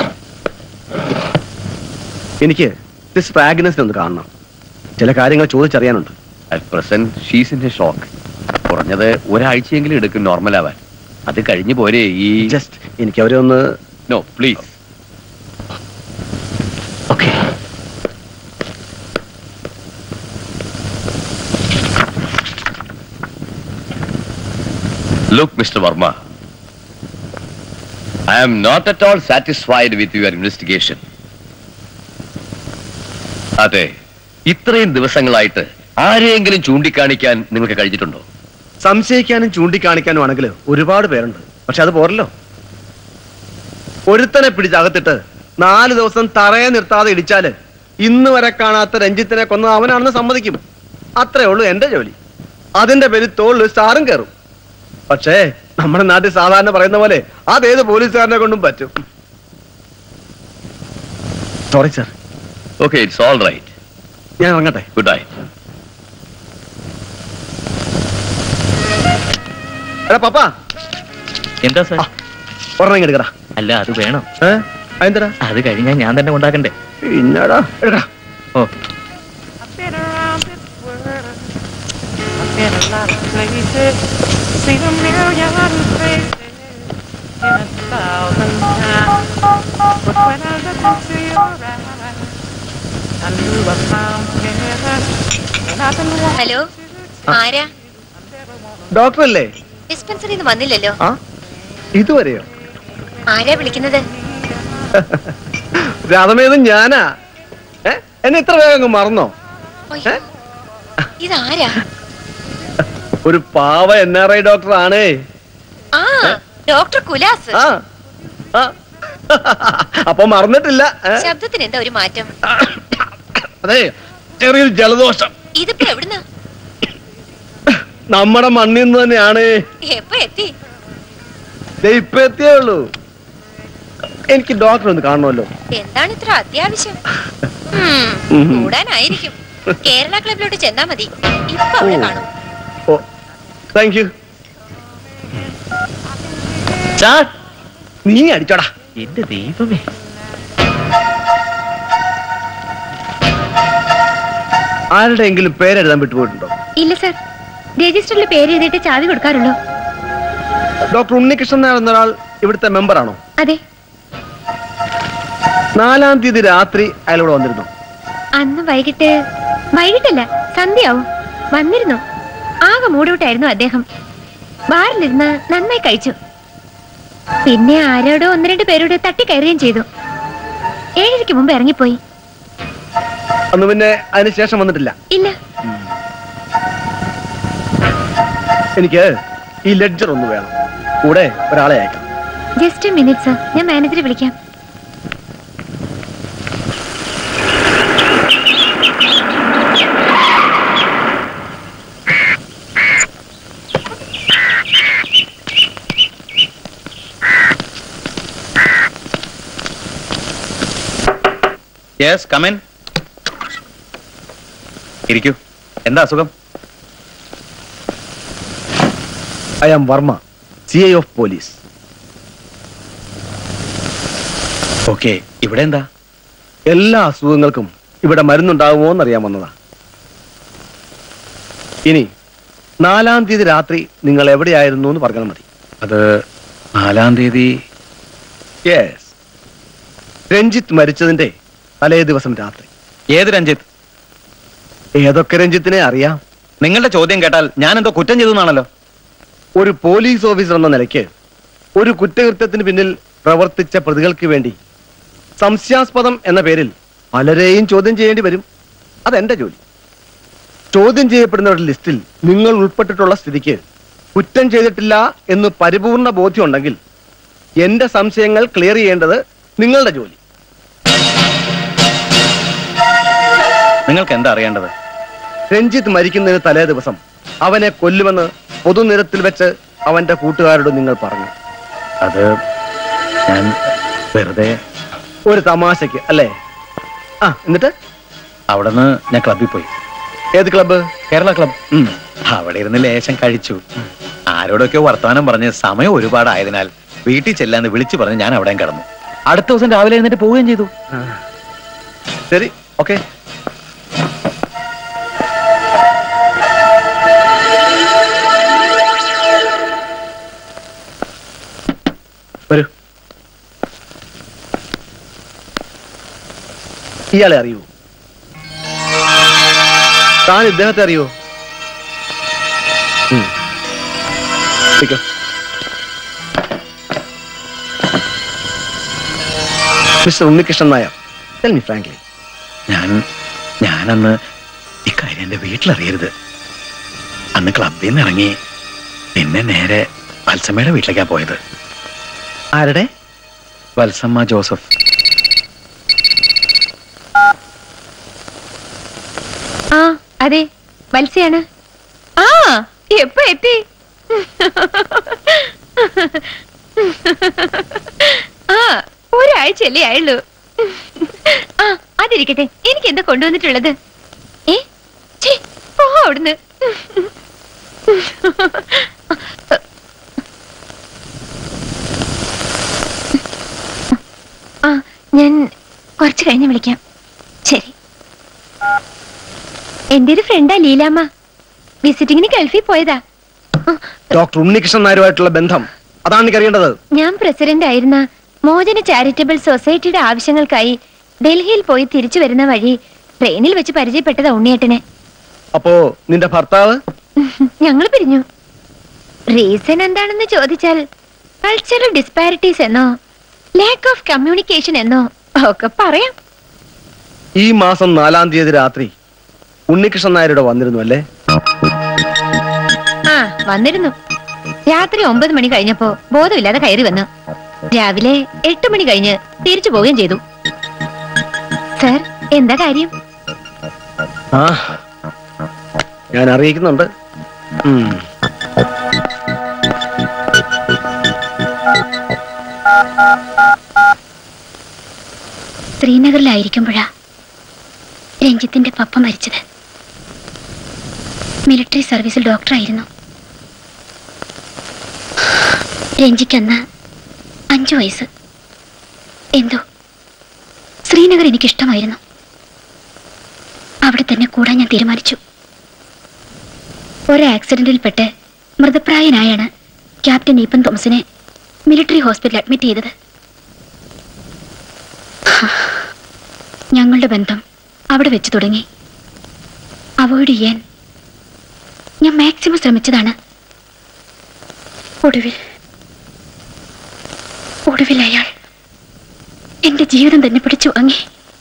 എനിക്ക് മിസ് ഫ്രാഗ്നസിനെ ഒന്ന് കാണണം ചില കാര്യങ്ങൾ ചോദിച്ചറിയാനുണ്ട് at present she's in a shock കുറഞ്ഞത് ഒരാഴ്ചയെങ്കിലും എടുക്കും നോർമൽ ആവാൻ അത് കഴിഞ്ഞു പോരെ ഈ ജസ്റ്റ് എനിക്ക് അവരെ ഒന്ന് no please look mister Varma I am not at all satisfied with your investigation അതെ ഇത്രയും ദിവസങ്ങളായിട്ട് ആരെയെങ്കിലും ചൂണ്ടിക്കാണിക്കാൻ നിങ്ങൾക്ക് കഴിഞ്ഞിട്ടുണ്ടോ സംശയിക്കാനും ചൂണ്ടിക്കാണിക്കാനും ആണെങ്കിൽ ഒരുപാട് പേരുണ്ട് പക്ഷെ അത് പോരല്ലോ ഒരുത്തനെ പിടിച്ചകത്തിട്ട് നാല് ദിവസം തറയെ നിർത്താതെ ഇടിച്ചാല് ഇന്ന് വരെ കാണാത്ത രഞ്ജിത്തിനെ കൊന്ന അവനാണെന്ന് സമ്മതിക്കും അത്രേ ഉള്ളൂ എന്റെ ജോലി അതിന്റെ പേരിൽ തോളിൽ സ്റ്റാറും കയറും പക്ഷേ നമ്മുടെ നാട്ടിൽ സാധാരണ പറയുന്ന പോലെ അതേത് പോലീസുകാരനെ കൊണ്ടും പറ്റും sorry sir okay it's all right ഞാൻ ഇറങ്ങട്ടെ ഗുഡ് നൈറ്റ് എടാ പപ്പാ എന്താ സാർ ഒരെണ്ണം എടുക്കടാ അല്ല അത് വേണം അതെന്തടാ അത് കഴിഞ്ഞാൽ ഞാൻ തന്നെ ഉണ്ടാക്കണ്ടേ പിന്നടാ എടുക്കടാ ഓ Been a lot of places, seen a million faces in a thousand times. But when I look into your eyes, I knew I found heaven. And I've been wanting hello ആരാ ഡോക്ടർ അല്ലേ ഡിസ്പെൻസറിയിൽ നിന്ന് വന്നില്ലല്ലോ ആ ഇതുവരെയോ ആരാ വിളിക്കുന്നത് രാധമേതും ഞാനാ ഏ എന്നെ ഇത്ര വേഗം അങ്ങ് മറന്നോ അയ്യോ, ഇതാരാ ഒരു പാവ എൻ ആർ ഐ ഡോക്ടർ ആണേ ആ ഡോക്ടർ കുലാസ് ആ ആ. അപ്പൊ മറന്നിട്ടില്ല ഏ? ശബ്ദത്തിന് എന്താ ഒരു മാറ്റം അതെ ചെറിയൊരു ജലദോഷം ഇതിപ്പോ എവിടുന്ന നമ്മുടെ മണ്ണിൽ നിന്ന് തന്നെയാണ് എപ്പോ എത്തി ദേ ഇപ്പൊ എത്തിയേ ഉള്ളൂ എനിക്ക് ഡോക്ടർ ഒന്ന് കാണണമല്ലോ എന്താണ് ഇത്ര അത്യാവശ്യം ഉം, ഉം. കൂടാനായിരിക്കും കേരള ക്ലബിലോട്ട് ചെന്നാ മതി ഇപ്പൊ അവിടെ കാണും ഓ താങ്ക് യു നീ അടിച്ചോടാ എന്റെ ദൈവമേ ആരുടെയെങ്കിലും പേരെഴുതാൻ വിട്ടുപോയിട്ടുണ്ടോ ഇല്ല സർ രജിസ്റ്ററിൽ പേര് എഴുതിയിട്ട് ചാവി കൊടുക്കാറുള്ളൂ ഡോക്ടർ ഉണ്ണികൃഷ്ണൻ നായർ എന്നൊരാൾ ഇവിടുത്തെ മെമ്പറാണോ അതെ നാലാം തീയതി രാത്രി അയാൾ ഇവിടെ വന്നിരുന്നു അന്ന് വൈകിട്ട് വൈകിട്ടല്ല സന്ധ്യയാവും വന്നിരുന്നു ആകെ മൂടൂട്ടായിരുന്നു അദ്ദേഹം ബാറിലിരുന്ന് നന്നായി കഴിച്ചു പിന്നെ ആരോടോ ഒന്ന് രണ്ട് പേരോട് തട്ടിക്കയറുകയും ചെയ്തു ഏഴരയ്ക്ക് മുമ്പ് ഇറങ്ങിപ്പോയി അന്ന് പിന്നെ അതിന് ശേഷം വന്നിട്ടില്ല ഇല്ല എനിക്ക് ഈ ലെഡ്ജർ ഒന്ന് വേണം കൂടെ ഒരാളെ അയക്കാം ജസ്റ്റ് മിനിറ്റ് സർ ഞാൻ മാനേജറെ വിളിക്കാം യെസ് കമൻ ഇരിക്കൂ എന്താ അസുഖം I am Varma C I of police okay ഇവിടെ എന്താ എല്ലാ അസുഖങ്ങൾക്കും ഇവിടെ മരുന്നുണ്ടാകുമോ എന്നറിയാൻ വന്നതാ ഇനി നാലാം തീയതി രാത്രി നിങ്ങൾ എവിടെയായിരുന്നു എന്ന് പറഞ്ഞാൽ മതി അത് നാലാം തീയതി യെസ് രഞ്ജിത്ത് മരിച്ചതിന്റെ തലേ ദിവസം രാത്രി ഏത് രഞ്ജിത്ത് ഏതൊക്കെ രഞ്ജിത്തിനെ അറിയാം നിങ്ങളുടെ ചോദ്യം കേട്ടാൽ ഞാൻ എന്തോ കുറ്റം ചെയ്തു എന്നാണല്ലോ ഒരു പോലീസ് ഓഫീസർ എന്ന നിലയ്ക്ക് ഒരു കുറ്റകൃത്യത്തിന് പിന്നിൽ പ്രവർത്തിച്ച പ്രതികൾക്ക് വേണ്ടി സംശയാസ്പദം എന്ന പേരിൽ പലരെയും ചോദ്യം ചെയ്യേണ്ടി വരും അതെന്റെ ജോലി ചോദ്യം ചെയ്യപ്പെടുന്നവരുടെ ലിസ്റ്റിൽ നിങ്ങൾ ഉൾപ്പെട്ടിട്ടുള്ള സ്ഥിതിക്ക് കുറ്റം ചെയ്തിട്ടില്ല എന്ന് പരിപൂർണ ബോധ്യമുണ്ടെങ്കിൽ എന്റെ സംശയങ്ങൾ ക്ലിയർ ചെയ്യേണ്ടത് നിങ്ങളുടെ ജോലി നിങ്ങൾക്ക് എന്താ അറിയേണ്ടത് രഞ്ജിത്ത് മരിക്കുന്നതിന് തലേ ദിവസം അവനെ കൊല്ലുമെന്ന് പൊതുനിരത്തിൽ വെച്ച് അവന്റെ കൂട്ടുകാരോട് നിങ്ങൾ പറഞ്ഞു അത് ഞാൻ വെറുതെ ഒരു തമാശക്ക് അല്ലേ ആ എന്നിട്ട് അവിടുന്ന് ഞാൻ ക്ലബിൽ പോയി ഏത് ക്ലബ്ബ് കേരള ക്ലബ് അവിടെ ഇരുന്ന് ലേശം കഴിച്ചു ആരോടൊക്കെ വർത്തമാനം പറഞ്ഞ് സമയം ഒരുപാടായതിനാൽ വീട്ടിൽ ചെല്ലാന്ന് വിളിച്ചു പറഞ്ഞ് ഞാൻ അവിടെയും കിടന്നു അടുത്ത ദിവസം രാവിലെ എഴുന്നേറ്റ് പോവുകയും ചെയ്തു ശരി ഓക്കെ വരൂ ഇയാളെ അറിയൂ താൻ ഇദ്ദേഹത്തെ അറിയോ ഉം. ഇരിക്കൂ. Mister Unnikrishnan Nair tell me frankly ഞാൻ ഞാനന്ന് ഇക്കാര്യം എന്റെ വീട്ടിലറിയരുത് അന്ന് ക്ലബിൽ നിന്ന് ഇറങ്ങി പിന്നെ നേരെ വത്സമ്മയുടെ വീട്ടിലേക്കാ പോയത് ആരുടെ വത്സമ്മ ജോസഫ് ആ അതെ മത്സ്യാണ് ആ എപ്പ എത്തി ആ ഒരാഴ്ചയല്ലേ ആയുള്ളൂ ആ അതിരിക്കട്ടെ എനിക്ക് എന്താ കൊണ്ടുവന്നിട്ടുള്ളത് ഏ ഛീ, പോ അവിടുന്ന് ആ ഞാൻ കുറച്ച് കഴിഞ്ഞ് വിളിക്കാം ശരി എന്റെ ഒരു ഫ്രണ്ടാ ലീലാമ്മ വിസിറ്റിങ്ങിന് ഗൾഫിൽ പോയതാ ഡോക്ടർ ഉണ്ണികൃഷ്ണൻ നായരുമായിട്ടുള്ള ബന്ധം അതാണ് എനിക്ക് അറിയേണ്ടത് ഞാൻ പ്രസിഡന്റ് ആയിരുന്ന മോചന ചാരിറ്റബിൾ സൊസൈറ്റിയുടെ ആവശ്യങ്ങൾക്കായി ഡൽഹിയിൽ പോയി തിരിച്ചു വരുന്ന വഴി ട്രെയിനിൽ വെച്ച് പരിചയപ്പെട്ടതാ ഉണ്ണിയേട്ടനെ അപ്പോ നിന്റെ ഭർത്താവ് ഞങ്ങൾ പിരിഞ്ഞു റീസൺ എന്താണെന്ന് ചോദിച്ചാൽ കൾച്ചറൽ ഡിസ്പാരിറ്റീസ് എന്നോ ലാക്ക് ഓഫ് കമ്മ്യൂണിക്കേഷൻ എന്നോ ഒക്കെ പറയാം ഈ മാസം നാലാം തീയതി രാത്രി ഉണ്ണികൃഷ്ണൻ നായരുടെ വന്നിരുന്നു അല്ലേ ആ വന്നിരുന്നു രാത്രി ഒമ്പത് മണി കഴിഞ്ഞപ്പോ ബോധമില്ലാതെ കയറി വന്നു രാവിലെ എട്ട് മണി കഴിഞ്ഞ് തിരിച്ചു പോവുകയും ചെയ്തു സർ എന്താ കാര്യം ആ ഞാൻ അറിയിക്കുന്നുണ്ട് ഉം. ശ്രീനഗറിലായിരിക്കുമ്പോഴാ രഞ്ജിത്തിന്റെ പപ്പ മരിച്ചത് മിലിറ്ററി സർവീസിൽ ഡോക്ടറായിരുന്നു രഞ്ജിക്കന്ന് അഞ്ചു വയസ്സ് എന്തോ ശ്രീനഗർ എനിക്കിഷ്ടമായിരുന്നു അവിടെ തന്നെ കൂടാൻ ഞാൻ തീരുമാനിച്ചു ഒരു ആക്സിഡന്റിൽപ്പെട്ട് മൃതപ്രായനായാണ് ക്യാപ്റ്റൻ ഈപ്പൻ തോമസിനെ മിലിറ്ററി ഹോസ്പിറ്റലിൽ അഡ്മിറ്റ് ചെയ്തത് ഞങ്ങളുടെ ബന്ധം അവിടെ വെച്ച് തുടങ്ങി അവോയ്ഡ് ചെയ്യാൻ ഞാൻ മാക്സിമം ശ്രമിച്ചതാണ് ഒടുവിൽ ഒടുവിൽ അയാൾ എന്റെ ജീവിതം തന്നെ പിടിച്ചു വാങ്ങി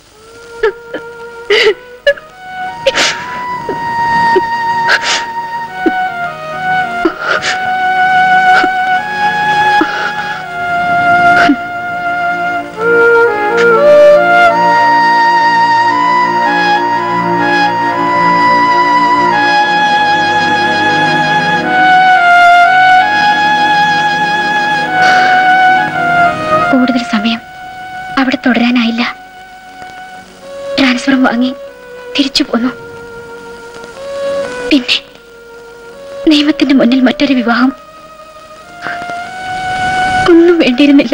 കൂടുതൽ സമയം അവിടെ തുടരാനായില്ല ട്രാൻസ്ഫറും വാങ്ങി തിരിച്ചു പോന്നു പിന്നെ നിയമത്തിന്റെ മുന്നിൽ മറ്റൊരു വിവാഹം ഒന്നും വേണ്ടിയിരുന്നില്ല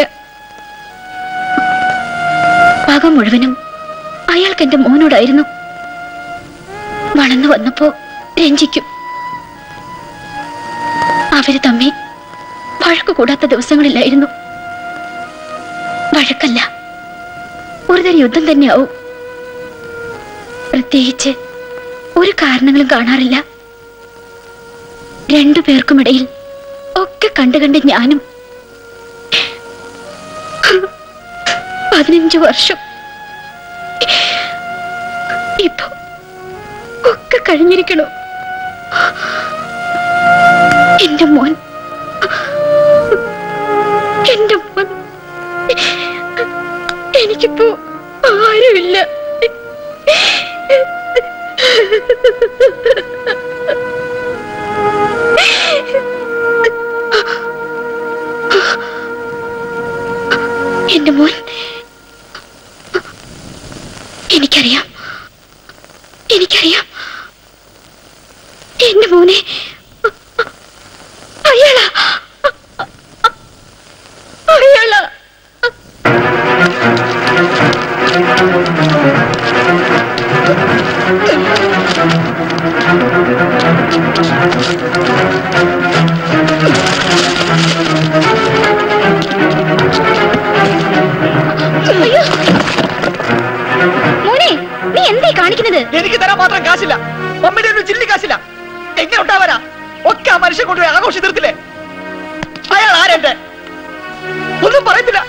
പക മുഴുവനും അയാൾക്ക് എന്റെ മോനോടായിരുന്നു വളർന്നു വന്നപ്പോ രഞ്ജിക്കും അവര് തമ്മി വഴക്കു കൂടാത്ത ദിവസങ്ങളിലായിരുന്നു വഴക്കല്ല ഒരുതരം യുദ്ധം തന്നെയാവും പ്രത്യേകിച്ച് ഒരു കാരണങ്ങളും കാണാറില്ല രണ്ടു പേർക്കുമിടയിൽ ഒക്കെ കണ്ടു കണ്ട് ഞാനും പതിനഞ്ചു വർഷം ഇപ്പൊ ഒക്കെ കഴിഞ്ഞിരിക്കണോ എന്റെ മോൻ എന്റെ മോൻ എനിക്കിപ്പോ ആരുമില്ല എന്റെ മോൻ എനിക്കറിയാം എനിക്കറിയാം എന്റെ മോനെ അയാളാ അയാളാ അയ്യോ മോനെ നീ എന്തേ കാണിക്കുന്നത് എനിക്ക് തരാൻ മാത്രം കാശില്ല മമ്മിയുടെ ഒരു ചില്ലി കാശില്ല എങ്ങനെ ഉണ്ടാവരാ ഒക്കെ ആ മനുഷ്യൻ കൊണ്ടുപോയി ആഘോഷം തീർത്തില്ലേ അയാൾ ആരെന്റെ ഒന്നും പറയത്തില്ല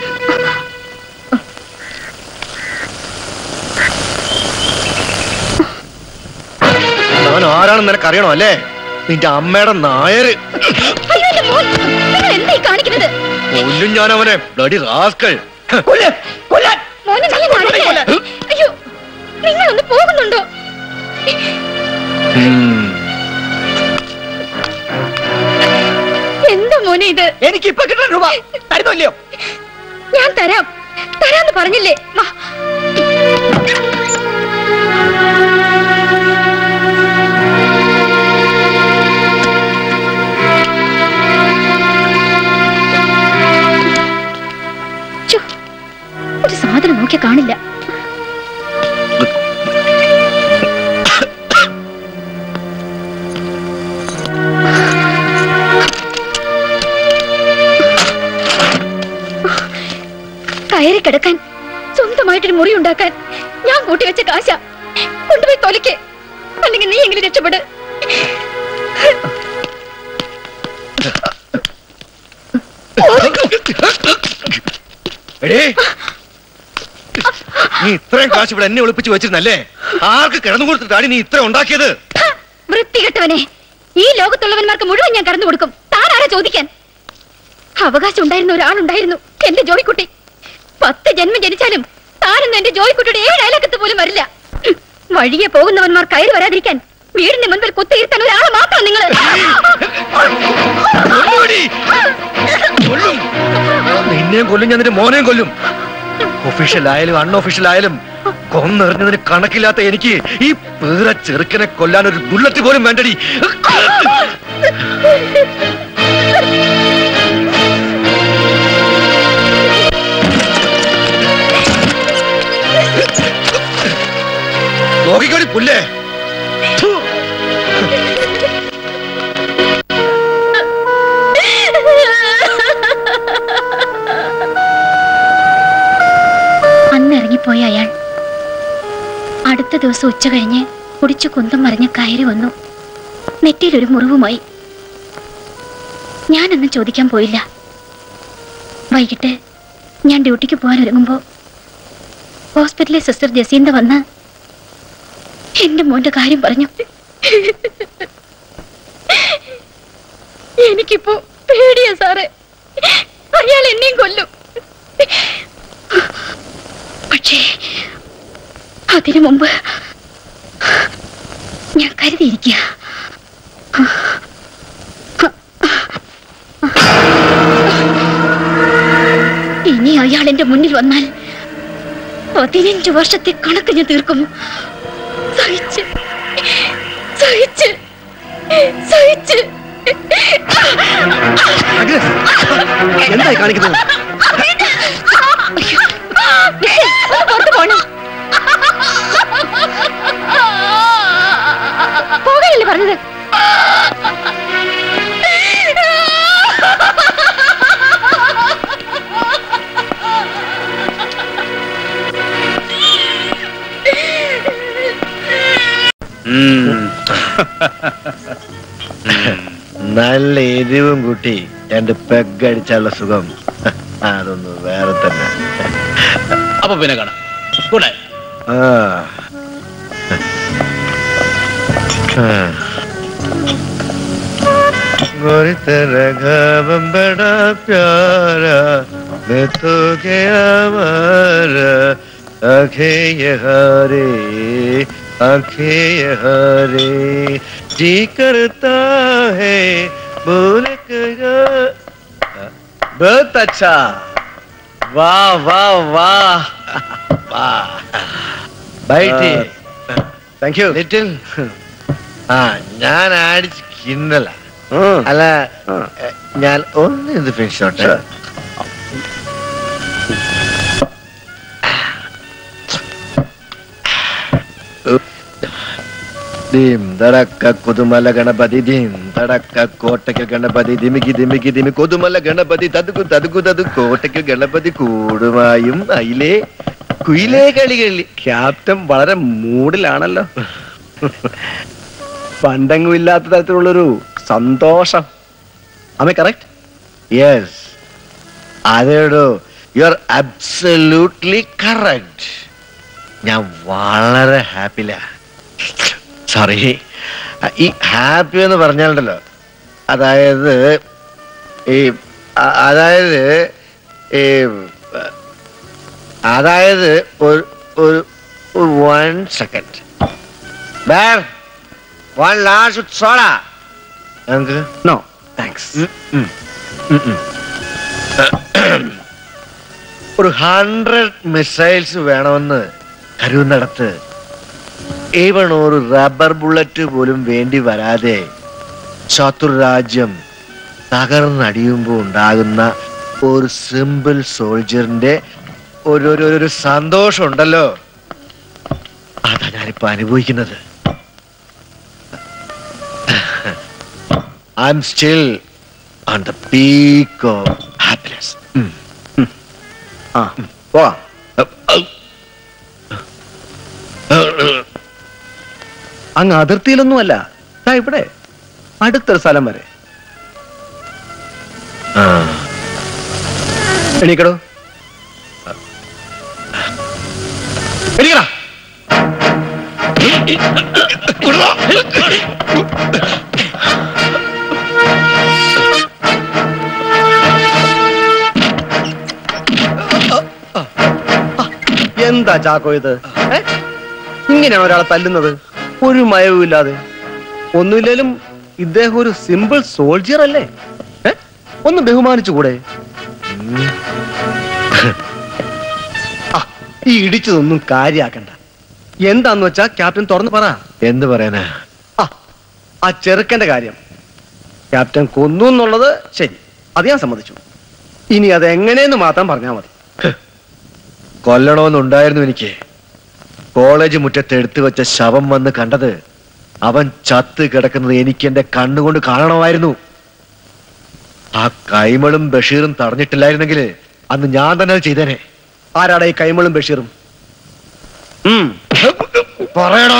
ഞാൻ ആരാണെന്ന് നിനക്ക് അറിയണോ അല്ലേ നിന്റെ അമ്മയുടെ നായര് അയ്യോ എന്റെ മോൻ നിങ്ങൾ എന്തേ കാണിക്കുന്നത് കൊല്ലും ഞാൻ അവനെ ബ്ലഡി റാസ്കൾ മോനെ നീ നടക്ക്. അയ്യോ നിങ്ങൾ ഒന്ന് പോകുന്നുണ്ടോ എന്താ മോനെ ഇത് എനിക്ക് ഇപ്പൊ കിട്ടുന്ന രൂപ തരുന്നോ ഇല്ലയോ ഞാൻ തരാം തരാന്ന് പറഞ്ഞില്ലേ വാ. ഛോ, ഒരു സാധനം നോക്കിയ കാണില്ല കയറി കിടക്കാൻ സ്വന്തമായിട്ടൊരു മുറി ഉണ്ടാക്കാൻ ഞാൻ കൂട്ടിവെച്ച കാശ കൊണ്ടുപോയി തൊലയ്ക്ക് അല്ലെങ്കിൽ നീ എങ്കിലും രക്ഷപ്പെട് എടേ നീ ഇത്രയും കാശ് ഇവിടെ എന്നെ ഒളിപ്പിച്ച് വെച്ചിരുന്നല്ലേ ആർക്ക് കിടന്നു കൊടുത്തിട്ടാണ് നീ ഇത്ര ഉണ്ടാക്കിയത് വൃത്തികെട്ടവനെ ഈ ലോകത്തുള്ളവന്മാർക്ക് മുഴുവൻ ഞാൻ കറന്നു കൊടുക്കും താനാരാ ചോദിക്കാൻ അവകാശം ഉണ്ടായിരുന്ന ഒരാളുണ്ടായിരുന്നു എന്റെ ജോയിക്കുട്ടി പത്ത് ജന്മം ജനിച്ചാലും താനൊന്നും എന്റെ ജോയിക്കുട്ടിയുടെ ഏഴ് അയലക്കത്ത് പോലും വരില്ല ഹും, വഴിയെ പോകുന്നവന്മാർ കയറി വരാതിരിക്കാൻ വീടിന്റെ മുൻപിൽ കുത്തിയിരുത്താൻ ഒരാളെ മാത്രം നിങ്ങൾ നിന്നെയും കൊല്ലും ഞാൻ നിന്റെ മോനെയും കൊല്ലും ഒഫീഷ്യൽ ആയാലും അൺഒഫീഷ്യൽ ആയാലും കൊന്നെറിഞ്ഞതിന് കണക്കില്ലാത്ത എനിക്ക് ഈ പേര ചെറുക്കനെ കൊല്ലാൻ ഒരു ബുള്ളറ്റ് പോലും വേണ്ടടി നോക്കിക്കോടി പുല്ലേ അന്ന് ഇറങ്ങിപ്പോയ അയാൾ അടുത്ത ദിവസം ഉച്ച കഴിഞ്ഞ് കുടിച്ചു കുന്തം മറിഞ്ഞ് കയറി വന്നു നെറ്റിയിലൊരു മുറിവുമായി ഞാനൊന്നും ചോദിക്കാൻ പോയില്ല വൈകിട്ട് ഞാൻ ഡ്യൂട്ടിക്ക് പോകാൻ ഒരുങ്ങുമ്പോ ഹോസ്പിറ്റലിലെ സിസ്റ്റർ ജസീന്ത വന്ന് എന്റെ മോന്റെ കാര്യം പറഞ്ഞു എനിക്കിപ്പോ പേടിയാ സാറേ അയാൾ എന്നെയും കൊല്ലും പക്ഷേ അതിനു മുമ്പ് ഞാൻ കരുതിയിരിക്കുക ഇനി അയാൾ എന്റെ മുന്നിൽ വന്നാൽ പതിനഞ്ച് വർഷത്തെ കണക്ക് ഞാൻ തീർക്കും സഹിച്ച് സഹിച്ച് സഹിച്ച് എന്തായി കാണിക്കുന്നത് ഒന്ന് പുറത്ത് പോണം പോകാനല്ലേ പറഞ്ഞത് നല്ല എരിവും കൂട്ടി രണ്ട് പെഗ് അടിച്ചാലുള്ള സുഖം അതൊന്ന് വേറെ തന്നെ അപ്പൊ പിന്നെ കാണാം കൂടെ ആ ആ. गोरी तेरा घावम बड़ा प्यारा मैं तो गया मारा आंखें ये हारे आंखें ये हारे जी करता है बोल कर बहुत अच्छा വാ വാ വാ വാ ബൈറ്റ് താങ്ക് യു ലിറ്റിൽ ആ ഞാൻ അടിച്ച് കിന്നല അല്ല എ, ഞാൻ ഒന്ന് ഇത് ഫിനിഷ് ആട്ടെ ദീം തടക്ക കൊതുമല ഗണപതി ദീം തടക്ക കോട്ടയ്ക്കൽ ഗണപതി ദിമിക്ക് ദിമിക്ക് ദിമി കൊതുമല ഗണപതി തതുക്കു തതുക്കു തതു കോട്ടയ്ക്കൽ ഗണപതി കൂടുമായും അയിലേ കുയിലേ കളി കളി ക്യാപ്റ്റൻ വളരെ മൂഡിലാണല്ലോ പണ്ടെങ്ങും ഇല്ലാത്ത തരത്തിലുള്ളൊരു സന്തോഷം അമ്മ കറക്റ്റ് യെസ് അതേടോ യു ആർ അബ്സല്യൂട്ട്ലി കറക്റ്റ് ഞാൻ വളരെ ഹാപ്പിലാ സോറി ഈ ഹാപ്പി എന്ന് പറഞ്ഞാലുണ്ടല്ലോ അതായത് ഈ അ- അതായത് ഈ അതായത് ഒരു ഒരു one second bar one last soda ഞങ്ങൾക്ക് നോ താങ്ക്സ് ഒരു ഹൺഡ്രഡ് മിസൈൽസ് വേണമെന്ന് കരുതുന്നിടത്ത് ഈവൺ ഒരു റബ്ബർ ബുള്ളറ്റ് പോലും വേണ്ടി വരാതെ ശത്രുരാജ്യം തകർന്നടിയുമ്പോൾ ഉണ്ടാകുന്ന ഒരു സിമ്പിൾ സോൾജറിന്റെ ഒരു ഒരു ഒരു സന്തോഷം ഉണ്ടല്ലോ അതാ ഞാനിപ്പോ അനുഭവിക്കുന്നത് I am still on the peak of happiness ആ പോവാം അങ്ങ് അതിർത്തിയിലൊന്നുമല്ല ദാ ഇവിടെ അടുത്തൊരു സ്ഥലം വരെ എണീക്കടോ എണീക്കടാ എന്താ ചാക്കോ ഇത് ഏ? ഇങ്ങനെയാണ് ഒരാളെ തല്ലുന്നത് ഒരു മയവും ഇല്ലാതെ ഒന്നുമില്ലേലും ഇദ്ദേഹം ഒരു സിമ്പിൾ സോൾജിയർ അല്ലേ ഏ? ഒന്ന് ബഹുമാനിച്ചുകൂടെ ഉം. ആ, ഈ ഇടിച്ചതൊന്നും കാര്യാക്കണ്ട എന്താന്ന് വെച്ചാ ക്യാപ്റ്റൻ തുറന്നു പറ എന്ത് പറയാനാ ആ ആ ചെറുക്കന്റെ കാര്യം ക്യാപ്റ്റൻ കൊന്നു എന്നുള്ളത് ശരി അത് ഞാൻ സമ്മതിച്ചു ഇനി അത് എങ്ങനെയെന്ന് മാത്രം പറഞ്ഞാൽ മതി കൊല്ലണമെന്നുണ്ടായിരുന്നു എനിക്ക് കോളേജ് മുറ്റത്ത് എടുത്തു വെച്ച ശവം വന്ന് കണ്ടത് അവൻ ചത്ത് കിടക്കുന്നത് എനിക്ക് എന്റെ കണ്ണുകൊണ്ട് കാണണമായിരുന്നു ആ കൈമളും ബഷീറും തടഞ്ഞിട്ടില്ലായിരുന്നെങ്കിൽ അന്ന് ഞാൻ തന്നെ അത് ചെയ്തേനെ ആരാടാ ഈ കൈമളും ബഷീറും ഉം. പറയടാ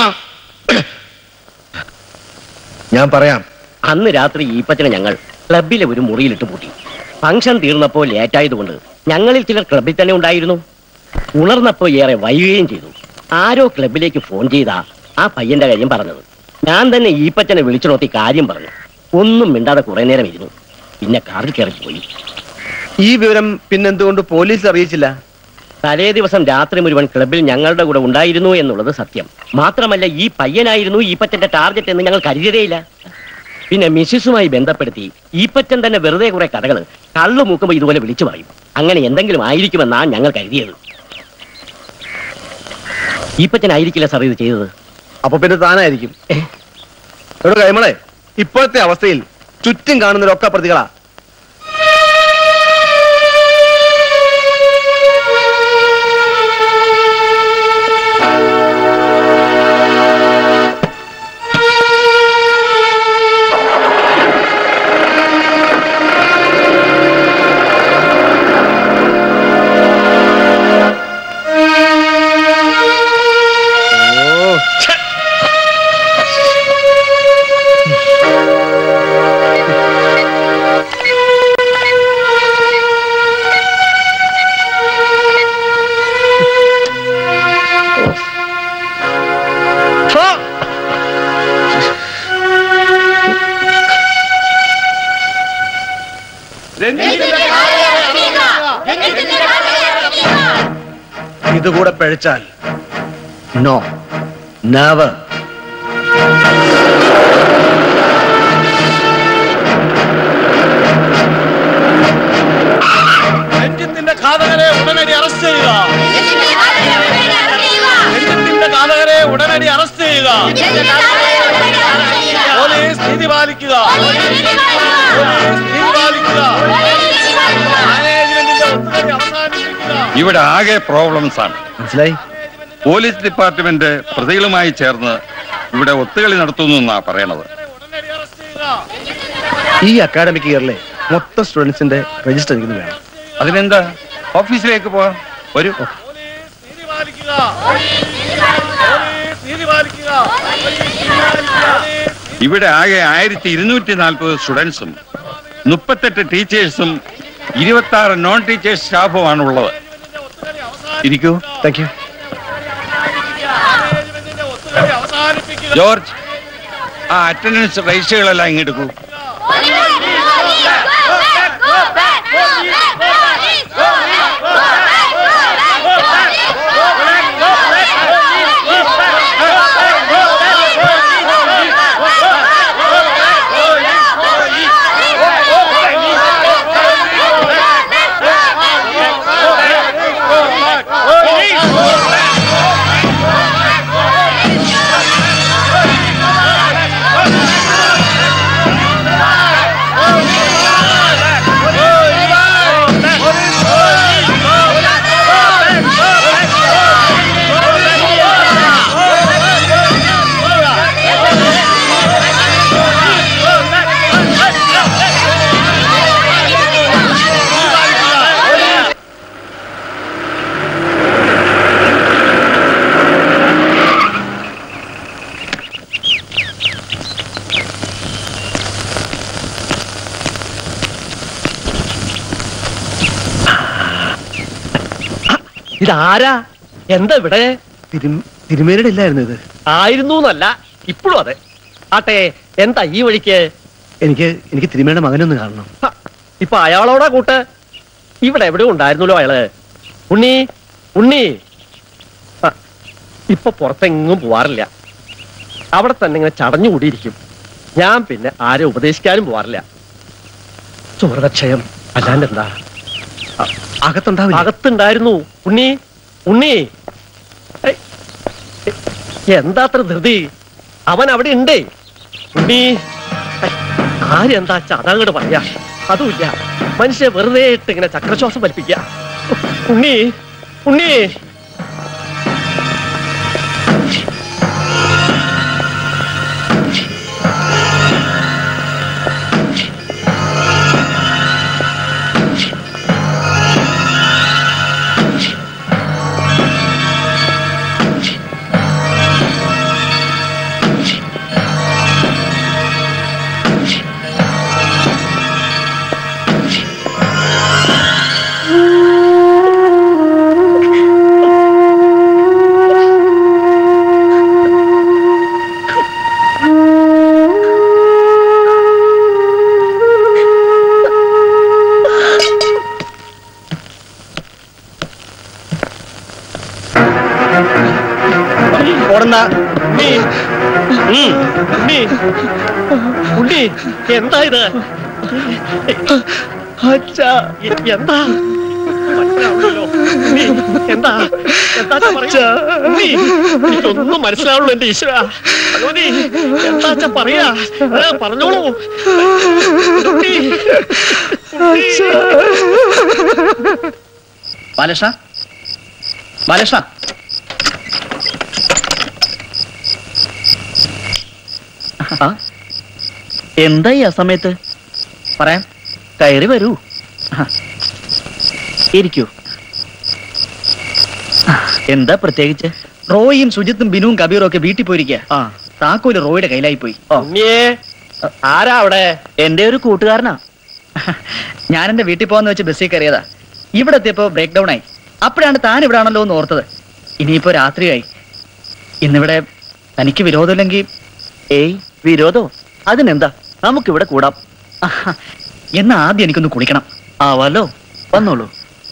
ഞാൻ പറയാം അന്ന് രാത്രി ഈപ്പച്ചനെ ഞങ്ങൾ ക്ലബിലെ ഒരു മുറിയിലിട്ട് പൂട്ടി ഫംഗ്ഷൻ തീർന്നപ്പോൾ ലേറ്റായതുകൊണ്ട് ഞങ്ങളിൽ ചിലർ ക്ലബിൽ തന്നെ ഉണ്ടായിരുന്നു ഉണർന്നപ്പോൾ ഏറെ വൈകുകയും ചെയ്തു ആരോ ക്ലബിലേക്ക് ഫോൺ ചെയ്ത ആ പയ്യന്റെ കാര്യം പറഞ്ഞത് ഞാൻ തന്നെ ഈപ്പച്ചനെ വിളിച്ചു നോക്കി കാര്യം പറഞ്ഞു ഒന്നും മിണ്ടാതെ കുറെ നേരം ഇരുന്നു പിന്നെ കാറിൽ കയറി പോയി ഈ വിവരം പിന്നെന്തുകൊണ്ട് പോലീസ് അറിയിച്ചില്ല തലേ ദിവസം രാത്രി മുഴുവൻ ക്ലബിൽ ഞങ്ങളുടെ കൂടെ ഉണ്ടായിരുന്നു എന്നുള്ളത് സത്യം മാത്രമല്ല ഈ പയ്യനായിരുന്നു ഈപ്പച്ചന്റെ ടാർഗറ്റ് എന്ന് ഞങ്ങൾ കരുതിയതേയില്ല പിന്നെ മിസ്സിസുമായി ബന്ധപ്പെടുത്തി ഈപ്പച്ചൻ തന്നെ വെറുതെ കുറെ കഥകൾ കള്ളു മൂക്കുമ്പോൾ ഇതുപോലെ വിളിച്ചു പറയും അങ്ങനെ എന്തെങ്കിലും ആയിരിക്കുമെന്നാണ് ഞങ്ങൾ കരുതിയത് ഈപ്പച്ചൻ ആയിരിക്കില്ല സാർ ഇത് ചെയ്തത് അപ്പൊ പിന്നെ താനായിരിക്കും എവിടെ കൈമളെ ഇപ്പോഴത്തെ അവസ്ഥയിൽ ചുറ്റും കാണുന്നവരൊക്കെ പ്രതികളാ ഇതുകൂടെ പഴിച്ചാൽ നോ നെവർ രഞ്ജിത്തിന്റെ ഘാതകനെ നീതി പാലിക്കുക പോലീസ് നീതി പാലിക്കുക മാനേജ്മെന്റിന്റെ ഒത്തുകളി അവസാനിപ്പിക്കുക ഇവിടെ ആകെ പ്രോബ്ലംസ് ആണ് മനസ്സിലായി പോലീസ് ഡിപ്പാർട്ട്മെന്റ് പ്രതികളുമായി ചേർന്ന് ഇവിടെ ഒത്തുകളി നടത്തുന്നു എന്നാ പറയണത് ഈ അക്കാഡമിക് ഇയറിലെ മൊത്തം സ്റ്റുഡൻസിന്റെ രജിസ്റ്റർ എനിക്ക് വേണം അതിനെന്താ ഓഫീസിലേക്ക് പോവാം ഒരു നീതി പാലിക്കുക ഇവിടെ ആകെ ആയിരത്തി ഇരുന്നൂറ്റി നാൽപ്പത് സ്റ്റുഡൻസും മുപ്പത്തെട്ട് ടീച്ചേഴ്സും ഇരുപത്തി ആറ് നോൺ ടീച്ചേഴ്സ് സ്റ്റാഫുമാണ് ഉള്ളത് ഇരിക്കൂ താങ്ക് യു ജോർജ് ആ അറ്റൻഡൻസ് രജിസ്റ്ററുകളെല്ലാം ഇങ്ങെടുക്കൂ ഇതാരാ എന്താ ഇവിടെ തിരുമേനയുടെ ഇല്ലായിരുന്നു ഇത് ആയിരുന്നു എന്നല്ല ഇപ്പോഴും അതെ ആട്ടെ എന്താ ഈ വഴിക്ക് എനിക്ക് എനിക്ക് തിരുമേനയുടെ മകനൊന്ന് കാണണം ഹ, ഇപ്പൊ അയാളോടാ കൂട്ട് ഇവിടെ എവിടെയോ ഉണ്ടായിരുന്നല്ലോ അയാള് ഉണ്ണി ഉണ്ണി ഹ, ഇപ്പൊ പുറത്തെങ്ങും പോവാറില്ല അവിടെ തന്നെ ഇങ്ങനെ ചടഞ്ഞു കൂടിയിരിക്കും ഞാൻ പിന്നെ ആരെ ഉപദേശിക്കാനും പോവാറില്ല ചോരക്ഷയം അല്ലാണ്ട് എന്താ അകത്തുണ്ടാവില്ല അകത്തുണ്ടായിരുന്നു ഉണ്ണി ഉണ്ണി ഏയ്, എന്താ അത്ര ധൃതി അവൻ അവിടെ ഉണ്ടേ ഉണ്ണി ഏയ്, കാര്യം എന്താ അതങ്ങോട്ട് പറയാ അതുമില്ല മനുഷ്യ വെറുതെ ഇട്ട് ഇങ്ങനെ ചക്രശ്വാസം വലിപ്പിക്കുക ഉണ്ണി ഉണ്ണി ഓടണ്ട ഉണ്ണി ഉം, ഉണ്ണി ഉണ്ണി എന്താ ഇത് അച്ഛാ എന്താ മനസ്സിലാവുന്നില്ലല്ലോ. ഉണ്ണി, എന്താ എന്താ പറയാ ഉണ്ണി, എനിക്കൊന്നും മനസ്സിലാവുള്ളൂ എന്റെ ഈശ്വര ഭഗവതി എന്താ അച്ഛാ പറയാ ഏ, പറഞ്ഞോളൂ ഉണ്ണി, ഉണ്ണി. ബാലകൃഷ്ണ ബാലകൃഷ്ണ ആ, എന്താ ഈ അസമയത്ത് പറയാം കയറി വരൂ ആ, ഇരിക്കൂ ആ, എന്താ പ്രത്യേകിച്ച് റോയിയും സുജിത്തും ബിനുവും കബീറും ഒക്കെ വീട്ടിൽ പോയിരിക്കുക ആ താക്കോല് റോയുടെ കയ്യിലായി പോയി ഓ ഉണ്ണിയേ ആരാ അവിടെ എന്റെ ഒരു കൂട്ടുകാരനാ ഞാൻ എന്റെ വീട്ടിൽ പോകാന്ന് വെച്ച് ബസ്സിൽ കയറിയതാ ഇവിടെ എത്തിയപ്പോ ബ്രേക്ക് ഡൗൺ ആയി അപ്പോഴാണ് താൻ ഇവിടെ ആണല്ലോ എന്ന് ഓർത്തത് ഇനിയിപ്പോ രാത്രിയായി ഇന്നിവിടെ തനിക്ക് വിരോധമില്ലെങ്കിൽ ഏയ് വിരോധോ അതിനെന്താ നമുക്കിവിടെ കൂടാം ആഹാ, എന്നാ ആദ്യം എനിക്കൊന്ന് കുടിക്കണം ആവാലോ വന്നോളൂ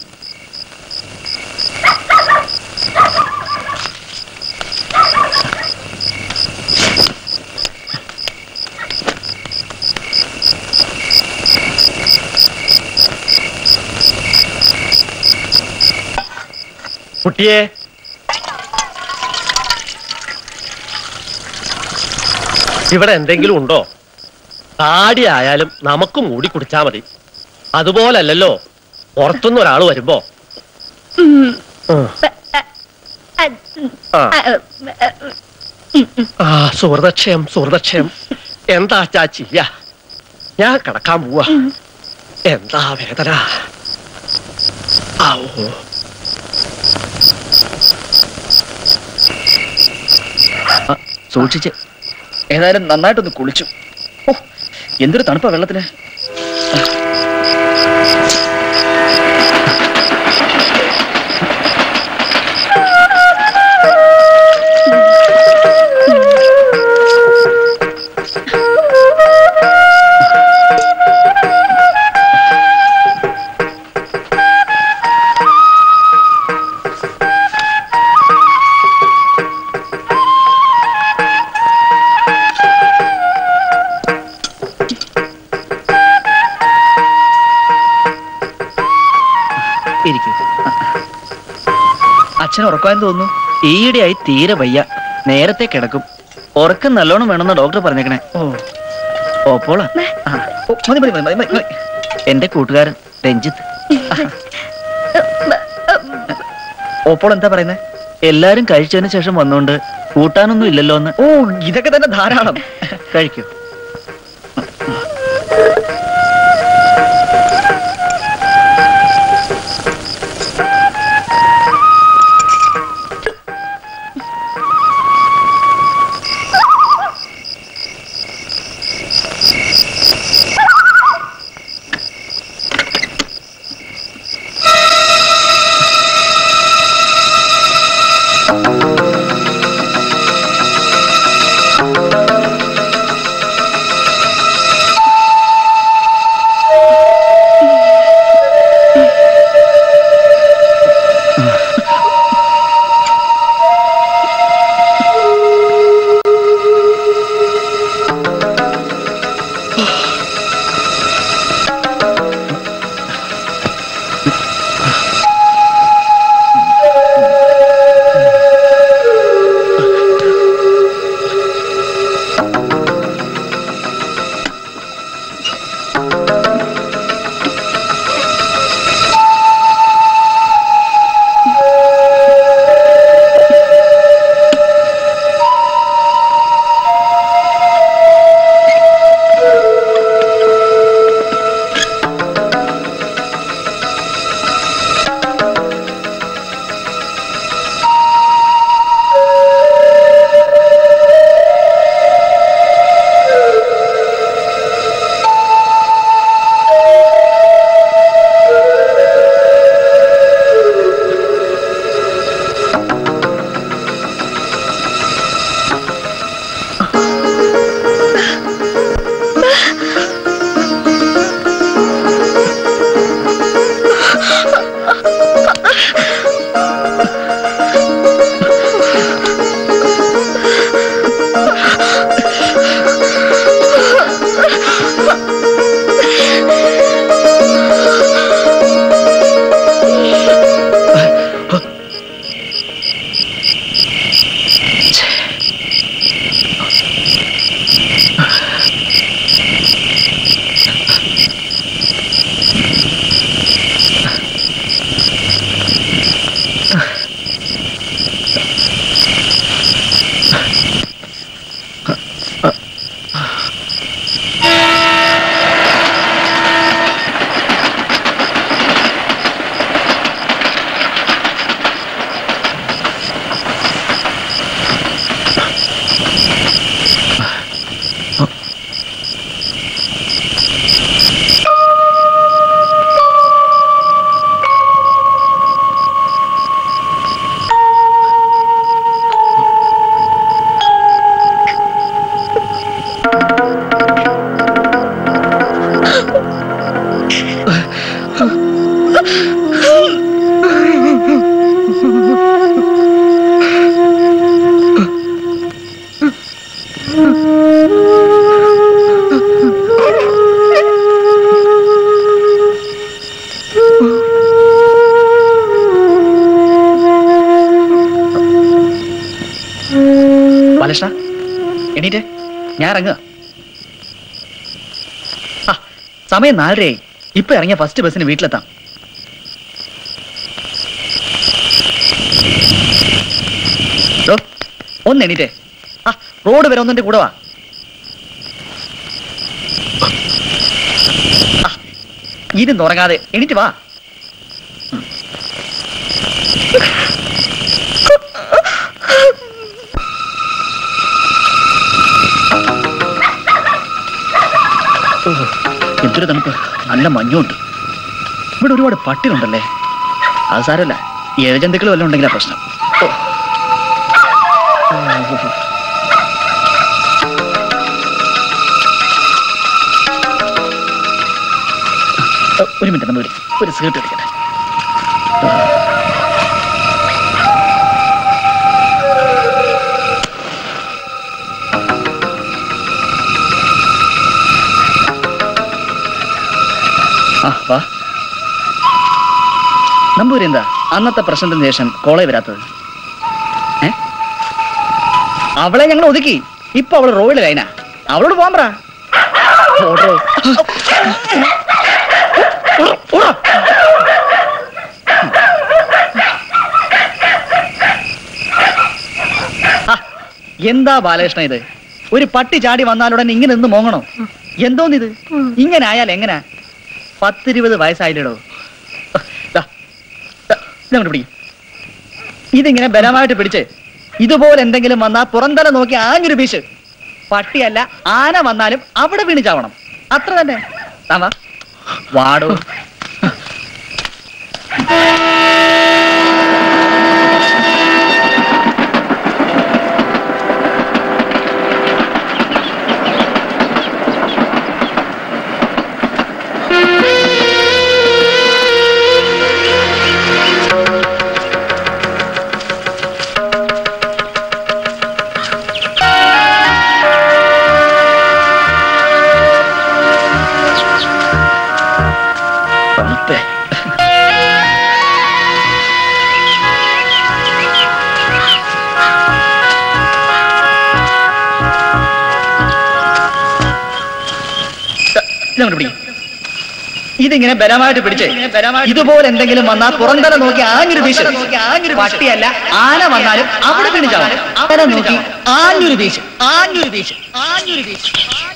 കുട്ടിയെ ഇവിടെ എന്തെങ്കിലും ഉണ്ടോ താടി ആയാലും നമുക്ക് മൂടി കുടിച്ചാ മതി അതുപോലല്ലല്ലോ പുറത്തുനിന്ന് ഒരാൾ വരുമ്പോ ഉം. ഉം. അ, ആ. അ, അ, ഉം, ഉം. ആ സുഹൃതക്ഷയം സുഹൃതക്ഷയം എന്താ ചാച്ചി യാ ഞാൻ കിടക്കാൻ പോവാ എന്താ വേദന ആവോ സൂക്ഷിച്ച് ഏതായാലും നന്നായിട്ടൊന്ന് കുളിച്ചു ഓ എന്തൊരു തണുപ്പാ വെള്ളത്തിന് ഇരിക്കൂ അച്ഛൻ ഉറക്കമായെന്ന് തോന്നുന്നു ഈയിടെയായി തീരെ വയ്യ നേരത്തെ കിടക്കും ഉറക്കം നല്ലോണം വേണമെന്ന് ഡോക്ടർ പറഞ്ഞേക്കണേ ഓ ഓപ്പോളാ ആ. ഓ, മതി മതി മതി മതി മതി എന്റെ കൂട്ടുകാരൻ രഞ്ജിത്ത് ഓപ്പോൾ എന്താ പറയുന്നത് എല്ലാരും കഴിച്ചതിന് ശേഷം വന്നോണ്ട് കൂട്ടാനൊന്നും ഇല്ലല്ലോ എന്ന് ഓ ഇതൊക്കെ തന്നെ ധാരാളം കഴിക്കൂ ബാലകൃഷ്ണ എണീറ്റ് ഞാൻ ഇറങ്ങുക സമയം നാലരയായി ഇപ്പൊ ഇറങ്ങിയ ഫസ്റ്റ് ബസ്സിന് വീട്ടിലെത്താം ഡോ, ഒന്ന് എണീറ്റേ ആ റോഡ് വരെ ഒന്നിന്റെ കൂടെ വാ ആ, ഇരുന്നുറങ്ങാതെ എണീറ്റ് വാ ഓ, എന്തൊരു തണുപ്പ് നല്ല മഞ്ഞുണ്ട് ഇവിടെ ഒരുപാട് പട്ടികളുണ്ടല്ലേ അത് സാരമല്ല ഇഴജന്തുക്കൾ വല്ലതും ഉണ്ടെങ്കിലാ പ്രശ്നം ഓ. ഓ. ഓ, ഒരു മിനിറ്റ് നമ്പൂരി ഒരു സീട്ട് എടുക്കട്ടെ ആ വാ നമ്പൂരി എന്താ അന്നത്തെ പ്രശ്നത്തിന് ശേഷം കോളേജ് വരാത്തത് ഏ അവളെ ഞങ്ങൾ ഒതുക്കി ഇപ്പൊ അവള് റോയില് ലൈനാ അവളോട് പോകാൻ പറ ഓടോ. ഓടാ. ആ, എന്താ ബാലകൃഷ്ണ ഇത് ഒരു പട്ടി ചാടി വന്നാലുടൻ ഇങ്ങനെ നിന്ന് മോങ്ങണോ എന്തോന്നിത് ഇങ്ങനെ ആയാൽ എങ്ങനാ പത്തിരുപത് വയസ്സായില്ലടോ ദാ, ദാ, ഇതങ്ങോട്ട് പിടി ഇതിങ്ങനെ ബലമായിട്ട് പിടിച്ച് ഇതുപോലെ എന്തെങ്കിലും വന്നാൽ പുറന്തല നോക്കി ആഞ്ഞൊരു വീശ് പട്ടിയല്ല ആന വന്നാലും അവിടെ വീണ് ചാവണം അത്ര തന്നെ താ വാ. വാടോ തണുപ്പേ ഇതങ്ങോട്ട് പിടി ഇതിങ്ങനെ ബലമായിട്ട് പിടിച്ച് ഇതുപോലെ എന്തെങ്കിലും വന്നാൽ പുറന്തല നോക്കി ആഞ്ഞൊരു വീശ് പട്ടിയല്ല ആന വന്നാലും അവിടെ വീണ് ചാവണം അവിടെ നോക്കി ആഞ്ഞൊരു വീശ് ആഞ്ഞൊരു വീശ് ആഞ്ഞൊരു വീശ്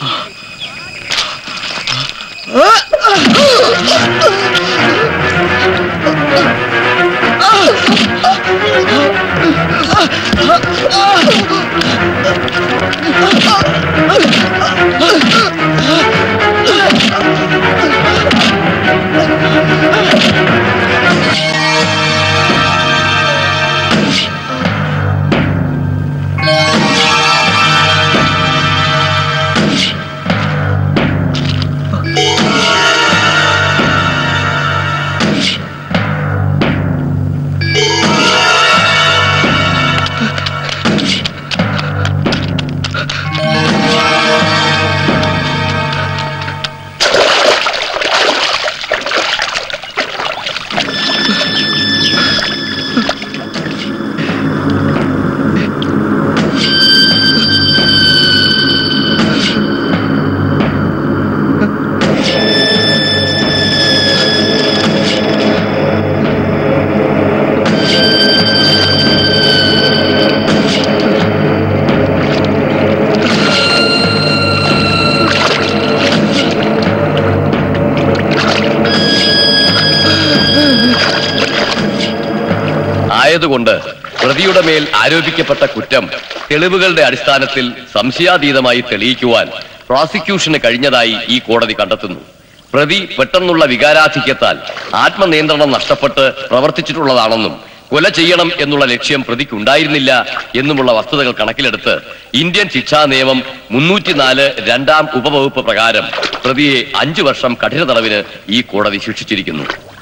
ആയതുകൊണ്ട് പ്രതിയുടെ മേൽ ആരോപിക്കപ്പെട്ട കുറ്റം തെളിവുകളുടെ അടിസ്ഥാനത്തിൽ സംശയാതീതമായി തെളിയിക്കുവാൻ പ്രോസിക്യൂഷന് കഴിഞ്ഞതായി ഈ കോടതി കണ്ടെത്തുന്നു പ്രതി പെട്ടെന്നുള്ള വികാരാധിക്യത്താൽ ആത്മനിയന്ത്രണം നഷ്ടപ്പെട്ട് പ്രവർത്തിച്ചിട്ടുള്ളതാണെന്നും കൊല ചെയ്യണം എന്നുള്ള ലക്ഷ്യം പ്രതിക്കുണ്ടായിരുന്നില്ല എന്നുമുള്ള വസ്തുതകൾ കണക്കിലെടുത്ത് ഇന്ത്യൻ ശിക്ഷാ നിയമം മുന്നൂറ്റിനാല് രണ്ടാം ഉപവകുപ്പ് പ്രകാരം പ്രതിയെ അഞ്ചു വർഷം കഠിന തടവിന് ഈ കോടതി ശിക്ഷിച്ചിരിക്കുന്നു